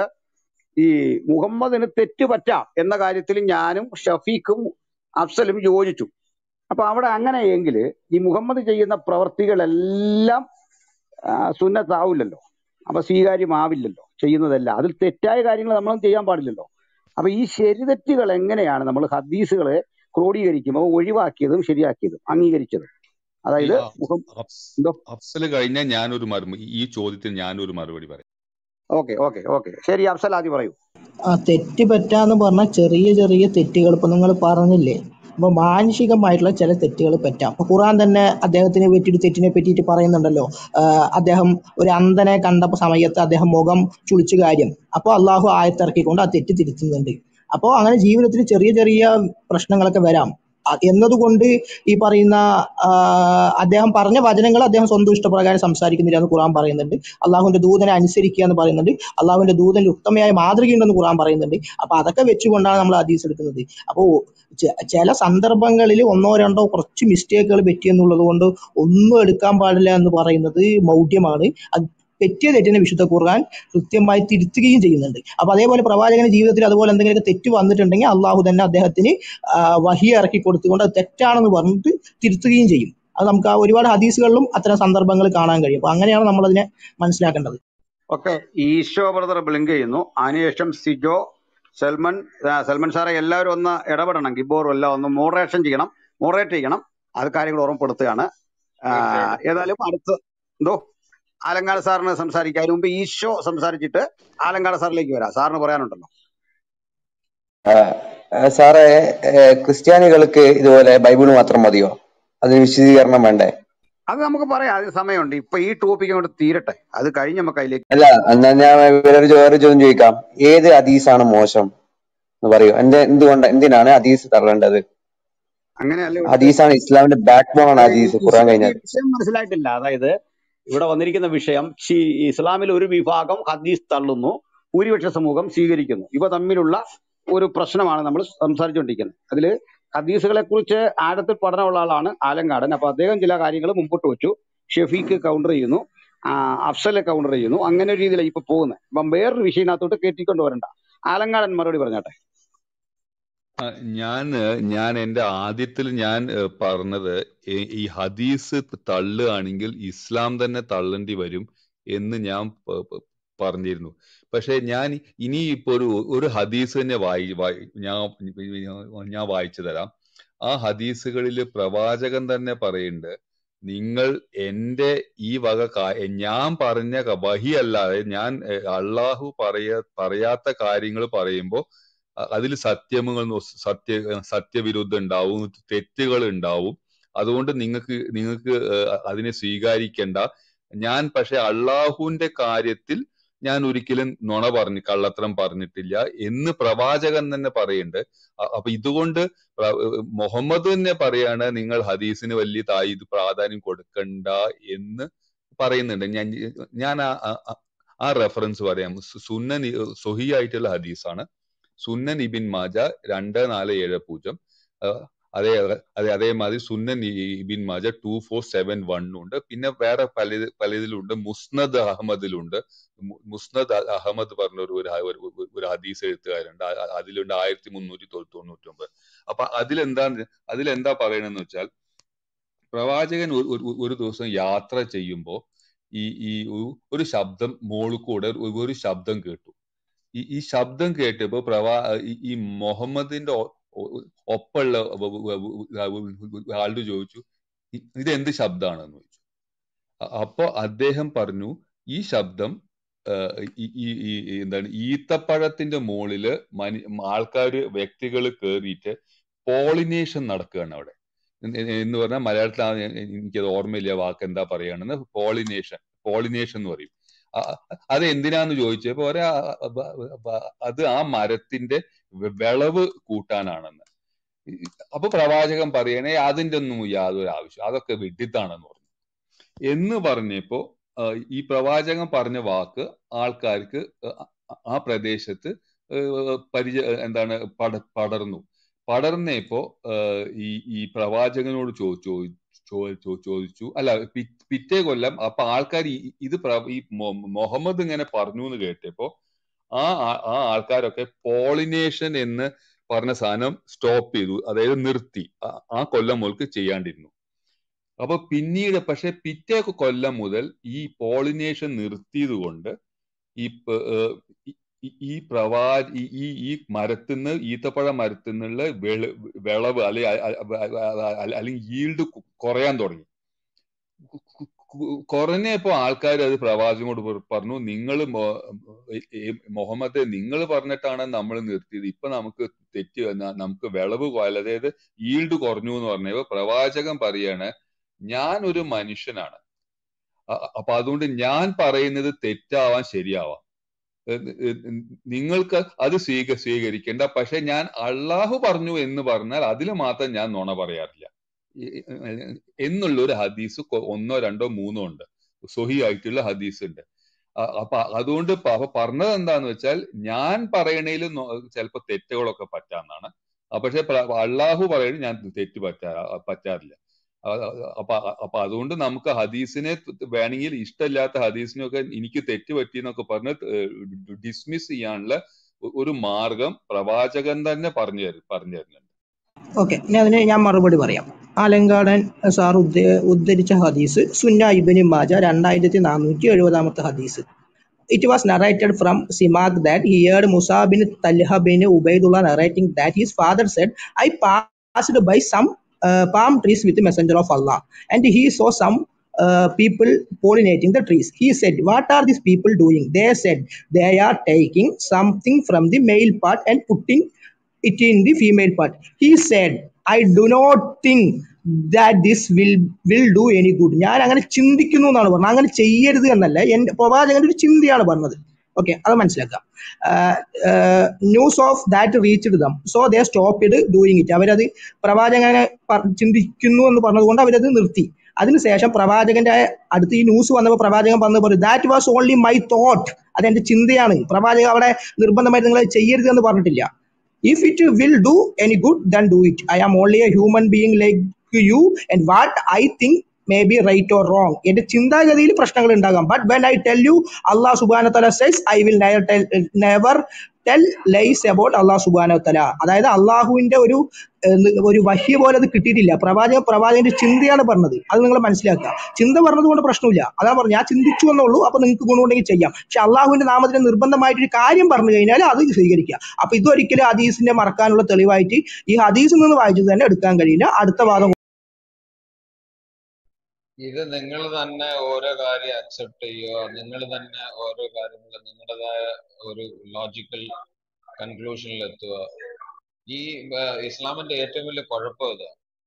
S1: ഈ മുഹമ്മദിന് തെറ്റ് പറ്റാം എന്ന കാര്യത്തിൽ ഞാനും ഷഫീഖും അഫ്സലും യോജിച്ചു അപ്പൊ അവിടെ അങ്ങനെയെങ്കിൽ ഈ മുഹമ്മദ് ചെയ്യുന്ന പ്രവർത്തികളെല്ലാം ആ, സുന്നത്താവില്ലല്ലോ അപ്പൊ സ്വീകാര്യമാവില്ലല്ലോ ചെയ്യുന്നതല്ല അതിൽ തെറ്റായ കാര്യങ്ങൾ നമ്മളും ചെയ്യാൻ പാടില്ലല്ലോ അപ്പൊ ഈ ശരിതെറ്റുകൾ എങ്ങനെയാണ് നമ്മൾ ഹദീസുകളെ ക്രോഡീകരിക്കുമ്പോൾ ഒഴിവാക്കിയതും ശരിയാക്കിയതും അംഗീകരിച്ചതും
S10: ഈ
S1: അതായത്
S10: അ-
S1: മുഹം
S10: അഫ്സ്-
S1: എന്തോ
S10: അഫ്സല് കഴിഞ്ഞാൽ ഞാനൊരു മറുപടി ഈ ചോദ്യത്തിന് ഞാനൊരു മറുപടി പറയാം
S1: ഓക്കെ ഓക്കെ ഓക്കെ ശരി അഫ്സൽ ആദ്യം പറയൂ
S4: ആ തെറ്റ് പറ്റാന്ന് പറഞ്ഞാൽ ചെറിയ ചെറിയ തെറ്റുകൾ ഇപ്പൊ നിങ്ങൾ പറഞ്ഞില്ലേ അപ്പൊ മാനുഷികമായിട്ടുള്ള ചില തെറ്റുകൾ പറ്റാം അപ്പൊ ഖുറാൻ തന്നെ അദ്ദേഹത്തിനെ പറ്റിയിട്ട് തെറ്റിനെ പറ്റിയിട്ട് പറയുന്നുണ്ടല്ലോ ആ, അദ്ദേഹം ഒരു അന്ധനെ കണ്ട സമയത്ത് അദ്ദേഹം മുഖം ചുളിച്ചു കാര്യം അപ്പോൾ അള്ളാഹു ആയത്തിറക്കിക്കൊണ്ട് ആ തെറ്റ് തിരുത്തുന്നുണ്ട് അപ്പോൾ അങ്ങനെ ജീവിതത്തിൽ ചെറിയ ചെറിയ പ്രശ്നങ്ങളൊക്കെ വരാം അ- എന്നതുകൊണ്ട് ഈ പറയുന്ന ആ, അദ്ദേഹം പറഞ്ഞ വചനങ്ങൾ അദ്ദേഹം സ്വന്തം ഇഷ്ടപ്രകാരം സംസാരിക്കുന്നില്ല എന്ന് ഖുറാൻ പറയുന്നുണ്ട് അള്ളാഹുവിന്റെ ദൂതനെ അനുസരിക്കുക എന്ന് പറയുന്നുണ്ട് അള്ളാഹുവിന്റെ ദൂതനിൽ ഉത്തമയായ മാതൃകയുണ്ടെന്ന് ഖുറാൻ പറയുന്നുണ്ട് അപ്പൊ അതൊക്കെ വെച്ചുകൊണ്ടാണ് നമ്മൾ ഹദീസ് എടുക്കുന്നത് അപ്പോൾ ചില സന്ദർഭങ്ങളിൽ ഒന്നോ രണ്ടോ കുറച്ച് മിസ്റ്റേക്കുകൾ പറ്റിയെന്നുള്ളത് കൊണ്ട് ഒന്നും എടുക്കാൻ പാടില്ല എന്ന് പറയുന്നത് മൗഢ്യമാണ് അത് തെറ്റിയ തെറ്റിനെ വിശുദ്ധ ഖുർആൻ കൃത്യമായി തിരുത്തുകയും ചെയ്യുന്നുണ്ട് അപ്പൊ അതേപോലെ പ്രവാചകന്റെ ജീവിതത്തിൽ അതുപോലെ എന്തെങ്കിലുമൊക്കെ തെറ്റ് വന്നിട്ടുണ്ടെങ്കിൽ അള്ളാഹു തന്നെ അദ്ദേഹത്തിന് ആ, വഹി ഇറക്കി കൊടുത്തുകൊണ്ട് അത് തെറ്റാണെന്ന് പറഞ്ഞിട്ട് തിരുത്തുകയും ചെയ്യും അത് നമുക്ക് ആ ഒരുപാട് ഹദീസുകളിലും അത്തരം സന്ദർഭങ്ങൾ കാണാൻ കഴിയും അപ്പൊ അങ്ങനെയാണ് നമ്മൾ അതിനെ മനസ്സിലാക്കേണ്ടത്
S1: ഓക്കെ ഈശോ ബ്രദർ ബ്ലിങ്ക് ചെയ്യുന്നു അതിനുശേഷം സിജോ സൽമൻ ആ, സൽമൻ സാറെ എല്ലാവരും ഒന്ന് ഇടപെടണം ഗിബോറും എല്ലാം ഒന്ന് മോഡറേഷൻ ചെയ്യണം മോഡറേറ്റ് ചെയ്യണം അത് കാര്യങ്ങൾ ഓർമ്മപ്പെടുത്തുകയാണ് ആ,
S7: തീർച്ചയായിട്ടും
S1: ഏതായാലും അടുത്ത് എന്തോ ആലങ്കാട് സാറിന് സംസാരിക്കാം അതിന് മുമ്പ് ഈശോ സംസാരിച്ചിട്ട് ആലങ്കാട് സാറിലേക്ക് വരാം സാറിന് പറയാനുണ്ടല്ലോ
S11: ആ, ആ, സാറേ ഏ, ക്രിസ്ത്യാനികൾക്ക് ഇതുപോലെ ബൈബിൾ മാത്രം മതിയോ അതിന് വിശദീകരണം വേണ്ടേ
S1: അത് നമുക്ക് പറയാം അതിന് സമയമുണ്ട് ഇപ്പൊ ഈ ടോപ്പിക് അങ്ങോട്ട് തീരട്ടെ അത് കഴിഞ്ഞ് നമുക്ക് അതിലേക്ക്
S11: അല്ല എന്നാ ഞാൻ വേറൊരു ചോ- വേറൊരു ചോദ്യം ചോദിക്കാം ഏത് ഹദീസാണ് മോശം എന്ന് പറയൂ എന്റെ എന്തുകൊണ്ട് എന്തിനാണ് ഹദീസ് തള്ളേണ്ടത്
S1: അങ്ങനെയല്ല ഇവിടുത്തെ
S11: ഹദീസാണ് ഇസ്ലാമിന്റെ ബാക്ക് ബോൺ ആണ്
S1: അതായത്
S11: ഹദീസ്
S1: ഈ
S11: ഖുറാൻ
S1: വിഷയം ഈ
S11: കഴിഞ്ഞാൽ
S1: വിഷയം മനസ്സിലായിട്ടില്ല അതായത് ഇവിടെ വന്നിരിക്കുന്ന വിഷയം ഷി- ഇസ്ലാമിൽ ഒരു വിഭാഗം ഹദീസ് തള്ളുന്നു ഭൂരിപക്ഷ സമൂഹം സ്വീകരിക്കുന്നു ഇവ തമ്മിലുള്ള ഒരു പ്രശ്നമാണ് നമ്മൾ സംസാരിച്ചുകൊണ്ടിരിക്കുന്നത് അതിൽ ഹദീസുകളെ കുറിച്ച് ആഴത്തിൽ പഠനമുള്ള ആളാണ് ആലങ്കാടൻ അപ്പൊ അദ്ദേഹം ചില കാര്യങ്ങൾ മുമ്പോട്ട് വെച്ചു ഷെഫീക്ക് കൗണ്ടർ ചെയ്യുന്നു ആ, അഫ്സല് കൗണ്ടർ ചെയ്യുന്നു അങ്ങനെ ഒരു രീതിയിലാണ് ഇപ്പൊ പോകുന്നത് അപ്പം വേറൊരു വിഷയത്തിനകത്തോട്ട് കയറ്റിക്കൊണ്ട് വരണ്ട ആലങ്കാടൻ മറുപടി പറഞ്ഞാട്ടെ
S10: ആ, ഞാൻ ഞാൻ എന്റെ ആദ്യത്തിൽ ഞാൻ ഏഹ്, പറഞ്ഞത് ഈ ഈ ഹദീസ് തള്ളുകയാണെങ്കിൽ ഇസ്ലാം തന്നെ തള്ളേണ്ടി വരും എന്ന് ഞാൻ പ- പ- പറഞ്ഞിരുന്നു പക്ഷെ ഞാൻ ഇനി ഇപ്പൊ ഒരു ഒരു ഹദീസ് തന്നെ വായി വായി- ഞാൻ ഞാൻ വായിച്ചു തരാം ആ ഹദീസുകളിൽ പ്രവാചകൻ തന്നെ പറയുന്നുണ്ട് നിങ്ങൾ എന്റെ ഈ വക കാ- ഞാൻ പറഞ്ഞ ക- വഹി അല്ലാതെ ഞാൻ ഏഹ്, അള്ളാഹു പറയ പറയാത്ത കാര്യങ്ങൾ പറയുമ്പോൾ അതിൽ സത്യമുകൾ നോ- സത്യ സത്യവിരുദ്ധം ഉണ്ടാവും തെറ്റുകൾ ഉണ്ടാവും അതുകൊണ്ട് നിങ്ങൾക്ക് നിങ്ങൾക്ക് ഏഹ്, അതിനെ സ്വീകരിക്കേണ്ട ഞാൻ പക്ഷെ അള്ളാഹുവിന്റെ കാര്യത്തിൽ ഞാൻ ഒരിക്കലും നുണ പറഞ്ഞു കള്ളത്തരം പറഞ്ഞിട്ടില്ല എന്ന് പ്രവാചകൻ തന്നെ പറയുന്നുണ്ട് അ- അപ്പൊ ഇതുകൊണ്ട് പ്ര- ഏഹ് മുഹമ്മദ് തന്നെ പറയാണ് നിങ്ങൾ ഹദീസിന് വലിയ തായി ഇത് പ്രാധാന്യം കൊടുക്കണ്ട എന്ന് പറയുന്നുണ്ട് ഞാൻ ഞാൻ ആ ആ- ആ- ആ റെഫറൻസ് പറയാം സു- സുന്നൻ സൊഹി ആയിട്ടുള്ള ഹദീസാണ് സുന്നൻ ഇബിൻ മാജ രണ്ട് നാല് ഏഴ് പൂജ്യം ആഹ് അതേ അതെ അതേമാതിരി സുന്നൻ ഇ- ഇബിൻ മാജ ടു ഫോർ സെവൻ വൺ ഉണ്ട് പിന്നെ വേറെ പല പലതിലുണ്ട് മുസ്നദ് അഹമ്മദിലുണ്ട് മു- മുസ്നദ് അ- അഹമ്മദ് പറഞ്ഞ ഒരു ഒരു ഹ- ഒരു- ഒരു- ഒരു ഹദീസ് എഴുത്തുകാരുണ്ട് അ- അ- അതിലുണ്ട് ആയിരത്തി മുന്നൂറ്റി തൊണ്ണൂറ്റി ഒമ്പത് അപ്പൊ അതിലെന്താ അതിലെന്താ പറയണെന്ന് വെച്ചാൽ പ്രവാചകൻ ഒരു ഒരു- ഒരു ദിവസം യാത്ര ചെയ്യുമ്പോൾ ഈ ഈ ഒരു- ഒരു ശബ്ദം മോളിക്കൂടെ ഒരു ഒരു ശബ്ദം കേട്ടു ഈ ഈ ശബ്ദം കേട്ടപ്പോ പ്രവാ ഈ ഈ മുഹമ്മദിന്റെ ഒ- ഒ- ഒപ്പമുള്ള വ- വ- വ- ആളോട് ചോദിച്ചു "ഇ- ഇത് എന്ത് ശബ്ദാണെന്ന് ചോദിച്ചു അ- അപ്പൊ അദ്ദേഹം പറഞ്ഞു ഈ ശബ്ദം ആഹ് ഈ ഈ ഈ ഈ എന്താണ് ഈത്തപ്പഴത്തിന്റെ മുകളില് മനു ആൾക്കാര് വ്യക്തികൾ കേറിയിട്ട് പോളിനേഷൻ നടക്കുകയാണ് അവിടെ എന്ന് എന്ന് എന്ന് പറഞ്ഞാൽ മലയാളത്തിൽ ആ എ- എ- എനിക്കത് ഓർമ്മയില്ല വാക്ക് എന്താ പറയുകയാണെന്ന് പോളിനേഷൻ പോളിനേഷൻ എന്ന് പറയും അ- അ- അത് എന്തിനാന്ന് ചോദിച്ചപ്പോ ഒരാ അത് ആ മരത്തിന്റെ വെ- വിളവ് കൂട്ടാനാണെന്ന് ഈ- അപ്പൊ പ്രവാചകൻ പറയണേ അതിന്റെ ഒന്നും യാതൊരു ആവശ്യം അതൊക്കെ വിഡിത്താണെന്ന് പറഞ്ഞു എന്ന് പറഞ്ഞപ്പോ ആ, ഈ പ്രവാചകൻ പറഞ്ഞ വാക്ക് ആൾക്കാർക്ക് ആ ആ പ്രദേശത്ത് ഏഹ് പരിച എന്താണ് പട പടർന്നു പടർന്നപ്പോ ഏഹ് ഈ ഈ പ്രവാചകനോട് ചോ ചോ ചോ- ചോ- ചോദിച്ചു അല്ല പി- പിറ്റേ കൊല്ലം അപ്പൊ ആൾക്കാർ ഇത് പ്ര- ഈ മൊ- മുഹമ്മദ് ഇങ്ങനെ പറഞ്ഞു എന്ന് കേട്ടപ്പോ ആ ആ ആ ആൾക്കാരൊക്കെ പോളിനേഷൻ എന്ന് പറഞ്ഞ സാധനം സ്റ്റോപ്പ് ചെയ്തു അതായത് നിർത്തി ആ ആ കൊല്ലം മുതൽക്ക് ചെയ്യാണ്ടിരുന്നു അപ്പൊ പിന്നീട് പക്ഷെ പിറ്റേ കൊല്ലം മുതൽ ഈ പോളിനേഷൻ നിർത്തിയത് കൊണ്ട് ഈ പ- ഏഹ് ഈ ഈ- ഈ പ്രവാ ഈ ഈ ഈ മരത്തിന്ന് ഈത്തപ്പഴ മരത്തിന്നുള്ള വെള വിളവ് അല്ലെ അല്ലെങ്കിൽ ഈൽഡ് കുറയാൻ തുടങ്ങി കുറഞ്ഞപ്പോ ആൾക്കാർ അത് പ്രവാചകനോട് പറ- പറഞ്ഞു നിങ്ങൾ മുഹമ്മദ് നിങ്ങൾ പറഞ്ഞിട്ടാണ് നമ്മൾ നിർത്തിയത് ഇപ്പൊ നമുക്ക് തെറ്റ് ന- നമുക്ക് വിളവ് കുറ- അതായത് ഈൽഡ് കുറഞ്ഞു എന്ന് പറഞ്ഞപ്പോ പ്രവാചകൻ പറയാണ് ഞാൻ ഒരു മനുഷ്യനാണ് അ- അപ്പൊ അതുകൊണ്ട് ഞാൻ പറയുന്നത് തെറ്റാവാൻ ശരിയാവാം ഏഹ് ഏഹ് നിങ്ങൾക്ക് അത് സ്വീക സ്വീകരിക്കേണ്ട പക്ഷെ ഞാൻ അള്ളാഹു പറഞ്ഞു എന്ന് പറഞ്ഞാൽ അതിൽ മാത്രം ഞാൻ നുണ പറയാറില്ല ഈ- ഏഹ് എന്നുള്ള ഒരു ഹദീസ് കൊ- ഒന്നോ രണ്ടോ മൂന്നോ ഉണ്ട് സ്വഹി ആയിട്ടുള്ള ഹദീസ് ഉണ്ട് അ- അപ്പൊ അതുകൊണ്ട് പ- അപ്പൊ പറഞ്ഞത് എന്താന്ന് വെച്ചാൽ ഞാൻ പറയണേൽ ചിലപ്പോ തെറ്റുകളൊക്കെ പറ്റാന്നാണ് ആ പക്ഷെ പ്ര- അള്ളാഹു പറയുന്നത് ഞാൻ തെറ്റ് പറ്റാ പറ്റാറില്ല അ- അ- അപ്പൊ അപ്പൊ അതുകൊണ്ട് നമുക്ക് ഹദീസിനെ വേണമെങ്കിൽ ഇഷ്ടമില്ലാത്ത ഹദീസിനൊക്കെ എനിക്ക് തെറ്റ് പറ്റിയെന്നൊക്കെ പറഞ്ഞ് ഡിസ്മിസ് ചെയ്യാനുള്ള ഒ- ഒരു മാർഗം പ്രവാചകൻ തന്നെ പറഞ്ഞു തരും പറഞ്ഞു തരുന്നുണ്ട്
S4: ഓക്കെ ഇനി അതിന് ഞാൻ മറുപടി പറയാം ആലങ്കാടൻ സാർ ഉദ്ധ ഉദ്ധരിച്ച ഹദീസ് സുന്ന ഇബിന് മാജ രണ്ടായിരത്തി നാനൂറ്റി എഴുപതാമത്തെ ഹദീസ് It was narrated from Simak that he heard Musa bin Talha bin Ubaidullah narrating that his father said, I passed by some uh, palm trees with the messenger of Allah, and he saw some uh, people pollinating the trees. He said, What are these people doing? They said, They are taking something from the male part and putting it in the female part. He said, I do not think that this will will do any good. ഞാൻ അങ്ങനെ ചിന്തിക്കുന്നു എന്നാണ് പറഞ്ഞത് അങ്ങനെ ചെയ്യരുത് എന്നല്ല എന്റെ പ്രവാചകന്റെ ഒരു ചിന്തയാണ് പറഞ്ഞത് ഓക്കെ അത് മനസ്സിലാക്കുക news of that reached them so they stopped doing it അവരത് പ്രവാചകനെ പ- ചിന്തിക്കുന്നു എന്ന് പറഞ്ഞതുകൊണ്ട് അവരത് നിർത്തി അതിനുശേഷം പ്രവാചകന്റെ അടുത്ത് ഈ ന്യൂസ് വന്നപ്പോൾ പ്രവാചകൻ പറഞ്ഞു പറഞ്ഞു that was only my thought അതെന്റെ ചിന്തയാണ് പ്രവാചകൻ അവിടെ നിർബന്ധമായിട്ട് നിങ്ങൾ ചെയ്യരുത് എന്ന് പറഞ്ഞിട്ടില്ല if it will do any good then do it i am only a human being like you and what i think may be right or wrong എന്റെ ചിന്താഗതിയിൽ പ്രശ്നങ്ങൾ ഉണ്ടാകാം but when I tell you അള്ളാഹ് സുബാന തല says I will never tell never tell lies about അള്ളാഹു സുബാന തല അതായത് അള്ളാഹുവിന്റെ ഒരു ഏഹ്, ഒരു വഹ്യ പോലെ അത് കിട്ടിയിട്ടില്ല പ്രവാചകൻ പ്രവാചകന്റെ ചിന്തയാണ് പറഞ്ഞത് അത് നിങ്ങൾ മനസ്സിലാക്കുക ചിന്ത പറഞ്ഞത് കൊണ്ട് പ്രശ്നമില്ല അതാ പറഞ്ഞു ഞാൻ ചിന്തിച്ചു എന്നുള്ളൂ അപ്പൊ നിങ്ങൾക്ക് ഗുണമുണ്ടെങ്കിൽ ചെയ്യാം പക്ഷെ അള്ളാഹുവിന്റെ നാമത്തിന് നിർബന്ധമായിട്ട് ഒരു കാര്യം പറഞ്ഞു കഴിഞ്ഞാൽ അത് സ്വീകരിക്കുക അപ്പൊ ഇതൊരിക്കലും ഹദീസിന്റെ മറക്കാനുള്ള തെളിവായിട്ട് ഈ ഹദീസിൽ നിന്ന് വായിച്ചത് തന്നെ എടുക്കാൻ കഴിയില്ല അടുത്ത വാദം
S7: ഇത് നിങ്ങൾ തന്നെ ഓരോ കാര്യം അക്സെപ്റ്റ് ചെയ്യുക നിങ്ങൾ തന്നെ ഓരോ കാര്യങ്ങൾ നിങ്ങളുടേതായ ഒരു ലോജിക്കൽ കൺക്ലൂഷനിൽ എത്തുക ഈ ഏർ, ഇസ്ലാമിന്റെ ഏറ്റവും വലിയ കുഴപ്പം ഇതാ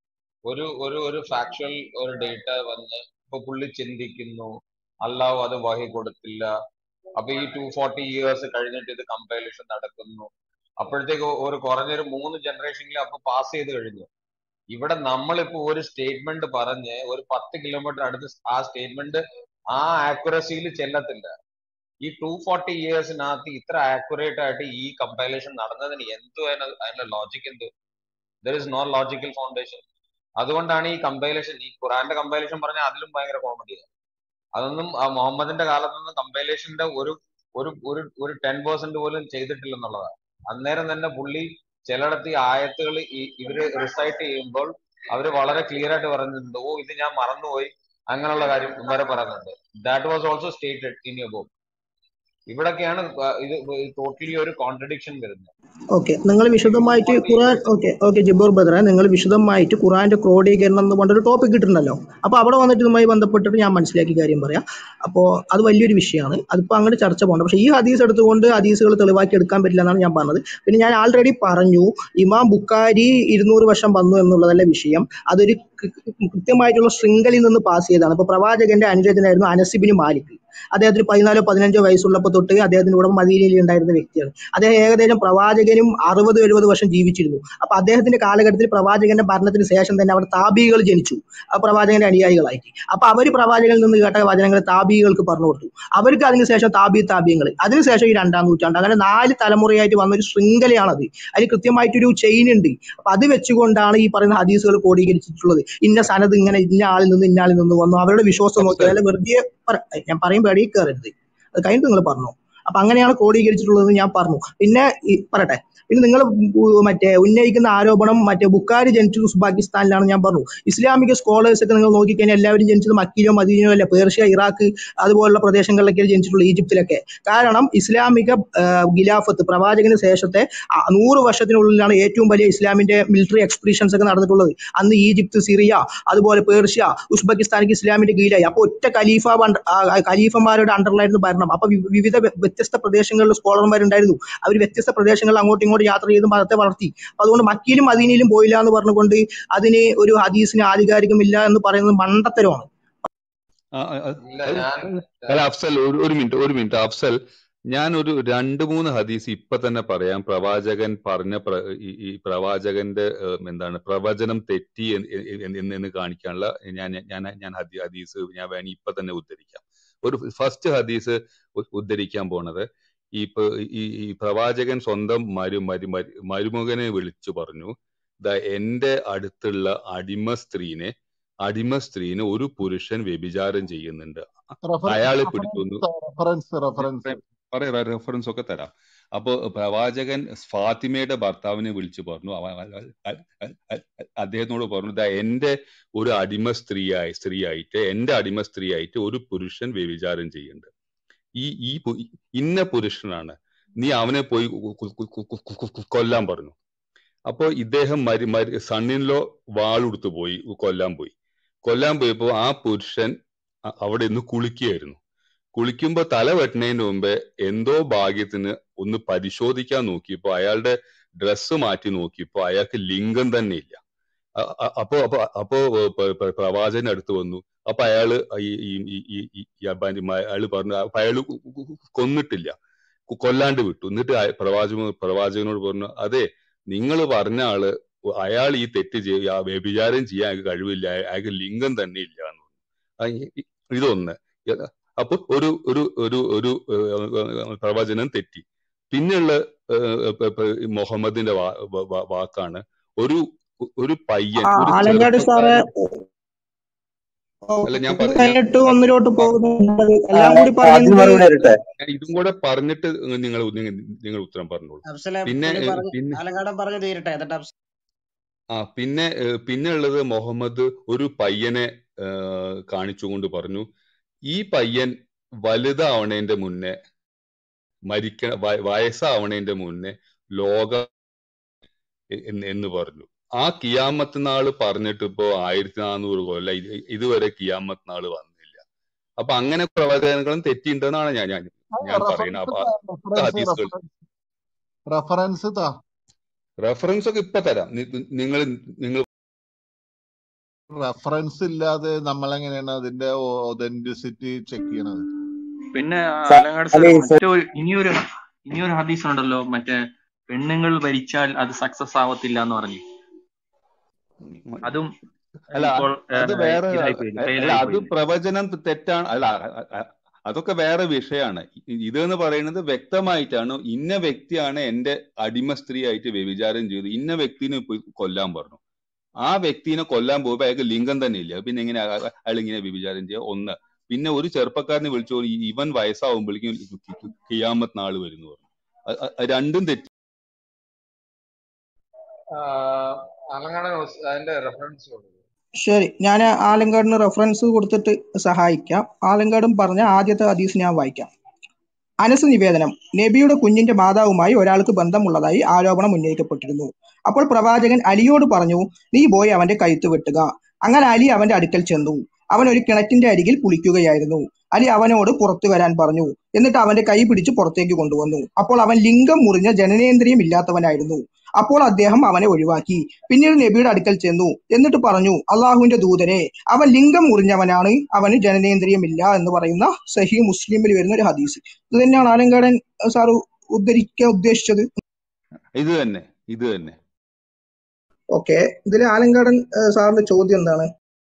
S7: ഒരു ഒരു ഒരു ഫാക്ച്വൽ ഒരു ഡേറ്റ വന്ന് ഇപ്പൊ പുള്ളി ചിന്തിക്കുന്നു അള്ളാഹു അത് വഹി കൊടുത്തില്ല അപ്പൊ ഈ ടു ഫോർട്ടി ഇയേഴ്സ് കഴിഞ്ഞിട്ട് ഇത് കമ്പൈലേഷൻ നടക്കുന്നു അപ്പോഴത്തേക്ക് ഒരു കുറഞ്ഞൊരു മൂന്ന് ജനറേഷനിൽ അപ്പൊ പാസ് ചെയ്ത് കഴിഞ്ഞു ഇവിടെ നമ്മളിപ്പോ ഒരു സ്റ്റേറ്റ്മെന്റ് പറഞ്ഞ് ഒരു പത്ത് കിലോമീറ്റർ അടുത്ത് ആ സ്റ്റേറ്റ്മെന്റ് ആ ആക്യുറസിയിൽ ചെല്ലത്തില്ല ഈ ടു ഫോർട്ടി ഇയേഴ്സിനകത്ത് ഇത്ര ആക്യുറേറ്റ് ആയിട്ട് ഈ കമ്പൈലേഷൻ നടന്നതിന് എന്തു അതിന് അതിന്റെ ലോജിക് എന്ത് there is no logical foundation അതുകൊണ്ടാണ് ഈ കമ്പൈലേഷൻ ഈ ഖുറാന്റെ കമ്പൈലേഷൻ പറഞ്ഞാൽ അതിലും ഭയങ്കര കോമഡിയാണ് അതൊന്നും ആ മുഹമ്മദിന്റെ കാലത്തൊന്നും കമ്പൈലേഷന്റെ ഒരു ഒരു ഒരു ഒരു ടെൻ പെർസെന്റ് പോലും ചെയ്തിട്ടില്ലെന്നുള്ളതാണ് അന്നേരം തന്നെ പുള്ളി ചിലയിടത്ത് ഈ ആയത്തുകൾ ഈ ഇവര് റിസൈറ്റ് ചെയ്യുമ്പോൾ അവര് വളരെ ക്ലിയർ ആയിട്ട് പറയുന്നുണ്ട് ഓ ഇത് ഞാൻ മറന്നുപോയി അങ്ങനെയുള്ള കാര്യം വരെ പറയുന്നുണ്ട് that was also stated in your book ഇവിടൊക്കെയാണ് ആ, ഇത് ടോട്ടലി ഒരു കോൺട്രഡിക്ഷൻ വരുന്നത്
S4: ഓക്കെ നിങ്ങൾ വിശദമായിട്ട് ഖുറാൻ ഓക്കെ ഓക്കെ ജിബോർ ബദ്ര നിങ്ങൾ വിശദമായിട്ട് ഖുറാന്റെ ക്രോഡീകരണം എന്ന് പറഞ്ഞൊരു ടോപ്പിക് ഇട്ടിട്ടുണ്ടല്ലോ അപ്പൊ അവിടെ വന്നിട്ട് ഇതുമായി ബന്ധപ്പെട്ടിട്ട് ഞാൻ മനസ്സിലാക്കിയ കാര്യം പറയാം അപ്പോൾ അത് വലിയൊരു വിഷയമാണ് അതിപ്പോൾ അങ്ങനെ ചർച്ച പോകണ്ട പക്ഷേ ഈ ഹദീസ് എടുത്തുകൊണ്ട് ഹദീസുകൾ തെളിവാക്കി എടുക്കാൻ പറ്റില്ല എന്നാണ് ഞാൻ പറഞ്ഞത് പിന്നെ ഞാൻ ആൾറെഡി പറഞ്ഞു ഇമാം ബുക്കാരി ഇരുന്നൂറ് വർഷം വന്നു എന്നുള്ളതല്ല വിഷയം അതൊരു കൃ- കൃത്യമായിട്ടുള്ള ശൃംഖലയിൽ നിന്ന് പാസ് ചെയ്തതാണ് ഇപ്പൊ പ്രവാചകന്റെ അനുരജനായിരുന്നു അനസിബിന് മാലിക് അദ്ദേഹത്തിന് പതിനാലോ പതിനഞ്ചോ വയസ്സുള്ളപ്പോൾ തൊട്ട് അദ്ദേഹത്തിന്റെ കൂടെ മദീനയിൽ ഉണ്ടായിരുന്ന വ്യക്തിയാണ് അദ്ദേഹം ഏകദേശം പ്രവാചകനും അറുപത് എഴുപത് വർഷം ജീവിച്ചിരുന്നു അപ്പൊ അദ്ദേഹത്തിന്റെ കാലഘട്ടത്തിൽ പ്രവാചകന്റെ ഭരണത്തിന് ശേഷം തന്നെ അവിടെ താബികൾ ജനിച്ചു ആ പ്രവാചകന്റെ അനുയായികളായിട്ട് അപ്പൊ അവർ പ്രവാചകനിൽ നിന്ന് കേട്ട വചനങ്ങൾ താബികൾക്ക് പറഞ്ഞു കൊടുത്തു അവർക്ക് അതിനുശേഷം താബി താബിയങ്ങൾ അതിനുശേഷം ഈ രണ്ടാം നൂറ്റാണ്ട് അങ്ങനെ നാല് തലമുറയായിട്ട് വന്നൊരു ശൃംഖലയാണത് അതിൽ കൃത്യമായിട്ടൊരു ചെയിൻ ഉണ്ട് അപ്പൊ അത് വെച്ചുകൊണ്ടാണ് ഈ പറയുന്ന ഹദീസുകൾ ക്രോഡീകരിച്ചിട്ടുള്ളത് ഇന്ന സനത് ഇങ്ങനെ ഇന്ന ആളിൽ നിന്ന് ഇന്ന ആളിൽ നിന്ന് വന്നു അവരുടെ വിശ്വാസം നോക്കിയാൽ വെറുതെ പറ- ഞാൻ പറയുമ്പോൾ ഇടയിൽ കയറരുത് അത് കഴിഞ്ഞിട്ട് നിങ്ങൾ പറഞ്ഞു അപ്പൊ അങ്ങനെയാണ് ക്രോഡീകരിച്ചിട്ടുള്ളത് ഞാൻ പറഞ്ഞു പിന്നെ ഈ പറയട്ടെ പിന്നെ നിങ്ങൾ മറ്റേ ഉന്നയിക്കുന്ന ആരോപണം മറ്റേ ബുക്കാരി ജനിച്ചത് ഉസ്ബാക്കിസ്ഥാനിലാണ് ഞാൻ പറഞ്ഞു ഇസ്ലാമിക സ്കോളേഴ്സ് ഒക്കെ നിങ്ങൾ നോക്കിക്കഴിഞ്ഞാൽ എല്ലാവരും ജനിച്ചത് മക്കയിലോ മദീനയോ അല്ല പേർഷ്യ ഇറാഖ് അതുപോലുള്ള പ്രദേശങ്ങളിലൊക്കെ ജനിച്ചിട്ടുള്ളൂ ഈജിപ്തിലൊക്കെ കാരണം ഇസ്ലാമിക ആ, ഖിലാഫത്ത് പ്രവാചകന് ശേഷത്തെ ആ, നൂറ് വർഷത്തിനുള്ളിലാണ് ഏറ്റവും വലിയ ഇസ്ലാമിന്റെ മിലിറ്ററി എക്സ്പീഡിഷൻസ് ഒക്കെ നടന്നിട്ടുള്ളത് അന്ന് ഈജിപ്ത് സിറിയ അതുപോലെ പേർഷ്യ ഉസ്ബെക്കിസ്ഥാനിക്ക് ഇസ്ലാമിന്റെ കീഴിലായി അപ്പൊ ഒറ്റ ഖലീഫ ബണ്ട്- ആ, ആ, ഖലീഫമാരുടെ അണ്ടറിലായിരുന്നു ഭരണം അപ്പൊ വി- വിവിധ വ്യ- വ്യത്യസ്ത പ്രദേശങ്ങളിൽ സ്കോളർമാരുണ്ടായിരുന്നു അവർ വ്യത്യസ്ത പ്രദേശങ്ങളിൽ അങ്ങോട്ടും ഇങ്ങോട്ടും യാത്ര ചെയ്ത് മതത്തെ വളർത്തി അപ്പൊ അതുകൊണ്ട് മക്കയിലും മദീനയിലും പോയില്ല എന്ന് പറഞ്ഞുകൊണ്ട് അതിന് ഒരു ഹദീസിന് ആധികാരികമില്ല എന്ന് പറയുന്നത് മണ്ടത്തരമാണ്
S10: ആ, ആ, ആ,
S7: ഇല്ല
S10: അത്
S7: ഞാൻ
S10: അല്ല അഫ്സൽ ഒരു ഒരു മിനിറ്റ് ഒരു മിനിറ്റ് അഫ്സൽ ഞാൻ ഒരു രണ്ട് മൂന്ന് ഹദീസ് ഇപ്പൊ തന്നെ പറയാം പ്രവാചകൻ പറഞ്ഞ പ്ര, ഈ, ഈ പ്രവാചകന്റെ ഏഹ്, എന്താണ് പ്രവചനം തെറ്റി എന്ന് എന്ന് എന്ന് എന്ന് കാണിക്കാനുള്ള ഞാൻ ഞാൻ ഞാൻ ഹദീ- ഹദീസ് ഞാൻ വേണി ഇപ്പൊ തന്നെ ഉദ്ധരിക്കാം ഒരു ഫസ്റ്റ് ഹദീസ് ഉ- ഉദ്ധരിക്കാൻ പോണത് ഈ പ- ഈ ഈ പ്രവാചകൻ സ്വന്തം മരു മരു മരു- മരുമകനെ വിളിച്ചു പറഞ്ഞു ദാ എന്റെ അടുത്തുള്ള അടിമ സ്ത്രീനെ അടിമ സ്ത്രീനെ ഒരു പുരുഷൻ വ്യഭിചാരം ചെയ്യുന്നുണ്ട് അയാളെ പിടിച്ചു
S12: റെഫറൻസ് റെഫറൻസ്
S10: പറയാം റെഫറൻസ് ഒക്കെ തരാം അപ്പൊ പ്രവാചകൻ ഫാത്തിമയുടെ ഭർത്താവിനെ വിളിച്ചു പറഞ്ഞു അവ- അവ- അവ- അവ- അദ്ദേഹത്തിനോട് പറഞ്ഞു "ദാ എന്റെ ഒരു അടിമ സ്ത്രീയായി സ്ത്രീയായിട്ട് എന്റെ അടിമ സ്ത്രീയായിട്ട് ഒരു പുരുഷൻ വ്യഭിചാരം ചെയ്യുന്നുണ്ട് ഈ ഈ പു- ഇന്ന പുരുഷനാണ് നീ അവനെ പോയി കു- കു- കു- കു- കു- കു- കു- കൊല്ലാൻ പറഞ്ഞു അപ്പോ ഇദ്ദേഹം മരി മരി സണ്ണിനിലോ വാളെടുത്ത് പോയി കൊല്ലാൻ പോയി കൊല്ലാൻ പോയപ്പോ ആ പുരുഷൻ അ- അവിടെ നിന്ന് കുളിക്കുകയായിരുന്നു കുളിക്കുമ്പോ തല വെട്ടുന്നതിന് മുമ്പേ എന്തോ ഭാഗ്യത്തിന് ഒന്ന് പരിശോധിക്കാൻ നോക്കിയപ്പോ അയാളുടെ ഡ്രസ്സ് മാറ്റി നോക്കിയപ്പോ അയാൾക്ക് ലിംഗം തന്നെ ഇല്ല അ- അ- അപ്പോ അപ്പൊ അപ്പോ പ- പ- പ്രവാചകൻ അടുത്ത് വന്നു അപ്പൊ അയാള് ഈ ഈ ഈ ഈ- ഈ ഈ അബാനി മ- അയാള് പറഞ്ഞു അപ്പൊ അയാള് കു- കു- കു- കൊന്നിട്ടില്ല കു- കൊല്ലാണ്ട് വിട്ടു എന്നിട്ട് അയ- പ്രവാചക പ്രവാചകനോട് പറഞ്ഞു അതെ നിങ്ങൾ പറഞ്ഞ ആള് അയാൾ ഈ തെറ്റ് ചെയ്യ ആ വ്യഭിചാരം ചെയ്യാൻ അയാൾക്ക് കഴിവില്ല അയ- അയാൾക്ക് ലിംഗം തന്നെ ഇല്ല എന്ന് പറഞ്ഞു ആ, ഇ- ഇ- ഇതൊന്ന് യ- അപ്പൊ ഒരു ഒരു ഒരു ഒരു ഏഹ്, പ്രവചനം തെറ്റി പിന്നെയുള്ള ഏഹ്, പ- പ- മുഹമ്മദിന്റെ വാ- വാ- വാ- വാക്കാണ് ഒരു ഒരു പയ്യൻ
S4: ആ
S10: ഒരു
S4: ആലങ്ങാട് സാറ്
S10: ചെറുപ്പക്കാരൻ അല്ല ഞാൻ
S4: ഒരു
S10: പറ ഞാൻ
S4: മിനിറ്റ് ഒന്നിലോട്ട് പോകുന്നത്
S11: ആ,
S4: എല്ലാം കൂടി
S11: അതിന്
S4: പറയുന്നത്
S11: മറുപടി തരട്ടെ
S10: ഞാൻ ഇതും കൂടെ പറഞ്ഞിട്ട് നിങ്ങൾ നിങ്ങൾ നിങ്ങൾ ഉത്തരം പറഞ്ഞോളൂ
S1: അഫ്സലെ
S10: പിന്നെ
S1: പുള്ളി
S10: ഏഹ്,
S1: പറഞ്ഞു
S10: പിന്നെ
S1: ആലങ്കാടൻ പറഞ്ഞു തീരട്ടെ എന്നിട്ട് അഫ്സൽ
S10: ആ പിന്നെ ഏഹ്, പിന്നെ ഉള്ളത് മുഹമ്മദ് ഒരു പയ്യനെ ഏഹ്, കാണിച്ചുകൊണ്ട് പറഞ്ഞു ഈ പയ്യൻ വലുതാവണേന്റെ മുന്നേ മരിക്ക വയ- വയസ്സാവണേന്റെ മുന്നേ ലോകം എന്ന് എന്ന് പറഞ്ഞു ആ കിയാമത്ത് നാള് പറഞ്ഞിട്ട് ഇപ്പോ ആയിരത്തി നാനൂറ് കൊല്ലം ഇത് ഇതുവരെ കിയാമത്ത് നാള് വന്നില്ല അപ്പൊ അങ്ങനെ പ്രവചനങ്ങളും തെറ്റിണ്ടെന്നാണ് ഞാൻ ഞാൻ ഞാൻ പറയുന്നത്
S12: റെഫറൻസ്
S10: അപ്പൊ
S12: റെഫറൻസ്
S10: ഹദീസുകൾ
S12: റെഫറൻസ് റെഫറൻസ് താ
S10: റെഫറൻസ് ഒക്കെ ഇപ്പൊ തരാം നിങ്ങൾ നിങ്ങൾ
S12: റെഫറൻസ് ഇല്ലാതെ നമ്മൾ എങ്ങനെയാണ് അതിന്റെ ഒതന്റിസിറ്റി ചെക്ക് ചെയ്യണത്
S9: പിന്നെ
S11: സ-
S9: ആലങ്ങാട് സാർ
S11: അതെ സർ
S9: മറ്റൊരു ഇനിയൊരു ഇനിയൊരു ഹദീസ് ഉണ്ടല്ലോ മറ്റേ പെണ്ണുങ്ങൾ ഭരിച്ചാൽ അത് സക്സസ് ആവത്തില്ല എന്ന് പറഞ്ഞു അതും
S10: അല്ല
S9: ഇപ്പോൾ
S10: അത്
S9: ഏഹ്,
S10: വേറെ
S9: ഇതായി പോയില്ലേ
S10: അല്ല
S9: ഫെയിലായി
S10: അത്
S9: പോയില്ലേ
S10: പ്രവചനം തെറ്റാണ് അല്ല അ- അ- അതൊക്കെ വേറെ വിഷയമാണ് ഇതെന്ന് പറയുന്നത് വ്യക്തമായിട്ടാണ് ഇന്ന വ്യക്തിയാണ് എന്റെ അടിമ സ്ത്രീ ആയിട്ട് വ്യഭിചാരം ചെയ്തു ഇന്ന വ്യക്തിനെ പോയി കൊല്ലാൻ പറഞ്ഞു ആ വ്യക്തിനെ കൊല്ലാൻ പോകുമ്പോ അയാൾക്ക് ലിംഗം തന്നെ ഇല്ല പിന്നെ എങ്ങനെ അയാ- അയാൾ ഇങ്ങനെ വ്യഭിചാരം ചെയ്യുക ഒന്ന് പിന്നെ ഒരു ചെറുപ്പക്കാരനെ വിളിച്ചു പറഞ്ഞു, "ഈ- ഇവൻ വയസ്സാവുമ്പോഴേക്കും കിയാമത്ത് നാള് വരുന്നു പറഞ്ഞു അ- അ- അത് രണ്ടും തെറ്റി
S7: അലങ്ങാട് അതിന്റെ റെഫറൻസ് കൊടുക്കും
S4: ശരി ഞാൻ ആലങ്കാടിന് റെഫറൻസ് കൊടുത്തിട്ട് സഹായിക്കാം ആലങ്കാടും പറഞ്ഞ ആദ്യത്തെ ഹദീസ് ഞാൻ വായിക്കാം അനസ് നിവേദനം നബിയുടെ കുഞ്ഞിന്റെ മാതാവുമായി ഒരാൾക്ക് ബന്ധമുള്ളതായി ആരോപണം ഉന്നയിക്കപ്പെട്ടിരുന്നു അപ്പോൾ പ്രവാചകൻ അലിയോട് പറഞ്ഞു നീ പോയി അവന്റെ കഴുത്ത് വെട്ടുക അങ്ങനെ അലി അവന്റെ അടുക്കൽ ചെന്നു അവൻ ഒരു കിണറ്റിന്റെ അരികിൽ കുളിക്കുകയായിരുന്നു അലി അവനോട് പുറത്തു വരാൻ പറഞ്ഞു എന്നിട്ട് അവന്റെ കൈ പിടിച്ച് പുറത്തേക്ക് കൊണ്ടുവന്നു അപ്പോൾ അവൻ ലിംഗം മുറിഞ്ഞ ജനനേന്ദ്രിയം ഇല്ലാത്തവനായിരുന്നു അപ്പോൾ അദ്ദേഹം അവനെ ഒഴിവാക്കി പിന്നീട് നബിയുടെ അടുക്കൽ ചെന്നു എന്നിട്ട് പറഞ്ഞു അള്ളാഹുവിന്റെ ദൂതരെ അവൻ ലിംഗം മുറിഞ്ഞവനാണ് അവന് ജനനേന്ദ്രിയമില്ല എന്ന് പറയുന്ന സഹി മുസ്ലിമിൽ വരുന്ന ഒരു ഹദീസ് ഇത് തന്നെയാണ് ആലങ്കാടൻ സാർ ഉദ്ധരിക്കാൻ ഉദ്ദേശിച്ചത്
S10: ഇത് തന്നെ ഇത് തന്നെ
S4: ഓക്കെ ഇതിൽ ആലങ്കാടൻ ഏഹ്, സാറിന്റെ ചോദ്യം എന്താണ്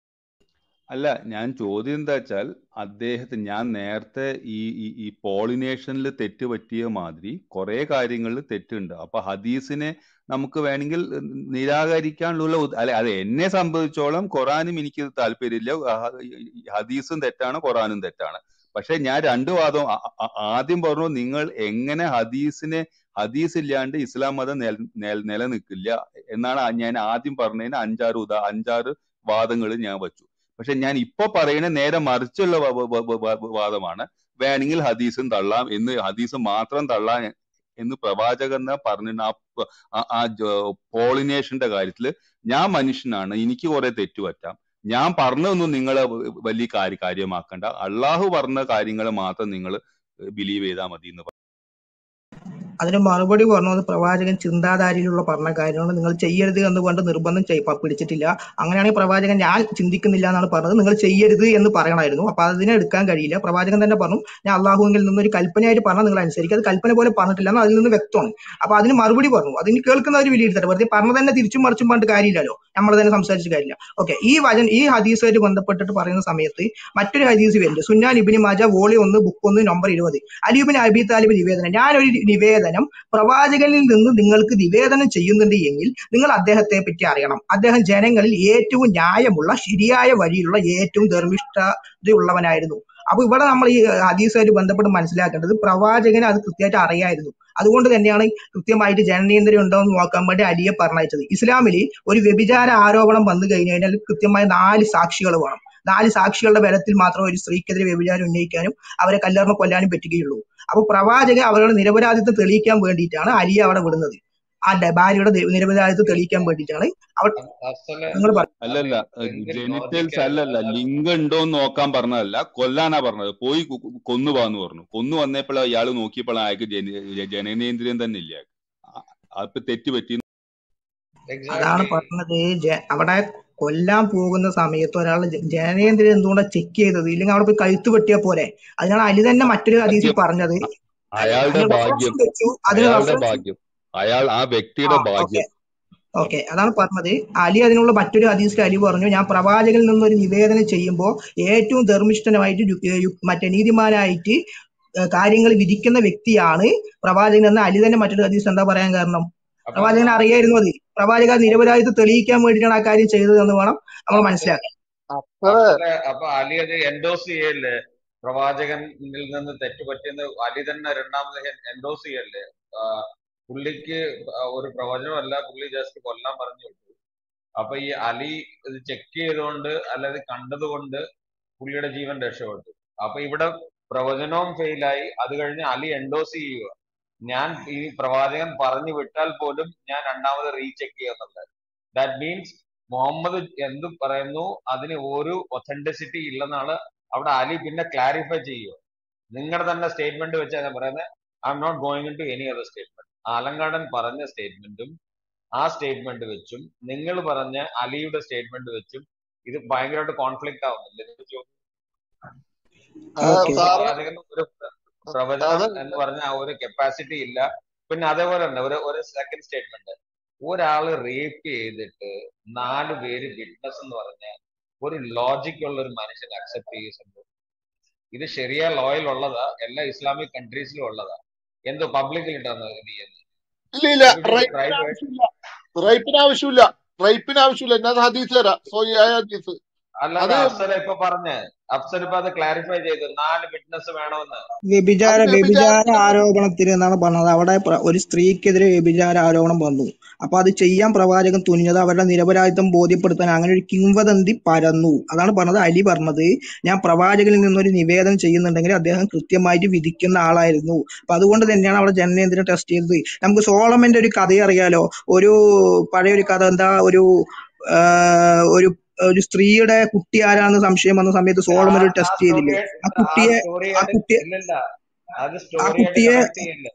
S10: അല്ല ഞാൻ ചോദ്യം എന്താ വെച്ചാൽ അദ്ദേഹത്തിന് ഞാൻ നേരത്തെ ഈ ഈ ഈ പോളിനേഷനിൽ തെറ്റ് പറ്റിയ മാതിരി കുറെ കാര്യങ്ങളിൽ തെറ്റുണ്ട് അപ്പൊ ഹദീസിനെ നമുക്ക് വേണമെങ്കിൽ നിരാകരിക്കാനുള്ള ഉദ- അല്ലെ അത് എന്നെ സംബന്ധിച്ചോളം ഖുറാനും എനിക്ക് താല്പര്യമില്ല ഹ- ഹദീസും തെറ്റാണ് ഖുറാനും തെറ്റാണ് പക്ഷെ ഞാൻ രണ്ട് വാദം ആ- ആ- ആദ്യം പറഞ്ഞു നിങ്ങൾ എങ്ങനെ ഹദീസിനെ ഹദീസ് ഇല്ലാണ്ട് ഇസ്ലാം മതം നില നില- നിലനിൽക്കില്ല എന്നാണ് ഞാൻ ആദ്യം പറഞ്ഞതിന് അഞ്ചാറ് ഉദാ അഞ്ചാറ് വാദങ്ങൾ ഞാൻ വച്ചു പക്ഷെ ഞാൻ ഇപ്പൊ പറയുന്ന നേരെ മറിച്ചുള്ള വ- വ- വ- വ- വാദമാണ് വേണമെങ്കിൽ ഹദീസും തള്ളാം എന്ന് ഹദീസ് മാത്രം തള്ളാം എന്ന് പ്രവാചകൻ പറഞ്ഞിട്ട് ആ പ- ആ- ആ പോളിനേഷന്റെ കാര്യത്തിൽ ഞാൻ മനുഷ്യനാണ് എനിക്ക് കുറെ തെറ്റ് പറ്റാം ഞാൻ പറഞ്ഞതൊന്നും നിങ്ങൾ വലിയ കാര്യ കാര്യമാക്കണ്ട അള്ളാഹു പറഞ്ഞ കാര്യങ്ങൾ മാത്രം നിങ്ങൾ ബിലീവ് ചെയ്താൽ മതി എന്ന് പറഞ്ഞു.
S4: അതിന് മറുപടി പറഞ്ഞത് പ്രവാചകൻ ചിന്താധാരയിലുള്ള പറഞ്ഞ കാര്യങ്ങൾ നിങ്ങൾ ചെയ്യരുത് എന്ന് കൊണ്ട് നിർബന്ധം ചെയ്- പ- പിടിച്ചിട്ടില്ല അങ്ങനെയാണെങ്കിൽ പ്രവാചകൻ ഞാൻ ചിന്തിക്കുന്നില്ല എന്നാണ് പറഞ്ഞത് നിങ്ങൾ ചെയ്യരുത് എന്ന് പറയണമായിരുന്നു അപ്പൊ അതിനെ എടുക്കാൻ കഴിയില്ല പ്രവാചകൻ തന്നെ പറഞ്ഞു ഞാൻ അള്ളാഹുവിൽ നിന്നൊരു കൽപ്പനയായിട്ട് പറഞ്ഞാൽ നിങ്ങൾ അനുസരിക്കുക അത് കൽപ്പന പോലെ പറഞ്ഞിട്ടില്ല എന്ന് അതിൽ നിന്ന് വ്യക്തമാണ് അപ്പൊ അതിന് മറുപടി പറഞ്ഞു അതിന് കേൾക്കുന്നവർ വിലയിരുത്തട്ടെ വെറുതെ പറഞ്ഞ തന്നെ തിരിച്ചും മറിച്ചും പറഞ്ഞിട്ട് കാര്യമില്ലല്ലോ നമ്മൾ തന്നെ സംസാരിച്ചിട്ട് കാര്യമില്ല ഓക്കെ ഈ വചൻ ഈ ഹദീസുമായിട്ട് ബന്ധപ്പെട്ടിട്ട് പറയുന്ന സമയത്ത് മറ്റൊരു ഹദീസ് വരുന്നുണ്ട് സുന്നാൻ ഇബിനി മാജ വോളി ഒന്ന് ബുക്ക് ഒന്ന് നമ്പർ ഇരുപത് അലിബിൻ അബി താലിബ് നിവേദനം ഞാനൊരു നിവേദനം പ്രവാചകനിൽ നിന്ന് നിങ്ങൾക്ക് നിവേദനം ചെയ്യുന്നുണ്ട് എങ്കിൽ നിങ്ങൾ അദ്ദേഹത്തെ പറ്റി അറിയണം അദ്ദേഹം ജനങ്ങളിൽ ഏറ്റവും ന്യായമുള്ള ശരിയായ വഴിയിലുള്ള ഏറ്റവും ധർമ്മിഷ്ഠതയുള്ളവനായിരുന്നു അപ്പൊ ഇവിടെ നമ്മൾ ഈ ഹദീസുമായിട്ട് ബന്ധപ്പെട്ട് മനസ്സിലാക്കേണ്ടത് പ്രവാചകന് അത് കൃത്യമായിട്ട് അറിയായിരുന്നു അതുകൊണ്ട് തന്നെയാണ് കൃത്യമായിട്ട് ജനനേന്ദ്രിയം ഉണ്ടോ എന്ന് നോക്കാൻ വേണ്ടി അലിയെ പറഞ്ഞയച്ചത് ഇസ്ലാമിൽ ഒരു വ്യഭിചാര ആരോപണം വന്നു കഴിഞ്ഞു കഴിഞ്ഞാൽ കൃത്യമായ നാല് സാക്ഷികൾ വേണം നാല് സാക്ഷികളുടെ ബലത്തിൽ മാത്രം ഒരു സ്ത്രീക്കെതിരെ വ്യഭിചാരം ഉന്നയിക്കാനും അവരെ കല്ലെറിഞ്ഞ് കൊല്ലാനും പറ്റുകയുള്ളൂ അപ്പൊ പ്രവാചകൻ അവരുടെ നിരപരാധിത്വം തെളിയിക്കാൻ വേണ്ടിയിട്ടാണ് അലിയെ അവിടെ വിടുന്നത് ആ ഡ- ഭാര്യയുടെ നി- നിരപരാധിത്വം തെളിയിക്കാൻ വേണ്ടിയിട്ടാണ് അവർ
S7: അഫ്സലെ
S4: നിങ്ങൾ പറ
S10: അല്ലല്ല
S7: എന്തിൽ
S10: ജെനിറ്റൽസ്
S7: ലോജിക്കായിരുന്നു
S10: അല്ലല്ല ലിംഗം ഉണ്ടോ എന്ന് നോക്കാൻ പറഞ്ഞതല്ല കൊല്ലാനാ പറഞ്ഞത് പോയി കു- കു- കൊന്നു പോവാന്ന് പറഞ്ഞു കൊന്നു വന്നപ്പോൾ അയാൾ നോക്കിയപ്പോൾ അയാൾക്ക് ജന- ജനനേന്ദ്രിയം തന്നെ ഇല്ല ആ- അപ്പൊ തെറ്റ് പറ്റി
S4: അതാണ്
S7: എക്സാക്ട്ലി
S4: പറഞ്ഞത് ജ- അവിടെ കൊല്ലാൻ പോകുന്ന സമയത്ത് ഒരാൾ ജനനേന്ദ്രിയം എന്തുകൊണ്ടാണ് ചെക്ക് ചെയ്തത് ഇല്ലെങ്കിൽ അവിടെ പോയി കഴുത്ത് വെട്ടിയാ പോരെ അതിനാണ് അലി തന്നെ മറ്റൊരു ഹദീസിൽ
S10: ഭാഗ്യം
S4: പറഞ്ഞത്
S10: അയാളുടെ
S4: അതിന്
S10: ഭാഗ്യം
S4: റെഫറൻസ് വെച്ചു അതിന്
S10: അയാളുടെ
S4: റെഫറൻസ്
S10: ഭാഗ്യം അയാൾ ആ
S4: ആ
S10: വ്യക്തിയുടെ
S4: ഓക്കെ
S10: ഭാഗ്യം
S4: ഓക്കെ അതാണ് പറഞ്ഞത് അലി അതിനുള്ള മറ്റൊരു ഹദീസിൽ അലി പറഞ്ഞു ഞാൻ പ്രവാചകനിൽ നിന്നൊരു നിവേദനം ചെയ്യുമ്പോൾ ഏറ്റവും ധർമ്മിഷ്ഠനായിട്ട് യു- ഏ യു- മറ്റേ നീതിമാനായിട്ട് ഏ, കാര്യങ്ങൾ വിധിക്കുന്ന വ്യക്തിയാണ് പ്രവാചകൻ എന്ന് അലി തന്നെ മറ്റൊരു ഹദീസ് എന്താ പറയാൻ കാരണം
S7: അപ്പൊ
S4: പ്രവാചകൻ അറിയായിരുന്നു അത് പ്രവാചക നിരപരാധിത്വം തെളിയിക്കാൻ വേണ്ടിയിട്ടാണ് ആ കാര്യം ചെയ്തത് എന്ന് വേണം നമ്മൾ മനസ്സിലാക്കാൻ
S12: അത്ര
S7: അഫ്സലെ അപ്പൊ അലി അത് എൻഡോസ് ചെയ്യല്ലേ പ്രവാചകനിൽ നിന്ന് തെറ്റുപറ്റിയെന്ന് അലി തന്നെ രണ്ടാമത് എൻഡോസ് ചെയ്യല്ലേ ആ, പുള്ളിക്ക് ഒരു പ്രവചനമല്ല പുള്ളി ജസ്റ്റ് കൊല്ലാൻ പറഞ്ഞു വിട്ടു അപ്പൊ ഈ അലി ഇത് ചെക്ക് ചെയ്തുകൊണ്ട് അല്ലാതെ കണ്ടതുകൊണ്ട് പുള്ളിയുടെ ജീവൻ രക്ഷപ്പെട്ടു അപ്പൊ ഇവിടെ പ്രവചനവും ഫെയിലായി അത് കഴിഞ്ഞ് അലി എൻഡോസ് ചെയ്യുക ഞാൻ ഈ പ്രവാചകൻ പറഞ്ഞു വിട്ടാൽ പോലും ഞാൻ രണ്ടാമത് റീചെക്ക് ചെയ്യുന്നുണ്ട് ദാറ്റ് മീൻസ് മുഹമ്മദ് എന്ത് പറയുന്നു അതിന് ഒരു ഒത്തന്റിസിറ്റി ഇല്ലെന്നാണ് അവിടെ അലി പിന്നെ ക്ലാരിഫൈ ചെയ്യുക നിങ്ങളുടെ തന്നെ സ്റ്റേറ്റ്മെന്റ് വെച്ചാണ് ഞാൻ പറയുന്നത് I am not going to any other statement ആലങ്കാടൻ പറഞ്ഞ സ്റ്റേറ്റ്മെന്റും ആ സ്റ്റേറ്റ്മെന്റ് വെച്ചും നിങ്ങൾ പറഞ്ഞ അലിയുടെ സ്റ്റേറ്റ്മെന്റ് വെച്ചും ഇത് ഭയങ്കരമായിട്ട് കോൺഫ്ലിക്ട് ആവുന്നില്ല ഇത് ചോ-
S12: ആ,
S4: ഓക്കെ
S12: സാറ്
S7: പ്രവാചകൻ ഒരു പ്ര- പ്രവചനം
S12: അത്
S7: എന്ന് പറഞ്ഞ ആ ഒരു കപ്പാസിറ്റി ഇല്ല പിന്നെ അതേപോലെ തന്നെ ഒരു ഒരു സെക്കൻഡ് സ്റ്റേറ്റ്മെന്റ് ഒരാള് റേപ്പ് ചെയ്തിട്ട് നാല് പേര് വിറ്റ്നസ് എന്ന് പറഞ്ഞ ഒരു ലോജിക് ഉള്ള ഒരു മനുഷ്യൻ അക്സെപ്റ്റ് ചെയ്യുന്നുണ്ട് ഇത് ശരിയ ലോയിൽ ഉള്ളതാ എല്ലാ ഇസ്ലാമിക് കൺട്രീസിലും ഉള്ളതാ എന്തോ പബ്ലിക്കിൽ ഇട്ടാണ് ഇത് ചെയ്യുന്നത്
S12: ഇല്ല ഇല്ല
S7: എവിടെ ട്രൈ
S12: റേപ്പിന് ആവശ്യമില്ല റേപ്പിന് ആവശ്യമില്ല റേപ്പിന് ആവശ്യമില്ല ഞാൻ ഹദീസ് തരാം സോ ഈ ഹദീസ്
S7: അല്ലാതെ
S12: അത്
S7: അഫ്സൽ ഇപ്പൊ പറഞ്ഞ് അഫ്സൽ ഇപ്പൊ അത് ക്ലാരിഫൈ ചെയ്തു നാല് വിറ്റ്നസ് വേണമെന്ന്
S4: വ്യഭിചാര
S12: അത്
S4: വ്യഭിചാര
S12: വ്യഭിചാരത്തിന്
S4: ആരോപണത്തിന് എന്നാണ് പറഞ്ഞത് അവിടെ പ്ര- ഒരു സ്ത്രീക്കെതിരെ വ്യഭിചാര ആരോപണം വന്നു അപ്പൊ അത് ചെയ്യാൻ പ്രവാചകൻ തുനിഞ്ഞത് അവരുടെ നിരപരാധിത്വം ബോധ്യപ്പെടുത്താൻ അങ്ങനെ ഒരു കിംവദന്തി പരന്നു അതാണ് പറഞ്ഞത് അലി പറഞ്ഞത് ഞാൻ പ്രവാചകനിൽ നിന്നൊരു നിവേദനം ചെയ്യുന്നുണ്ടെങ്കിൽ അദ്ദേഹം കൃത്യമായിട്ട് വിധിക്കുന്ന ആളായിരുന്നു അപ്പൊ അതുകൊണ്ട് തന്നെയാണ് അവിടെ ജനനേന്ദ്രനെ ടെസ്റ്റ് ചെയ്തത് നമുക്ക് സോളമന്റെ ഒരു കഥ അറിയാലോ ഒരു പഴയ ഒരു കഥ എന്താ ഒരു ആ, ഒരു ഒരു സ്ത്രീയുടെ കുട്ടി ആരാന്ന് സംശയം വന്ന സമയത്ത്
S7: ആ
S4: സോളമൻ ഒരു
S7: ആ
S4: ടെസ്റ്റ്
S7: സ്റ്റോറി
S4: ചെയ്തില്ലേ ആ
S7: ആ
S4: കുട്ടിയെ ആ
S7: സ്റ്റോറിയായിട്ട്
S4: കുട്ടിയെ
S7: ഇല്ലില്ല അത്
S4: ആ
S7: സ്റ്റോറിയായിട്ട്
S4: കുട്ടിയെ
S7: കണക്ട് ചെയ്യില്ല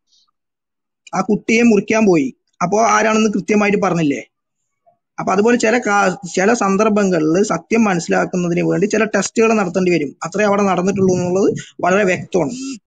S4: ആ കുട്ടിയെ മുറിക്കാൻ പോയി അപ്പോ ആരാണെന്ന് കൃത്യമായിട്ട് പറഞ്ഞില്ലേ അപ്പൊ അതുപോലെ ചില കാ- ചില സന്ദർഭങ്ങളിൽ സത്യം മനസ്സിലാക്കുന്നതിന് വേണ്ടി ചില ടെസ്റ്റുകൾ നടത്തേണ്ടി വരും അത്രേ അവിടെ നടന്നിട്ടുള്ളൂ എന്നുള്ളത് വളരെ വ്യക്തമാണ്